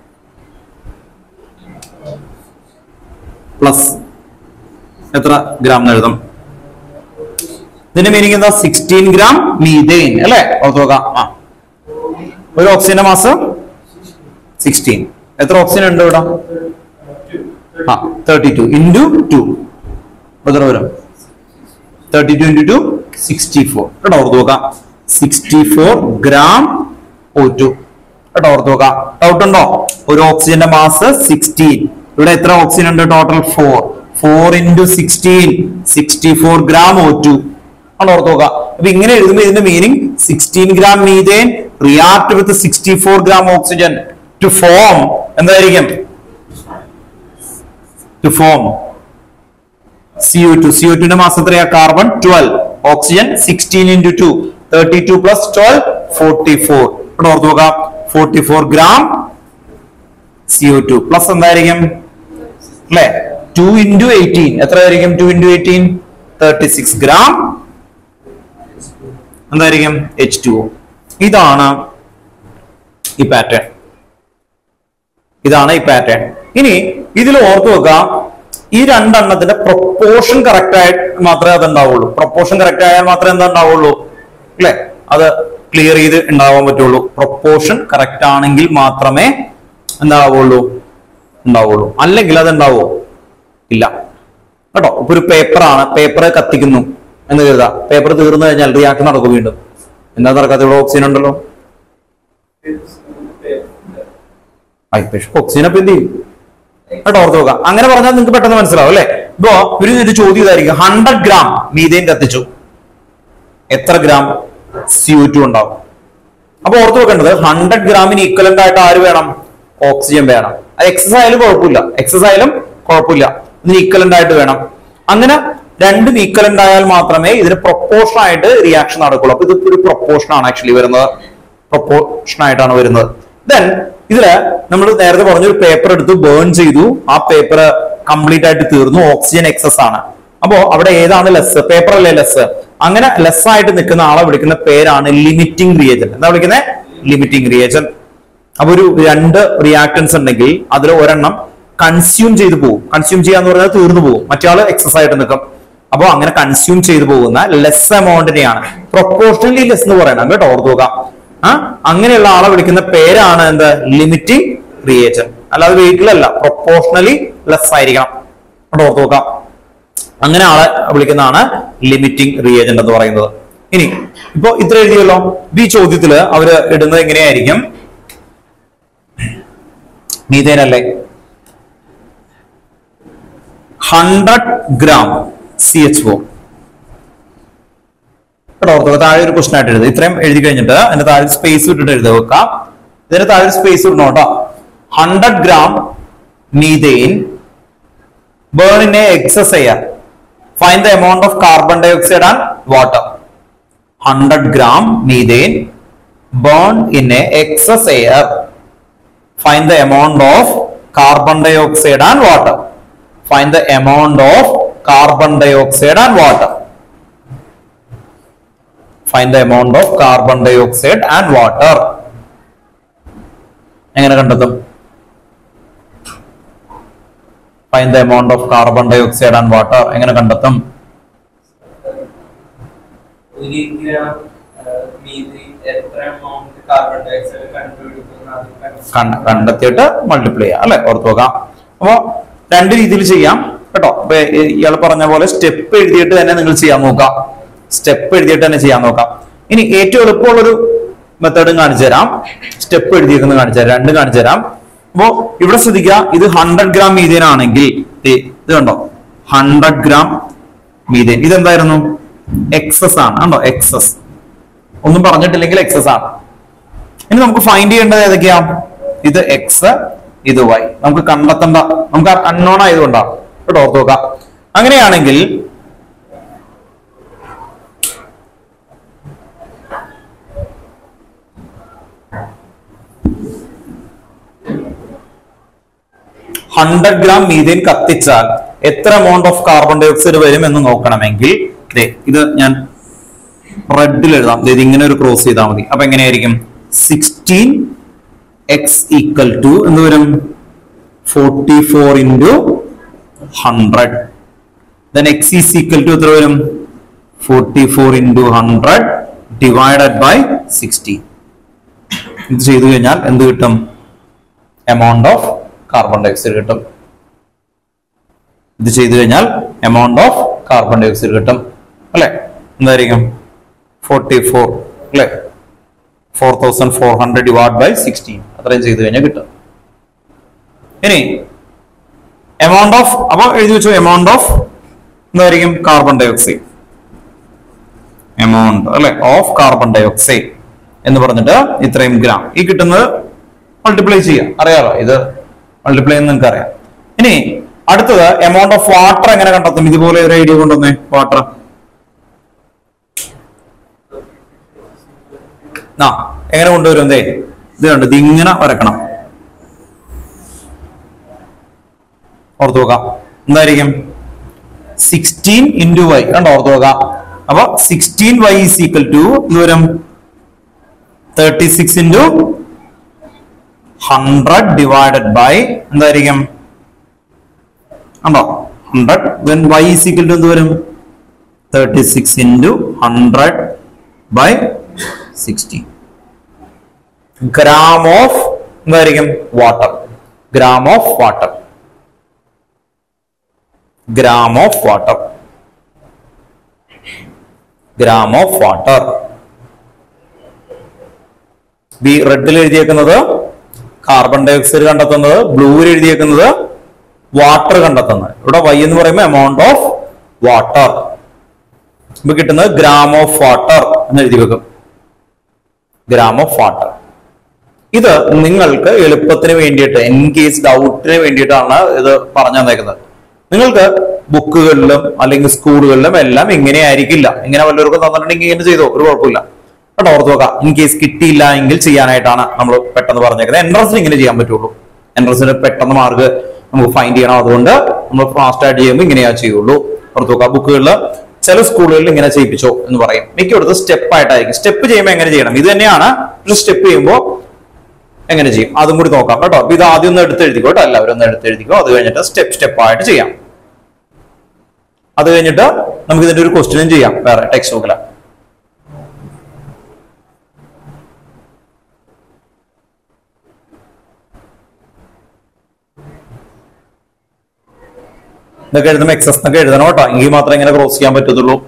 പ്ലസ് എത്ര ഗ്രാം എന്ന് എഴുതും ഇതിന്റെ മീനിങ് എന്താ സിക്സ്റ്റീൻ ഗ്രാം മീതേൻ അല്ലെ ഓർത്ത് നോക്കാം ആ ഒരു ഓക്സിജന്റെ മാസം സിക്സ്റ്റീൻ എത്ര ഓക്സിജൻ ഉണ്ട് ഇവിടെ ആ തേർട്ടി ടു ഇൻറ്റു ടു എത്ര വരും thirty two into two sixty four കേട്ടോ ഓർത്ത് നോക്കാം sixty four gram O two കേട്ടോ ഓർത്ത് നോക്കാം ഡൗട്ട് ഉണ്ടോ ഒരു ഓക്സിജന്റെ മാസ് സിക്സ്റ്റീൻ ഇവിടെ എത്ര ഓക്സിജൻ ഉണ്ട് total four four into sixteen sixty four gram O two ആണ് ഓർത്ത് നോക്കുക അപ്പൊ ഇങ്ങനെ എഴുതുമ്പോൾ ഇതിന്റെ meaning sixteen gram methane react with sixty four gram oxygen to form എന്തായിരിക്കും to form C O two C O ടുന്റെ മാസം എത്രയാ carbon twelve oxygen sixteen into two thirty two plus twelve forty four ഇവിടെ ഓർത്ത് നോക്കാം forty four gram C O two plus എന്തായിരിക്കും അല്ലെ two into eighteen എത്രയായിരിക്കും to into eighteen thirty six gram എന്തായിരിക്കും എച്ച് ടു ഇതാണ് ഈ പാറ്റേൺ ഇതാണ് ഈ പാറ്റേൺ ഇനി ഇതിൽ ഓർത്തു വെക്കുക ഈ രണ്ടെണ്ണത്തിന്റെ പ്രൊപ്പോർഷൻ കറക്റ്റ് ആയിട്ട് മാത്രമേ അത് ഉണ്ടാവുള്ളൂ പ്രൊപ്പോർഷൻ കറക്റ്റ് ആയാൽ മാത്രമേ എന്താ ഉണ്ടാവുള്ളൂ അല്ലെ അത് ക്ലിയർ ചെയ്ത് ഉണ്ടാവാൻ പറ്റുള്ളൂ പ്രൊപ്പോർഷൻ കറക്റ്റ് ആണെങ്കിൽ മാത്രമേ എന്താവുള്ളൂ ഉണ്ടാവുള്ളൂ അല്ലെങ്കിൽ അത് ഉണ്ടാവോ ഇല്ല കേട്ടോ ഇപ്പൊ ഒരു പേപ്പറാണ് പേപ്പർ കത്തിക്കുന്നു എന്ന് കരുതാ പേപ്പർ തീർന്നു കഴിഞ്ഞാൽ റിയാക്ട് നടക്കും വീണ്ടും എന്താ നടക്കാത്ത ഇവിടെ ഓക്സിജൻ ഉണ്ടല്ലോ ഓക്സിജൻ അപ്പൊ എന്ത് ചെയ്യും കേട്ടോ ഓർത്ത് നോക്കാം അങ്ങനെ പറഞ്ഞാൽ നിങ്ങൾക്ക് പെട്ടെന്ന് മനസ്സിലാവും അല്ലെ ഇപ്പോ ഒരു ഒരു ചോദ്യം ഇതായിരിക്കും ഹൺഡ്രഡ് ഗ്രാം മീതേൻ കത്തിച്ചു എത്ര ഗ്രാം സി ടു ഉണ്ടാവും അപ്പൊ ഓർത്ത് വെക്കേണ്ടത് ഹൺഡ്രഡ് ഗ്രാമിന് ഈക്വലന്റ് ആയിട്ട് ആര് വേണം ഓക്സിജൻ വേണം അത് എക്സസ് ആയാലും കുഴപ്പമില്ല എക്സസ് ആയാലും കുഴപ്പമില്ല ഇതിന് ഈക്വലന്റ് ആയിട്ട് വേണം അങ്ങനെ രണ്ടും ഈക്വലന്റ് ആയാൽ മാത്രമേ ഇതിന് പ്രൊപ്പോർഷൻ ആയിട്ട് റിയാക്ഷൻ നടക്കുള്ളൂ അപ്പൊ ഇത് ഒരു പ്രൊപ്പോർഷൻ ആണ് ആക്ച്വലി വരുന്നത് പ്രൊപ്പോർഷൻ ആയിട്ടാണ് വരുന്നത് ദെൻ ഇതില് നമ്മൾ നേരത്തെ പറഞ്ഞ ഒരു പേപ്പർ എടുത്ത് ബേൺ ചെയ്തു ആ പേപ്പർ കംപ്ലീറ്റ് ആയിട്ട് തീർന്നു ഓക്സിജൻ എക്സസ് ആണ് അപ്പോ അവിടെ ഏതാണ് ലെസ് പേപ്പർ അല്ലേ ലെസ് അങ്ങനെ ലെസ് ആയിട്ട് നിൽക്കുന്ന ആളെ വിളിക്കുന്ന പേരാണ് ലിമിറ്റിംഗ് റിയേജൻ എന്താ വിളിക്കുന്നത് ലിമിറ്റിംഗ് റിയേജൻ അപ്പൊ ഒരു രണ്ട് റിയാക്ടൻസ് ഉണ്ടെങ്കിൽ അതിൽ ഒരെണ്ണം കൺസ്യൂം ചെയ്തു പോകും കൺസ്യൂം ചെയ്യാന്ന് പറഞ്ഞാൽ തീർന്നു പോകും മറ്റേ എക്സസ് ആയിട്ട് നിൽക്കും അപ്പോൾ അങ്ങനെ കൺസ്യൂം ചെയ്തു പോകുന്ന ലെസ് എമൗണ്ടിനെയാണ് പ്രൊപ്പോർഷണലി ലെസ് എന്ന് പറയണം കേട്ടോ ഓർത്തു നോക്കാം ആ അങ്ങനെയുള്ള ആളെ വിളിക്കുന്ന പേരാണ് എന്ത് ലിമിറ്റിംഗ് റിയേജൻ അല്ലാതെ വെയിറ്റിലല്ല പ്രൊപ്പോർഷണലി ലെസ് ആയിരിക്കണം കേട്ടോ ഓർത്തു നോക്കാം അങ്ങനെ ആളെ വിളിക്കുന്നതാണ് ലിമിറ്റിംഗ് റിയേജന്റ് എന്ന് പറയുന്നത് ഇനി ഇപ്പൊ ഇത്ര എഴുതിയല്ലോ ഈ ചോദ്യത്തില് അവര് ഇടുന്നത് എങ്ങനെയായിരിക്കും മീതേൻ അല്ലേ hundred gram C H O കേട്ടോ ഓർത്തോ താഴെ ഒരു ക്വസ്റ്റൻ ആയിട്ട് എഴുതുക ഇത്രയും എഴുതി കഴിഞ്ഞിട്ട് അതിന്റെ താഴെ സ്പേസ് വിട്ടിട്ട് എഴുതുക വെക്കാം ഇതിന്റെ താഴെ സ്പേസ് ഇടണം കേട്ടോ ഹൺഡ്രഡ് ഗ്രാം മീതേൻ ബേണിനെ എക്സസ് ചെയ്യാൻ find the amount of carbon dioxide and water hundred gram methane burn in a excess air find the amount of carbon dioxide and water find the amount of carbon dioxide and water find the amount of carbon dioxide and water എങ്ങനെ കണ്ടെത്തും find the amount of carbon dioxide and water എങ്ങനെ കണ്ടെത്തും ഒരു gram മീതി എത്ര amount carbon dioxide കണ്ടുപിടിക്കുന്ന അത് കണക്ക് കണ്ട- കണ്ടെത്തിയിട്ട് മൾട്ടിപ്ലൈ ചെയ്യാം അല്ലെ ഓർത്ത് നോക്കാം അപ്പൊ രണ്ട് രീതിയിൽ ചെയ്യാം കേട്ടോ അപ്പൊ ഇയാൾ പറഞ്ഞ പോലെ സ്റ്റെപ്പ് എഴുതിയിട്ട് തന്നെ നിങ്ങൾ ചെയ്യാൻ നോക്കാം സ്റ്റെപ്പ് എഴുതിയിട്ട് തന്നെ ചെയ്യാൻ നോക്കാം ഇനി ഏറ്റവും എളുപ്പമുള്ളൊരു മെത്തേഡും കാണിച്ചു തരാം സ്റ്റെപ്പ് എഴുതിയിരിക്കുന്നത് കാണിച്ചു തരാം രണ്ട് കാണിച്ചു തരാം അപ്പോ ഇവിടെ ശ്രദ്ധിക്കുക ഇത് ഹൺഡ്രഡ് ഗ്രാം മീതേൻ ആണെങ്കിൽ ദേ, ഇത് കണ്ടോ ഹൺഡ്രഡ് ഗ്രാം മീതേൻ ഇതെന്തായിരുന്നു എക്സസ് ആണ് കണ്ടോ എക്സസ് ഒന്നും പറഞ്ഞിട്ടില്ലെങ്കിൽ എക്സസ് ആണ് ഇനി നമുക്ക് ഫൈൻഡ് ചെയ്യേണ്ടത് ഏതൊക്കെയാ ഇത് എക്സ് ഇത് വൈ നമുക്ക് കണ്ടെത്തേണ്ട നമുക്ക് അൺനോൺ ആയതുകൊണ്ടാണ് കേട്ടോ ഓർത്ത് നോക്കാം അങ്ങനെയാണെങ്കിൽ ഹൺഡ്രഡ് ഗ്രാം മീഥേൻ കത്തിച്ചാൽ എത്ര amount of carbon dioxide വരും എന്ന് നോക്കണമെങ്കിൽ ദേ, ഇത് ഞാൻ റെഡിൽ എഴുതാം ദേ, ഇത് ഇങ്ങനെ ഒരു ക്രോസ് ചെയ്താൽ മതി അപ്പൊ എങ്ങനെയായിരിക്കും സിക്സ്റ്റീൻ എക്സ് ഈക്വൽ ടു എന്ന് വരും forty four into hundred then X is equal to എത്ര വരും forty four into hundred divided by sixteen ഇത് ചെയ്തു കഴിഞ്ഞാൽ എന്ത് കിട്ടും എമൗണ്ട് ഓഫ് കാർബൺ ഡയോക്സൈഡ് കിട്ടും ഇത് ചെയ്തു കഴിഞ്ഞാൽ എമൗണ്ട് ഓഫ് കാർബൺ ഡയോക്സൈഡ് കിട്ടും അല്ലെ എന്തായിരിക്കും ഫോർട്ടി ഫോർ അല്ലെ four thousand four hundred divide by sixteen അത്രയും ചെയ്തു കഴിഞ്ഞാൽ കിട്ടും ഇനി എമൗണ്ട് ഓഫ് അപ്പൊ എഴുതി വെച്ചു എമൗണ്ട് ഓഫ് എന്തായിരിക്കും കാർബൺ ഡയോക്സൈഡ് എമൗണ്ട് അല്ലെ ഓഫ് കാർബൺ ഡയോക്സൈഡ് എന്ന് പറഞ്ഞിട്ട് ഇത്രയും ഗ്രാം ഈ കിട്ടുന്നത് മൾട്ടിപ്ലൈ ചെയ്യാം അറിയാലോ ഇത് മൾട്ടിപ്ലൈ എന്ന് നിങ്ങൾക്ക് അറിയാം ഇനി അടുത്തത് എമൗണ്ട് ഓഫ് വാട്ടർ എങ്ങനെ കണ്ടെത്തും ഇതുപോലെ ഒരു ഐഡിയ കൊണ്ടുവന്നേ വാട്ടർ ആ എങ്ങനെ കൊണ്ടുവരും എന്തേ ഇത് കണ്ട് ഇത് ഇങ്ങനെ വരക്കണം ഓർത്ത് നോക്കാം എന്തായിരിക്കും സിക്സ്റ്റീൻ ഇൻറ്റു വൈ കണ്ടോ ഓർത്ത് നോക്കാം അപ്പൊ sixteen Y is equal to എന്ന് വരും thirty six into hundred divided by എന്തായിരിക്കും ഉണ്ടോ hundred then Y is equal to എന്ത് വരും thirty six into hundred by sixteen gram of എന്തായിരിക്കും water gram of water gram of water gram of water B റെഡിൽ എഴുതിയേക്കുന്നത് carbon dioxide കണ്ടെത്തുന്നത് ബ്ലൂവിൽ എഴുതിയേക്കുന്നത് water കണ്ടെത്തുന്നത് ഇവിടെ വൈ എന്ന് പറയുമ്പോൾ എമൗണ്ട് ഓഫ് വാട്ടർ ഇപ്പൊ കിട്ടുന്നത് ഗ്രാം ഓഫ് വാട്ടർ എന്ന് എഴുതി വെക്കും ഗ്രാം ഓഫ് വാട്ടർ ഇത് നിങ്ങൾക്ക് എളുപ്പത്തിന് വേണ്ടിയിട്ട് ഇൻ കേസ് ഡൗട്ടിന് വേണ്ടിയിട്ടാണ് ഇത് പറഞ്ഞു തന്നേക്കുന്നത് നിങ്ങൾക്ക് ബുക്കുകളിലും അല്ലെങ്കിൽ സ്കൂളുകളിലും എല്ലാം ഇങ്ങനെ ആയിരിക്കില്ല ഇങ്ങനെ വല്ലവർക്കും തന്നിട്ടുണ്ടെങ്കിൽ ഇങ്ങനെ ചെയ്തോ ഒരു കുഴപ്പമില്ല കേട്ടോ ഓർത്ത് നോക്കാം ഇൻ കേസ് കിട്ടിയില്ല എങ്കിൽ ചെയ്യാനായിട്ടാണ് നമ്മൾ പെട്ടെന്ന് പറഞ്ഞേക്കുന്നത് എൻട്രൻസിന് ഇങ്ങനെ ചെയ്യാൻ പറ്റുള്ളൂ എൻട്രൻസിന് പെട്ടെന്ന് മാർക്ക് നമുക്ക് ഫൈൻഡ് ചെയ്യണം അതുകൊണ്ട് നമ്മൾ ഫാസ്റ്റ് ആയിട്ട് ചെയ്യുമ്പോൾ ഇങ്ങനെയാ ചെയ്യുള്ളൂ ഓർത്ത് നോക്കാം ബുക്കുകളിൽ ചില സ്കൂളുകളിൽ ഇങ്ങനെ ചെയ്യിപ്പിച്ചോ എന്ന് പറയും മിക്കയിടത്ത് സ്റ്റെപ്പ് ആയിട്ടായിരിക്കും സ്റ്റെപ്പ് ചെയ്യുമ്പോൾ എങ്ങനെ ചെയ്യണം ഇത് തന്നെയാണ് ഒരു സ്റ്റെപ്പ് ചെയ്യുമ്പോൾ എങ്ങനെ ചെയ്യും അതും കൂടി നോക്കാം കേട്ടോ അപ്പൊ ഇത് ആദ്യം ഒന്ന് എടുത്ത് എഴുതിക്കോ കേട്ടോ എല്ലാവരും ഒന്ന് എടുത്ത് എഴുതിക്കോ അത് കഴിഞ്ഞിട്ട് സ്റ്റെപ്പ് സ്റ്റെപ്പ് ആയിട്ട് ചെയ്യാം അത് കഴിഞ്ഞിട്ട് നമുക്ക് ഇതിന്റെ ഒരു ക്വസ്റ്റ്യനും ചെയ്യാം വേറെ ടെക്സ്റ്റ് ബുക്കില് ഇതൊക്കെ എഴുതുമ്പോൾ എക്സസ് എന്നൊക്കെ എഴുതണം കേട്ടോ എങ്കിൽ മാത്രമേ ഇങ്ങനെ ക്രോസ് ചെയ്യാൻ പറ്റത്തുള്ളൂ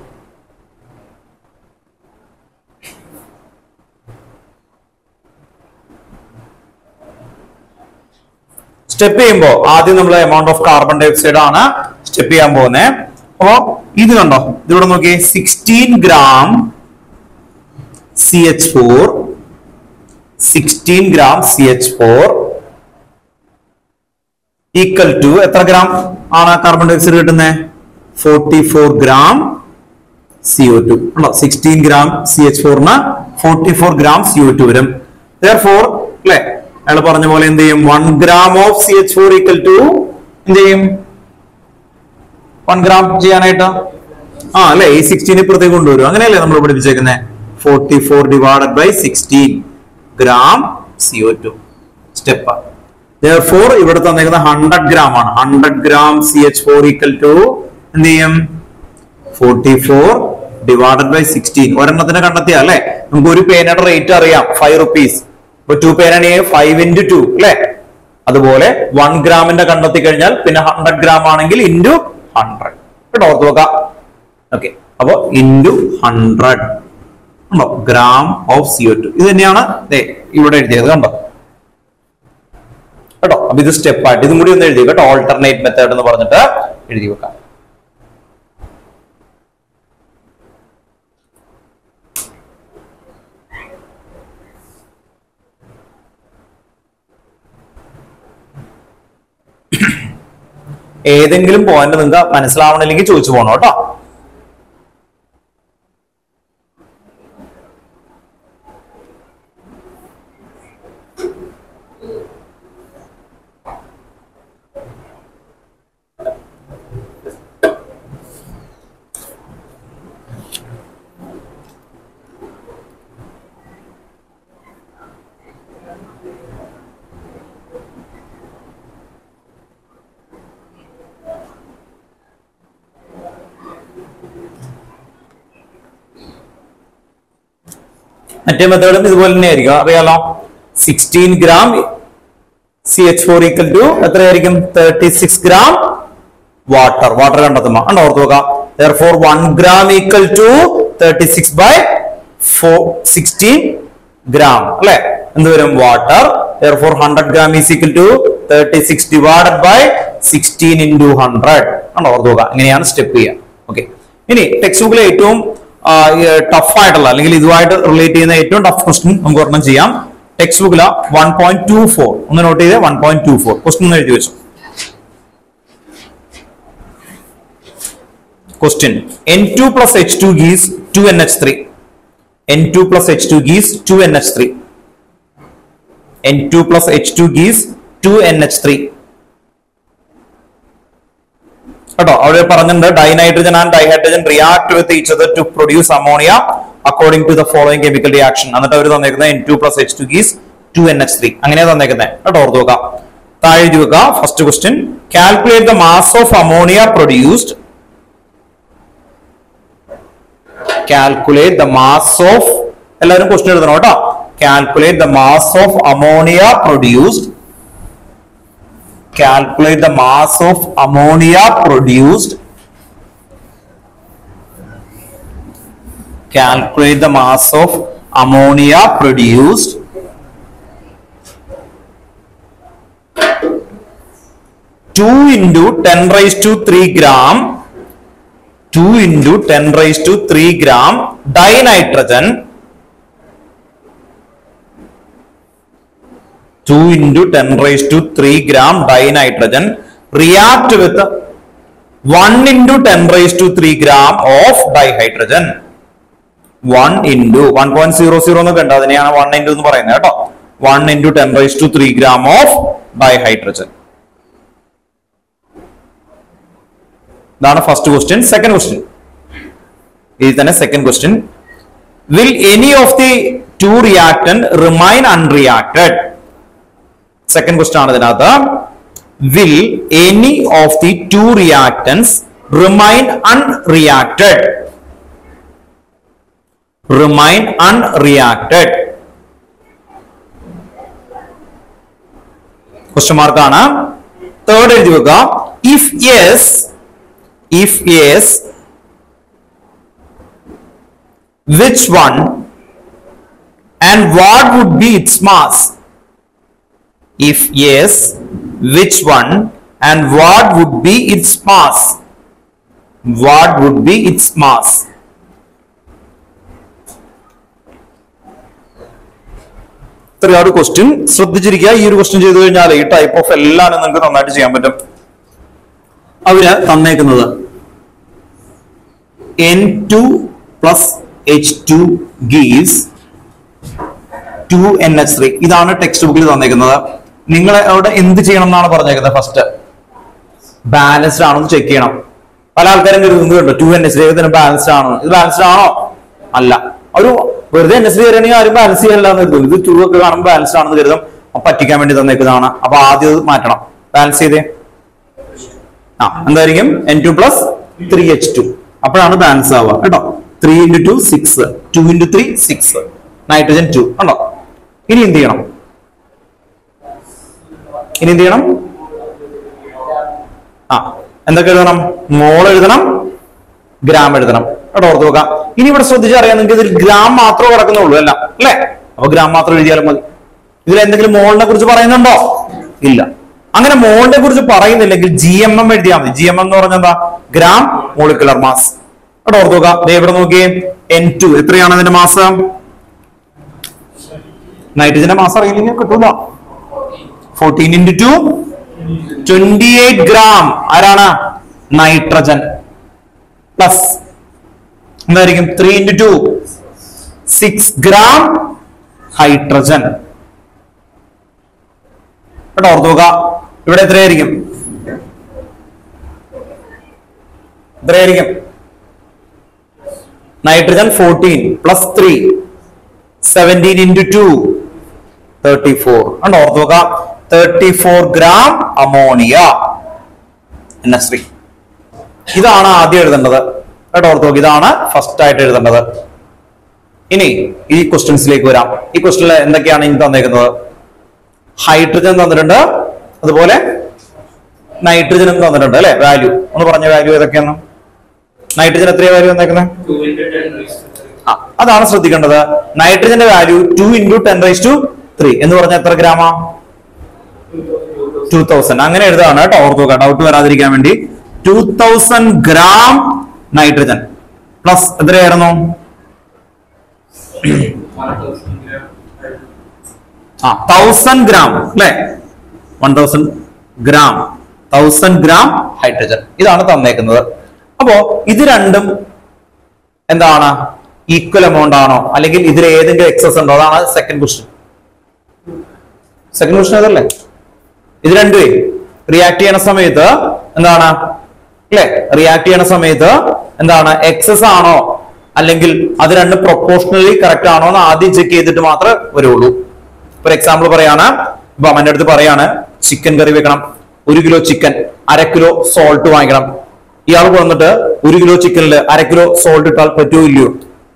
സ്റ്റെപ്പ് ചെയ്യുമ്പോൾ ആദ്യം നമ്മൾ amount of carbon dioxide ആണ് സ്റ്റെപ്പ് ചെയ്യാൻ പോകുന്നത് അപ്പോ ഇത് കണ്ടോ ഇതിവിടെ നോക്കി sixteen gram C H four sixteen gram C H four equal to എത്ര ഗ്രാം ആണ് കാർബൺ ഡൈ ഓക്സൈഡ് കിട്ടുന്നത് forty four gram C O two ഉണ്ടോ സിക്സ്റ്റീൻ ഗ്രാം സി എച്ച് ഫോറിന് forty four gram C O two വരും four അല്ലെ അയാൾ പറഞ്ഞ പോലെ എന്ത് ചെയ്യും one gram of C H four equal to എന്ത് ചെയ്യും വൺ ഗ്രാം ചെയ്യാനായിട്ട് ആ അല്ലെ ഈ സിക്സ്റ്റീൻ ഇപ്പുറത്തേക്ക് കൊണ്ടുവരും അങ്ങനെയല്ലേ നമ്മൾ പഠിപ്പിച്ചേക്കുന്നത് forty four divided by sixteen gram C O two step four ഇവിടെ തന്നേക്കുന്നത് ഹൺഡ്രഡ് ഗ്രാം ആണ് hundred gram C H four equal to എന്ത് ചെയ്യും forty four divided by sixteen ഒരെണ്ണത്തിന് കണ്ടെത്തിയ അല്ലെ നമുക്ക് ഒരു പേനയുടെ റേറ്റ് അറിയാം ഫൈവ് റുപ്പീസ് ഇപ്പൊ ടു പേനാണെങ്കിൽ ഫൈവ് ഇൻറ്റു ടു അല്ലെ അതുപോലെ വൺ ഗ്രാമിന്റെ കണ്ടെത്തി കഴിഞ്ഞാൽ പിന്നെ ഹൺഡ്രഡ് ഗ്രാം ആണെങ്കിൽ ഇൻറ്റു ഹൺഡ്രഡ് കേട്ടോ ഓർത്ത് നോക്കാം ഓക്കെ അപ്പൊ ഇൻറ്റു ഹൺഡ്രഡ് ഉണ്ടോ ഗ്രാം ഓഫ് സിഒ ടു ഇത് തന്നെയാണ് ദേ ഇവിടെ എഴുതിയത് കണ്ടോ കേട്ടോ അപ്പൊ ഇത് സ്റ്റെപ്പ് ആയിട്ട് ഇതും കൂടി ഒന്ന് എഴുതി കേട്ടോ ഓൾട്ടർനേറ്റ് മെത്തേഡ് എന്ന് പറഞ്ഞിട്ട് എഴുതി വെക്കാം ഏതെങ്കിലും പോയിന്റ് നിങ്ങൾക്ക് മനസ്സിലാവണില്ലെങ്കിൽ ചോദിച്ചു പോകണം കേട്ടോ മറ്റേ മെത്തേഡും ഇതുപോലെ തന്നെ ആയിരിക്കും അറിയാലോ sixteen gram C H four equal to എത്രയായിരിക്കും thirty six gram water water കണ്ടെത്തുമ്പോ ഉണ്ടോ ഓർത്ത് നോക്കാം for one gram equal to thirty six by four sixteen gram അല്ലെ എന്ത് വരും water for hundred gram is equal to thirty six divided by sixteen into hundred ആണോ ഓർത്ത് നോക്കാം ഇങ്ങനെയാണ് സ്റ്റെപ്പ് ചെയ്യുക ഓക്കെ ഇനി ടെക്സ്റ്റ് ബുക്കിലെ ഏറ്റവും ടഫ് ആയിട്ടുള്ള അല്ലെങ്കിൽ ഇതുമായിട്ട് റിലേറ്റ് ചെയ്യുന്ന ഏറ്റവും ടഫ് ക്വസ്റ്റ്യൻ നമുക്ക് ഒരെണ്ണം ചെയ്യാം ടെക്സ്റ്റ് ബുക്കില വൺ പോയിന്റ് ടു ഫോർ ഒന്ന് നോട്ട് ചെയ്ത് one point two four question ഒന്ന് എഴുതി വെച്ചു question N two plus H two gives two N H three N two plus H two gives two N H three N two plus H two gives two N H three കേട്ടോ അവിടെ പറഞ്ഞിട്ടുണ്ട് dinitrogen and dihydrogen react with each other to produce ammonia according to the following chemical reaction എന്നിട്ട് അവർ തന്നേക്കുന്നത് N two plus H two gives two N H three അങ്ങനെ തന്നേക്കുന്നത് കേട്ടോ ഓർത്ത് നോക്കാം താഴെ എഴുതി വെക്കുക first question calculate the mass of ammonia produced calculate the mass of എല്ലാവരും ക്വസ്റ്റ്യൻ എഴുതണം കേട്ടോ calculate the mass of ammonia produced calculate the mass of ammonia produced calculate the mass of ammonia produced two into 10 raised to 3 gram 2 into 10 raised to 3 gram dinitrogen 2 into 10 raised to 3 gram dinitrogen react with 1 into 10 raised to 3 gram of dihydrogen 1 into 1.00 എന്നൊക്കെ ഉണ്ട് അതിനെയാണ് 1 into എന്ന് പറയുന്നത് കേട്ടോ 1 into 10 raised to 3 gram of dihydrogen ഇതാണ് first question second question ഇതിൽ തന്നെ second question will any of the two reactant remain unreacted second question ആണ് ഇതിനകത്ത് will any of the two reactants remain unreacted remain unreacted question മാർക്കാണ് third എഴുതി വെക്കുക if yes if yes which one and what would be its mass if yes which one and what would be its mass what would be its mass ഇത്രയും ഒരു question ശ്രദ്ധിച്ചിരിക്കുക ഈ ഒരു question ചെയ്തു കഴിഞ്ഞാൽ ഈ ടൈപ്പ് ഓഫ് എല്ലാം നിങ്ങൾക്ക് നന്നായിട്ട് ചെയ്യാൻ പറ്റും അവര് തന്നേക്കുന്നത് N two plus H two gives two N H three ഇതാണ് ടെക്സ്റ്റ് ബുക്കിൽ തന്നേക്കുന്നത് നിങ്ങൾ അവിടെ എന്ത് ചെയ്യണം എന്നാണ് പറഞ്ഞേക്കുന്നത് ഫസ്റ്റ് ബാലൻസ്ഡ് ആണെന്ന് ചെക്ക് ചെയ്യണം പല ആൾക്കാരും കരുതുന്നുണ്ട് two N H three balanced ആണോ ഇത് ബാലൻസ്ഡ് ആണോ അല്ല ഒരു വെറുതെ എൻ എസ് ത്രീ വരികയാണെങ്കിൽ ആരും ബാലൻസ് ചെയ്യല്ല എന്ന് കരുതും ഇത് ടു ഒക്കെ കാണുമ്പോൾ ബാലൻസ്ഡ് ആണെന്ന് കരുതും അപ്പൊ പറ്റിക്കാൻ വേണ്ടി തന്നേക്കുന്നതാണ് അപ്പൊ ആദ്യം ഇത് മാറ്റണം ബാലൻസ് ചെയ്തേ ആ എന്തായിരിക്കും N two plus three H two അപ്പോഴാണ് ബാലൻസ് ആവുക കേട്ടോ three into two six two into three six nitrogen two ഉണ്ടോ ഇനി എന്ത് ചെയ്യണം ഇനി എന്ത് ചെയ്യണം ആ എന്തൊക്കെ എഴുതണം മോൾ എഴുതണം ഗ്രാം എഴുതണം കേട്ടോ ഓർത്ത് നോക്കാം ഇനി ഇവിടെ ശ്രദ്ധിച്ചറിയാം നിങ്ങൾക്ക് ഇതിൽ ഗ്രാം മാത്രമേ കിടക്കുന്നുള്ളൂ അല്ല അല്ലേ അപ്പൊ ഗ്രാം മാത്രം എഴുതിയാലും മതി ഇതിൽ എന്തെങ്കിലും മോളിനെ കുറിച്ച് പറയുന്നുണ്ടോ ഇല്ല അങ്ങനെ മോളിനെ കുറിച്ച് പറയുന്നില്ലെങ്കിൽ ജി എം എം എഴുതിയാൽ മതി ജി എം എം എന്ന് പറഞ്ഞാൽ എന്താ ഗ്രാം മോളിക്കുലർ മാസ് കേട്ടോ ഓർത്ത് നോക്കാം ദേ ഇവിടെ നോക്കിയേ എൻ ടു എത്രയാണ് അതിന്റെ മാസം നൈട്രജന്റെ മാസം അറിയില്ലെങ്കിൽ കിട്ടൂല fourteen into two twenty eight gram ആരാണ് നൈട്രജൻ പ്ലസ് എന്തായിരിക്കും three into two six gram hydrogen കേട്ടോ ഓർത്ത് നോക്കുക ഇവിടെ എത്രയായിരിക്കും എത്രയായിരിക്കും nitrogen fourteen plus three seventeen into two thirty four കണ്ടോ ഓർത്ത് നോക്കാം thirty four gram ammonia N S three ഇതാണ് ആദ്യം എഴുതേണ്ടത് കേട്ടോ ഓർത്ത് നോക്ക് ഇതാണ് ഫസ്റ്റ് ആയിട്ട് എഴുതേണ്ടത് ഇനി ഈ ക്വസ്റ്റ്യൻസിലേക്ക് വരാം ഈ ക്വസ്റ്റ്യനിൽ എന്തൊക്കെയാണ് ഇനി തന്നേക്കുന്നത് ഹൈഡ്രജൻ തന്നിട്ടുണ്ട് അതുപോലെ നൈട്രജനും തന്നിട്ടുണ്ട് അല്ലെ വാല്യൂ ഒന്ന് പറഞ്ഞ വാല്യൂ ഏതൊക്കെയാണ് നൈട്രജൻ എത്രയാ വാല്യൂ തന്നേക്കുന്നത് two into ten raise to three ആ, അതാണ് ശ്രദ്ധിക്കേണ്ടത് നൈട്രജന്റെ value two into ten raise to three എന്ന് പറഞ്ഞാൽ എത്ര ഗ്രാമാ ടൂ തൗസൻഡ് അങ്ങനെ എഴുതാണ് കേട്ടോ ഓർത്ത് നോക്കാം ഡൗട്ട് വരാതിരിക്കാൻ വേണ്ടി two thousand gram nitrogen plus എത്രയായിരുന്നു വൺ തൗസൻഡ് ഗ്രാം ആ തൗസൻഡ് ഗ്രാം അല്ലെ one thousand gram thousand gram hydrogen ഇതാണ് തന്നേക്കുന്നത് അപ്പോ ഇത് രണ്ടും എന്താണ് ഈക്വൽ എമൗണ്ട് ആണോ അല്ലെങ്കിൽ ഇതിൽ ഏതെങ്കിലും എക്സസ് ഉണ്ടോ അതാണ് സെക്കൻഡ് ക്വസ്റ്റ്യൻ സെക്കൻഡ് ക്വസ്റ്റ്യൻ അതല്ലേ ഇത് രണ്ടുമേ റിയാക്ട് ചെയ്യണ സമയത്ത് എന്താണ് അല്ലെ റിയാക്ട് ചെയ്യണ സമയത്ത് എന്താണ് എക്സസ് ആണോ അല്ലെങ്കിൽ അത് രണ്ടും പ്രൊപ്പോർഷണലി കറക്റ്റ് ആണോ എന്ന് ആദ്യം ചെക്ക് ചെയ്തിട്ട് മാത്രമേ വരുള്ളൂ ഫോർ എക്സാമ്പിൾ പറയാണ് ഇപ്പൊ അമ്മന്റെ അടുത്ത് പറയാണ് ചിക്കൻ കറി വെക്കണം ഒരു കിലോ ചിക്കൻ അര കിലോ സോൾട്ട് വാങ്ങിക്കണം ഇയാൾ വന്നിട്ട് ഒരു കിലോ ചിക്കനിൽ അര കിലോ സോൾട്ട് ഇട്ടാൽ പറ്റുമോ ഇല്ലയോ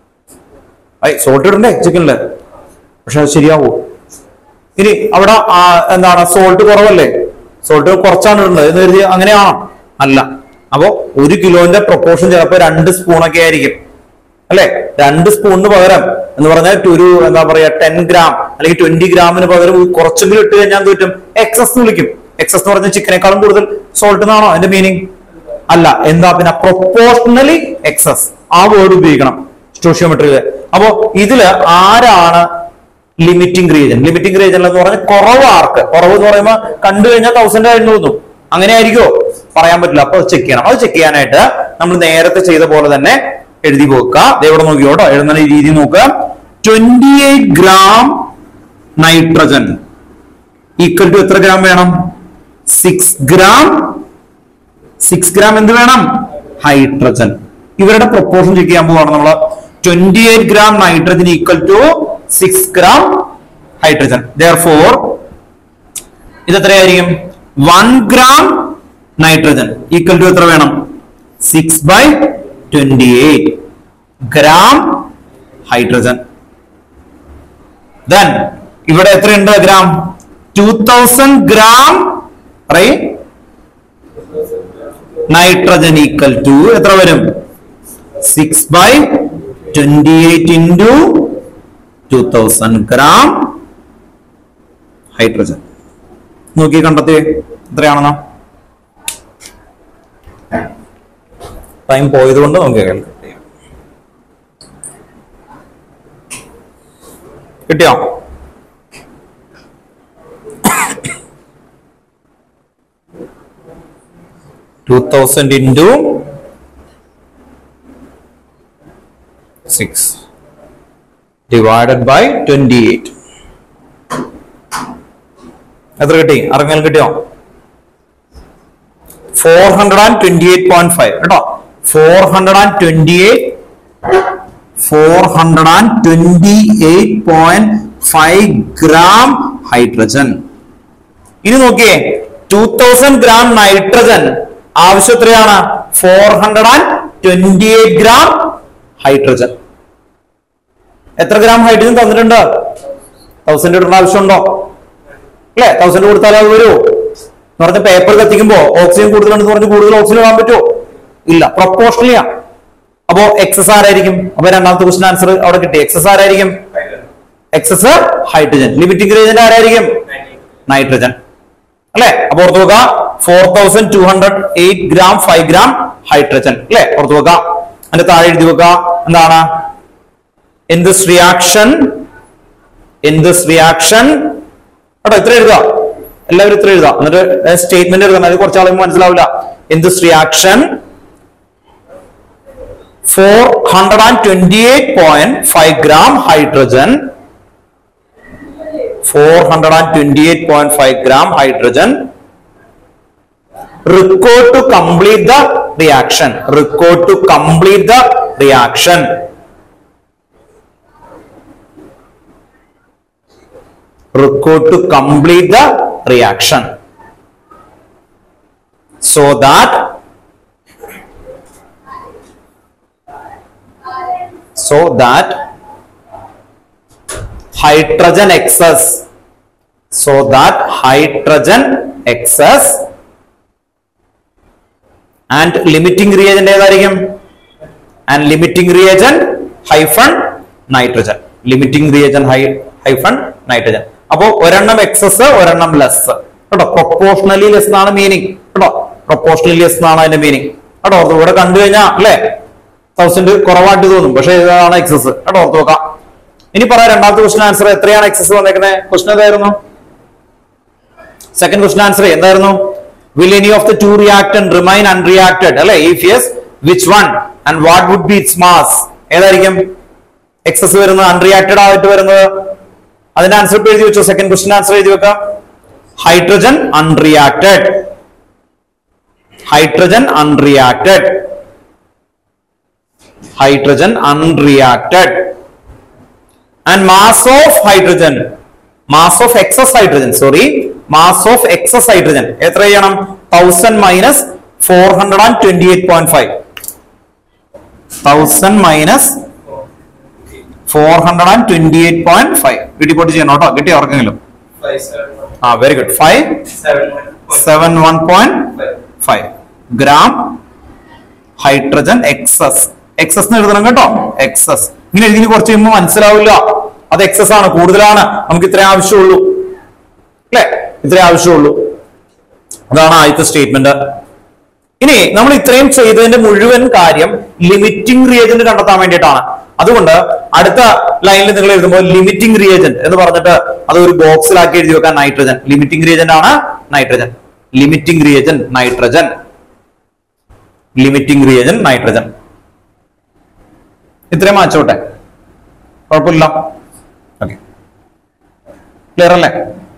ഐ സോൾട്ട് ഇടണ്ടേ ചിക്കനില് പക്ഷെ അത് ശരിയാവോ ഇനി അവിടെ ആ, എന്താണ് സോൾട്ട് കുറവല്ലേ സോൾട്ട് കുറച്ചാണ് ഇടേണ്ടത് എന്ന് കരുതി അങ്ങനെയാണോ അല്ല അപ്പോ ഒരു കിലോന്റെ പ്രൊപ്പോർഷൻ ചിലപ്പോ രണ്ട് സ്പൂണൊക്കെ ആയിരിക്കും അല്ലെ രണ്ട് സ്പൂണിന് പകരം എന്ന് പറഞ്ഞാൽ ഒരു എന്താ പറയാ ടെൻ ഗ്രാം അല്ലെങ്കിൽ ട്വന്റി ഗ്രാമിന് പകരം കുറച്ചെങ്കിലും ഇട്ട് കഴിഞ്ഞാൽ എന്ത് പറ്റും എക്സസ് വിളിക്കും എക്സസ് എന്ന് പറഞ്ഞാൽ ചിക്കനേക്കാളും കൂടുതൽ സോൾട്ട് എന്നാണോ അതിന്റെ മീനിങ് അല്ല എന്താ പിന്നെ പ്രൊപ്പോർഷണലി എക്സസ് ആ വേർഡ് ഉപയോഗിക്കണം സ്റ്റോഷ്യോമെട്രിയില് അപ്പോ ഇതില് ആരാണ് ലിമിറ്റിംഗ് റീജൻ ലിമിറ്റിംഗ് റീജൻ എന്ന് പറഞ്ഞാൽ കുറവ് ആർക്ക് കുറവ് എന്ന് പറയുമ്പോൾ കണ്ടു കഴിഞ്ഞാൽ തൗസൻഡ് ആയിരുന്നു തോന്നും അങ്ങനെ ആയിരിക്കോ പറയാൻ പറ്റില്ല അപ്പൊ ചെക്ക് ചെയ്യണം അത് ചെക്ക് ചെയ്യാനായിട്ട് നമ്മൾ നേരത്തെ ചെയ്ത പോലെ തന്നെ എഴുതി പോക്കുക ദേ ഇവിടെ നോക്കിയോട്ടോ എഴുതുന്ന രീതി നോക്കുക twenty eight gram nitrogen equal to എത്ര ഗ്രാം വേണം സിക്സ് ഗ്രാം സിക്സ് ഗ്രാം എന്ത് വേണം ഹൈഡ്രജൻ ഇവരുടെ പ്രൊപ്പോർഷൻ ചെക്ക് ചെയ്യാൻ പോവാണ് നമ്മൾ twenty eight gram nitrogen equal to six gram hydrogen therefore ഇത് എത്രയായിരിക്കും one gram nitrogen equal to എത്ര വേണം six by twenty eight gram hydrogen then ഇവിടെ എത്രയുണ്ട് ഗ്രാം ടൂ തൗസൻഡ് ഗ്രാം പറയേ നൈട്രജൻ ഈക്വൽ ടു എത്ര വരും six by twenty eight into two thousand gram hydrogen നോക്കി കണ്ടെത്തി എത്രയാണെന്നാ ടൈം പോയത് കൊണ്ട് നമുക്ക് calculate ചെയ്യാം. കിട്ടിയോ two thousand into six divided by twenty eight എത്ര കിട്ടി അറിഞ്ഞാൽ കിട്ടിയോ four hundred and twenty eight point five കേട്ടോ four hundred and twenty eight four hundred and twenty eight point five gram hydrogen ഇനി നോക്കിയേ ടൂ തൗസൻഡ് ഗ്രാം നൈട്രജൻ ആവശ്യം എത്രയാണ് four hundred and twenty eight gram hydrogen എത്ര gram hydrogen തന്നിട്ടുണ്ട് thousand ഇടേണ്ട ആവശ്യമുണ്ടോ അല്ലെ തൗസൻഡ് കൊടുത്താൽ അത് വരുമോ എന്ന് പറഞ്ഞ പേപ്പർ കത്തിക്കുമ്പോ ഓക്സിജൻ കൂടുതലുണ്ടെന്ന് പറഞ്ഞ് കൂടുതൽ ഓക്സിജൻ ഇടാൻ പറ്റുമോ ഇല്ല പ്രൊപ്പോർഷണലിയാ അപ്പോ എക്സസ് ആരായിരിക്കും അപ്പൊ രണ്ടാമത്തെ ക്വസ്റ്റൻ ആൻസർ അവിടെ കിട്ടി എക്സസ് ആരായിരിക്കും എക്സസ് ഹൈഡ്രജൻ ലിമിറ്റിംഗ് റേജന്റ് ആരായിരിക്കും നൈട്രജൻ അല്ലെ അപ്പൊ ഓർത്ത് നോക്കുക four thousand two hundred eight gram five gram hydrogen അല്ലെ ഓർത്ത് നോക്കുക അതിന്റെ താഴെ എഴുതി വെക്കുക എന്താണ് in this reaction in this reaction കേട്ടോ ഇത്ര എഴുതുക എല്ലാവരും ഇത്ര എഴുതുക എന്നിട്ട് സ്റ്റേറ്റ്മെന്റ് എഴുതണം അത് കുറച്ച് ആളുകൾ മനസ്സിലാവില്ല in this reaction four hundred and twenty eight point five gram hydrogen 428.5 gram hydrogen required to complete the reaction required to complete the reaction required to complete the reaction so that so that hydrogen excess so that hydrogen excess and limiting reagent ഏതായിരിക്കും and limiting reagent hyphen nitrogen limiting reagent hy- hyphen nitrogen അപ്പോ ഒരെണ്ണം excess ഒരെണ്ണം less കേട്ടോ proportionally less എന്നാണ് meaning കേട്ടോ proportionally less എന്നാണ് അതിന്റെ meaning കേട്ടോ അത് ഇവിടെ കണ്ടു കഴിഞ്ഞാൽ അല്ലേ തൗസൻഡ് കുറവായിട്ട് തോന്നും പക്ഷെ ഇതാണ് എക്സസ് കേട്ടോ ഓർത്ത് നോക്കാം ഇനി പറയാം രണ്ടാമത്തെ ക്വസ്റ്റൻ ആൻസർ എത്രയാണ് എക്സസ് വന്നേക്കുന്നത് ക്വസ്റ്റൻ ഏതായിരുന്നു സെക്കൻഡ് ക്വസ്റ്റൻ ആൻസർ എന്തായിരുന്നു will any of the two reactant remain unreacted അല്ലെ if yes which one and what would be its mass ഏതായിരിക്കും എക്സസ് വരുന്നത് അൺറിയാക്ടഡ് ആയിട്ട് വരുന്നത് അതിന്റെ ആൻസർ ഇപ്പൊ എഴുതി വെച്ചോ സെക്കൻഡ് ക്വസ്റ്റൻ ആൻസർ എഴുതി വെക്കാം hydrogen unreacted hydrogen unreacted hydrogen unreacted and mass of hydrogen mass of excess hydrogen sorry mass of excess hydrogen എത്ര ചെയ്യണം thousand minus four hundred and twenty eight point five thousand minus four hundred and twenty eight point five വീട്ടിൽ പോയിട്ട് ചെയ്യണം കേട്ടോ കിട്ടി ഓർക്കെങ്കിലും five seven ആ very good five seven seven one point five gram hydrogen excess excess എന്ന് എഴുതണം കേട്ടോ എക്സസ് ഇങ്ങനെ എഴുതി കുറച്ച് കഴിയുമ്പോൾ മനസ്സിലാവില്ല അത് എക്സസ് ആണ് കൂടുതലാണ് നമുക്ക് ഇത്രേ ആവശ്യമുള്ളൂ അല്ലെ ഇത്രേ ആവശ്യമുള്ളൂ അതാണ് ആദ്യത്തെ സ്റ്റേറ്റ്മെന്റ് ഇനി നമ്മൾ ഇത്രയും ചെയ്തതിന്റെ മുഴുവൻ കാര്യം ലിമിറ്റിംഗ് റിയേജന്റ് കണ്ടെത്താൻ വേണ്ടിയിട്ടാണ് അതുകൊണ്ട് അടുത്ത ലൈനിൽ നിങ്ങൾ എഴുതുമ്പോൾ ലിമിറ്റിംഗ് റിയേജന്റ് എന്ന് പറഞ്ഞിട്ട് അത് ഒരു ബോക്സിലാക്കി എഴുതി വെക്കാൻ നൈട്രജൻ ലിമിറ്റിംഗ് റിയേജന്റ് ആണ് nitrogen limiting reagent nitrogen limiting reagent nitrogen ഇത്രയും മാച്ചോട്ടെ കുഴപ്പമില്ല ഓക്കെ ക്ലിയർ അല്ലേ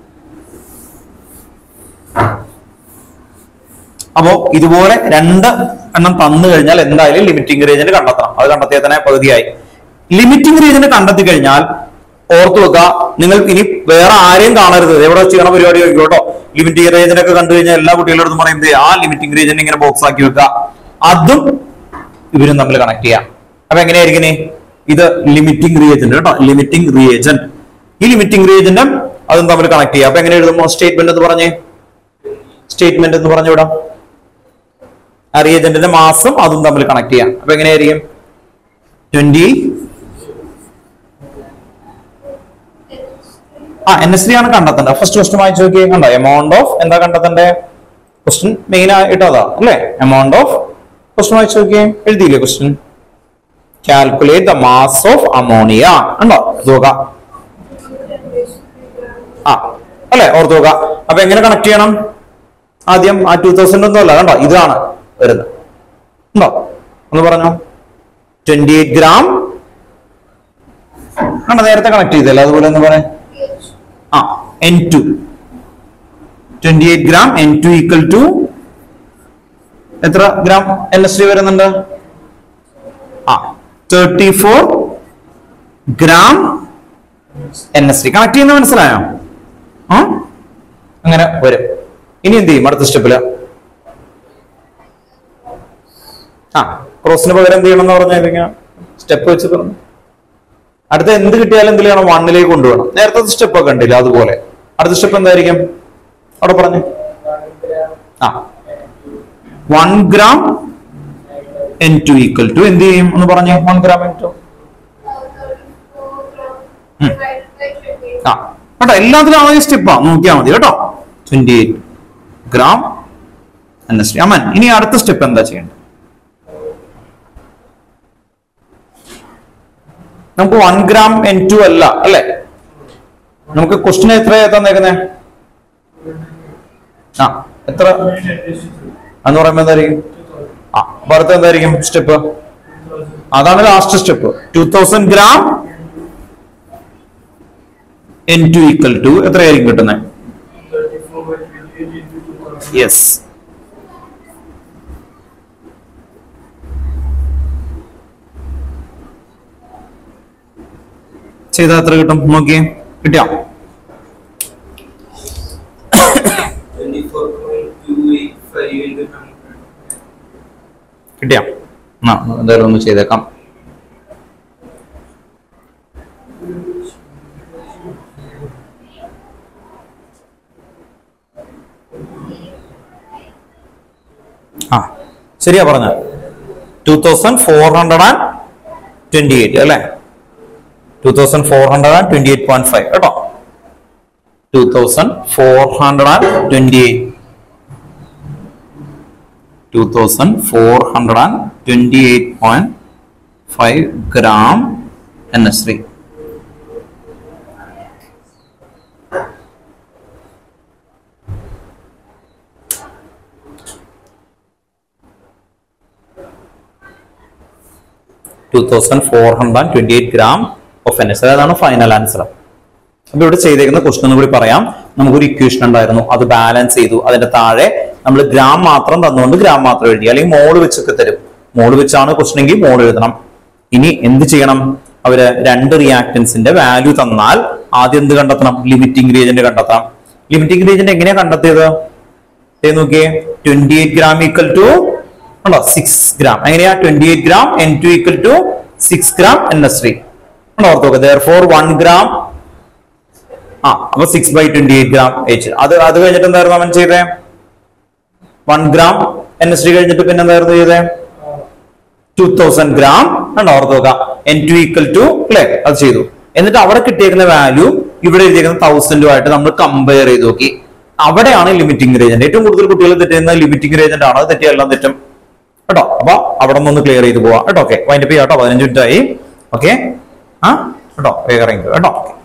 അപ്പോ ഇതുപോലെ രണ്ട് എണ്ണം തന്നു കഴിഞ്ഞാൽ എന്തായാലും ലിമിറ്റിംഗ് റേഞ്ചിന് കണ്ടെത്തണം അത് കണ്ടെത്തിയാൽ തന്നെ പകുതിയായി ലിമിറ്റിംഗ് റേഞ്ചിന് കണ്ടെത്തി കഴിഞ്ഞാൽ ഓർത്തു വെക്കുക നിങ്ങൾ ഇനി വേറെ ആരെയും കാണരുത് എവിടെ ചെയ്യണ പരിപാടി ആയിരിക്കും കേട്ടോ ലിമിറ്റിംഗ് റേഞ്ചിനൊക്കെ കണ്ടു കഴിഞ്ഞാൽ എല്ലാ കുട്ടികളുടെ അടുത്തും പറയുന്നത് ആ ലിമിറ്റിംഗ് റേഞ്ചിനെ ഇങ്ങനെ ബോക്സ് ആക്കി വെക്കുക അതും ഇവരും തമ്മിൽ കണക്ട് ചെയ്യാം അപ്പൊ എങ്ങനെയായിരിക്കും ഇത് ലിമിറ്റിംഗ് റിയേജന്റ് കേട്ടോ ലിമിറ്റിംഗ് റിയേജന്റ് ഈ ലിമിറ്റിംഗ് റിയേജന്റും അതും തമ്മിൽ കണക്ട് ചെയ്യാം അപ്പൊ എങ്ങനെ എഴുതുമോ സ്റ്റേറ്റ്മെന്റ് എന്ന് പറഞ്ഞേ സ്റ്റേറ്റ്മെന്റ് എന്ന് പറഞ്ഞു വിടാം ആ റിയേജന്റിന്റെ മാസം അതും തമ്മിൽ കണക്ട് ചെയ്യാം അപ്പൊ എങ്ങനെയായിരിക്കും ട്വന്റി ആ എൻ എസ് ഡി ആണ് കണ്ടെത്തേണ്ടത് ഫസ്റ്റ് ക്വസ്റ്റ്യൻ വായിച്ചു നോക്കിയേ കണ്ടോ എമൗണ്ട് ഓഫ് എന്താ കണ്ടെത്തണ്ടേ ക്വസ്റ്റ്യൻ മെയിൻ ആയിട്ട് അതാ അല്ലേ എമൗണ്ട് ഓഫ് ക്വസ്റ്റ്യൻ വായിച്ചു നോക്കിയേ എഴുതിയില്ലേ question calculate the mass of ammonia ഉണ്ടോ തുക ആ അല്ലെ ഓർത്ത് നോക്കുക അപ്പൊ എങ്ങനെ കണക്ട് ചെയ്യണം ആദ്യം ആ ടൂ തൗസൻഡ് ഒന്നും അല്ല കണ്ടോ ഇതാണ് വരുന്നത് ഉണ്ടോ ഒന്ന് പറഞ്ഞോ ട്വന്റി എയ്റ്റ് ഗ്രാം കണ്ടോ നേരത്തെ കണക്ട് ചെയ്തല്ലേ അതുപോലെ ഒന്ന് പറയാം ആ N two twenty eight gram N two equal to എത്ര ഗ്രാം എൻ എസ് ടി വരുന്നുണ്ട് ആ thirty four gram N S T connect ചെയ്യുന്ന മനസ്സിലായോ ആ അങ്ങനെ വരും ഇനി എന്ത് ചെയ്യും അടുത്ത സ്റ്റെപ്പില് ആ ക്രോസിന് പകരം എന്ത് ചെയ്യണം എന്ന് പറഞ്ഞാൽ സ്റ്റെപ്പ് വെച്ച് പറഞ്ഞു അടുത്ത എന്ത് കിട്ടിയാലും എന്ത് ചെയ്യണം വണ്ണിലേക്ക് കൊണ്ടുപോകണം നേരത്തെ സ്റ്റെപ്പ് ഒക്കെ ഉണ്ടില്ല അതുപോലെ അടുത്ത സ്റ്റെപ്പ് എന്തായിരിക്കും അവിടെ പറഞ്ഞു ആ one gram N two equal to എന്ത് ചെയ്യും ഒന്ന് പറഞ്ഞു വൺ ഗ്രാം എൻ ടു ആ കേട്ടോ എല്ലാത്തിലും ആദ്യം സ്റ്റെപ്പാ നോക്കിയാൽ മതി കേട്ടോ twenty eight gram N S T അമ്മൻ ഇനി അടുത്ത സ്റ്റെപ്പ് എന്താ ചെയ്യേണ്ടത് നമുക്ക് വൺ ഗ്രാം എൻ ടു അല്ല അല്ലെ നമുക്ക് ക്വസ്റ്റ്യൻ എത്രയാ തന്നേക്കുന്നേ ആ എത്ര എന്ന് പറയുമ്പോ എന്തായിരിക്കും ആ അപ്പൊ അടുത്ത എന്തായിരിക്കും സ്റ്റെപ്പ് അതാണ് last step two thousand gram N two equal to എത്രയായിരിക്കും കിട്ടുന്നത് യെസ് ചെയ്താൽ എത്ര കിട്ടും നോക്കിയേ കിട്ടിയോ twenty four point two eight five into hundred കിട്ടിയോ ആ എന്തായാലും ഒന്ന് ചെയ്തേക്കാം ആ ശരിയാ പറഞ്ഞ two thousand four hundred and twenty eight അല്ലേ two thousand four hundred and twenty eight point five കേട്ടോ two thousand four hundred and twenty eight two thousand four hundred and twenty eight point five gram N S three two thousand four hundred twenty eight gram of N S അതാണ് final answer അപ്പൊ ഇവിടെ ചെയ്തേക്കുന്ന question കൂടി പറയാം നമുക്കൊരു equation ഉണ്ടായിരുന്നു അത് balance ചെയ്തു അതിന്റെ താഴെ നമ്മൾ ഗ്രാം മാത്രം തന്നുകൊണ്ട് ഗ്രാം മാത്രം എഴുതി അല്ലെങ്കിൽ മോള് വെച്ചൊക്കെ തരും മോള് വെച്ചാണ് ക്വസ്റ്റൻ എങ്കിൽ മോൾ എഴുതണം ഇനി എന്ത് ചെയ്യണം അവര് രണ്ട് റിയാക്ടൻസിന്റെ വാല്യൂ തന്നാൽ ആദ്യം എന്ത് കണ്ടെത്തണം ലിമിറ്റിംഗ് റീജന്റ് കണ്ടെത്തണം ലിമിറ്റിംഗ് റീജന്റ് എങ്ങനെയാ കണ്ടെത്തിയത് ദേ നോക്കിയേ twenty eight gram equal to ഉണ്ടോ സിക്സ് ഗ്രാം എങ്ങനെയാ twenty eight gram N two equal to six gram N S three ഓർത്ത് നോക്കുക ദർ ഫോർ വൺ ഗ്രാം ആ അപ്പൊ six by twenty eight gram H അത് അത് കഴിഞ്ഞിട്ട് എന്തായിരുന്നു അവൻ ചെയ്തേ one gram N S D കഴിഞ്ഞിട്ട് പിന്നെ എന്തായിരുന്നു ചെയ്തേ ടു തൗസൻഡ് ഗ്രാം ആണ് ഓർത്ത് നോക്കുക എൻ ടു ഈക്വൽ ടു അല്ലെ അത് ചെയ്തു എന്നിട്ട് അവിടെ കിട്ടിയേക്കുന്ന വാല്യൂ ഇവിടെ എഴുതിയേക്കുന്ന തൗസൻഡും ആയിട്ട് നമ്മൾ കമ്പയർ ചെയ്ത് നോക്കി അവിടെയാണ് ലിമിറ്റിംഗ് റേജന്റ് ഏറ്റവും കൂടുതൽ കുട്ടികൾ തെറ്റുന്ന ലിമിറ്റിംഗ് റേജന്റ് ആണ് അത് തെറ്റിയെല്ലാം തെറ്റും കേട്ടോ അപ്പൊ അവിടെ നിന്ന് ക്ലിയർ ചെയ്ത് പോവാം കേട്ടോ ഓക്കെ വൈൻഡപ്പ് ചെയ്യാം കേട്ടോ പതിനഞ്ച് മിനിറ്റ് ആയി ഓക്കെ ആ കേട്ടോ വേഗം ഇറങ്ങി കേട്ടോ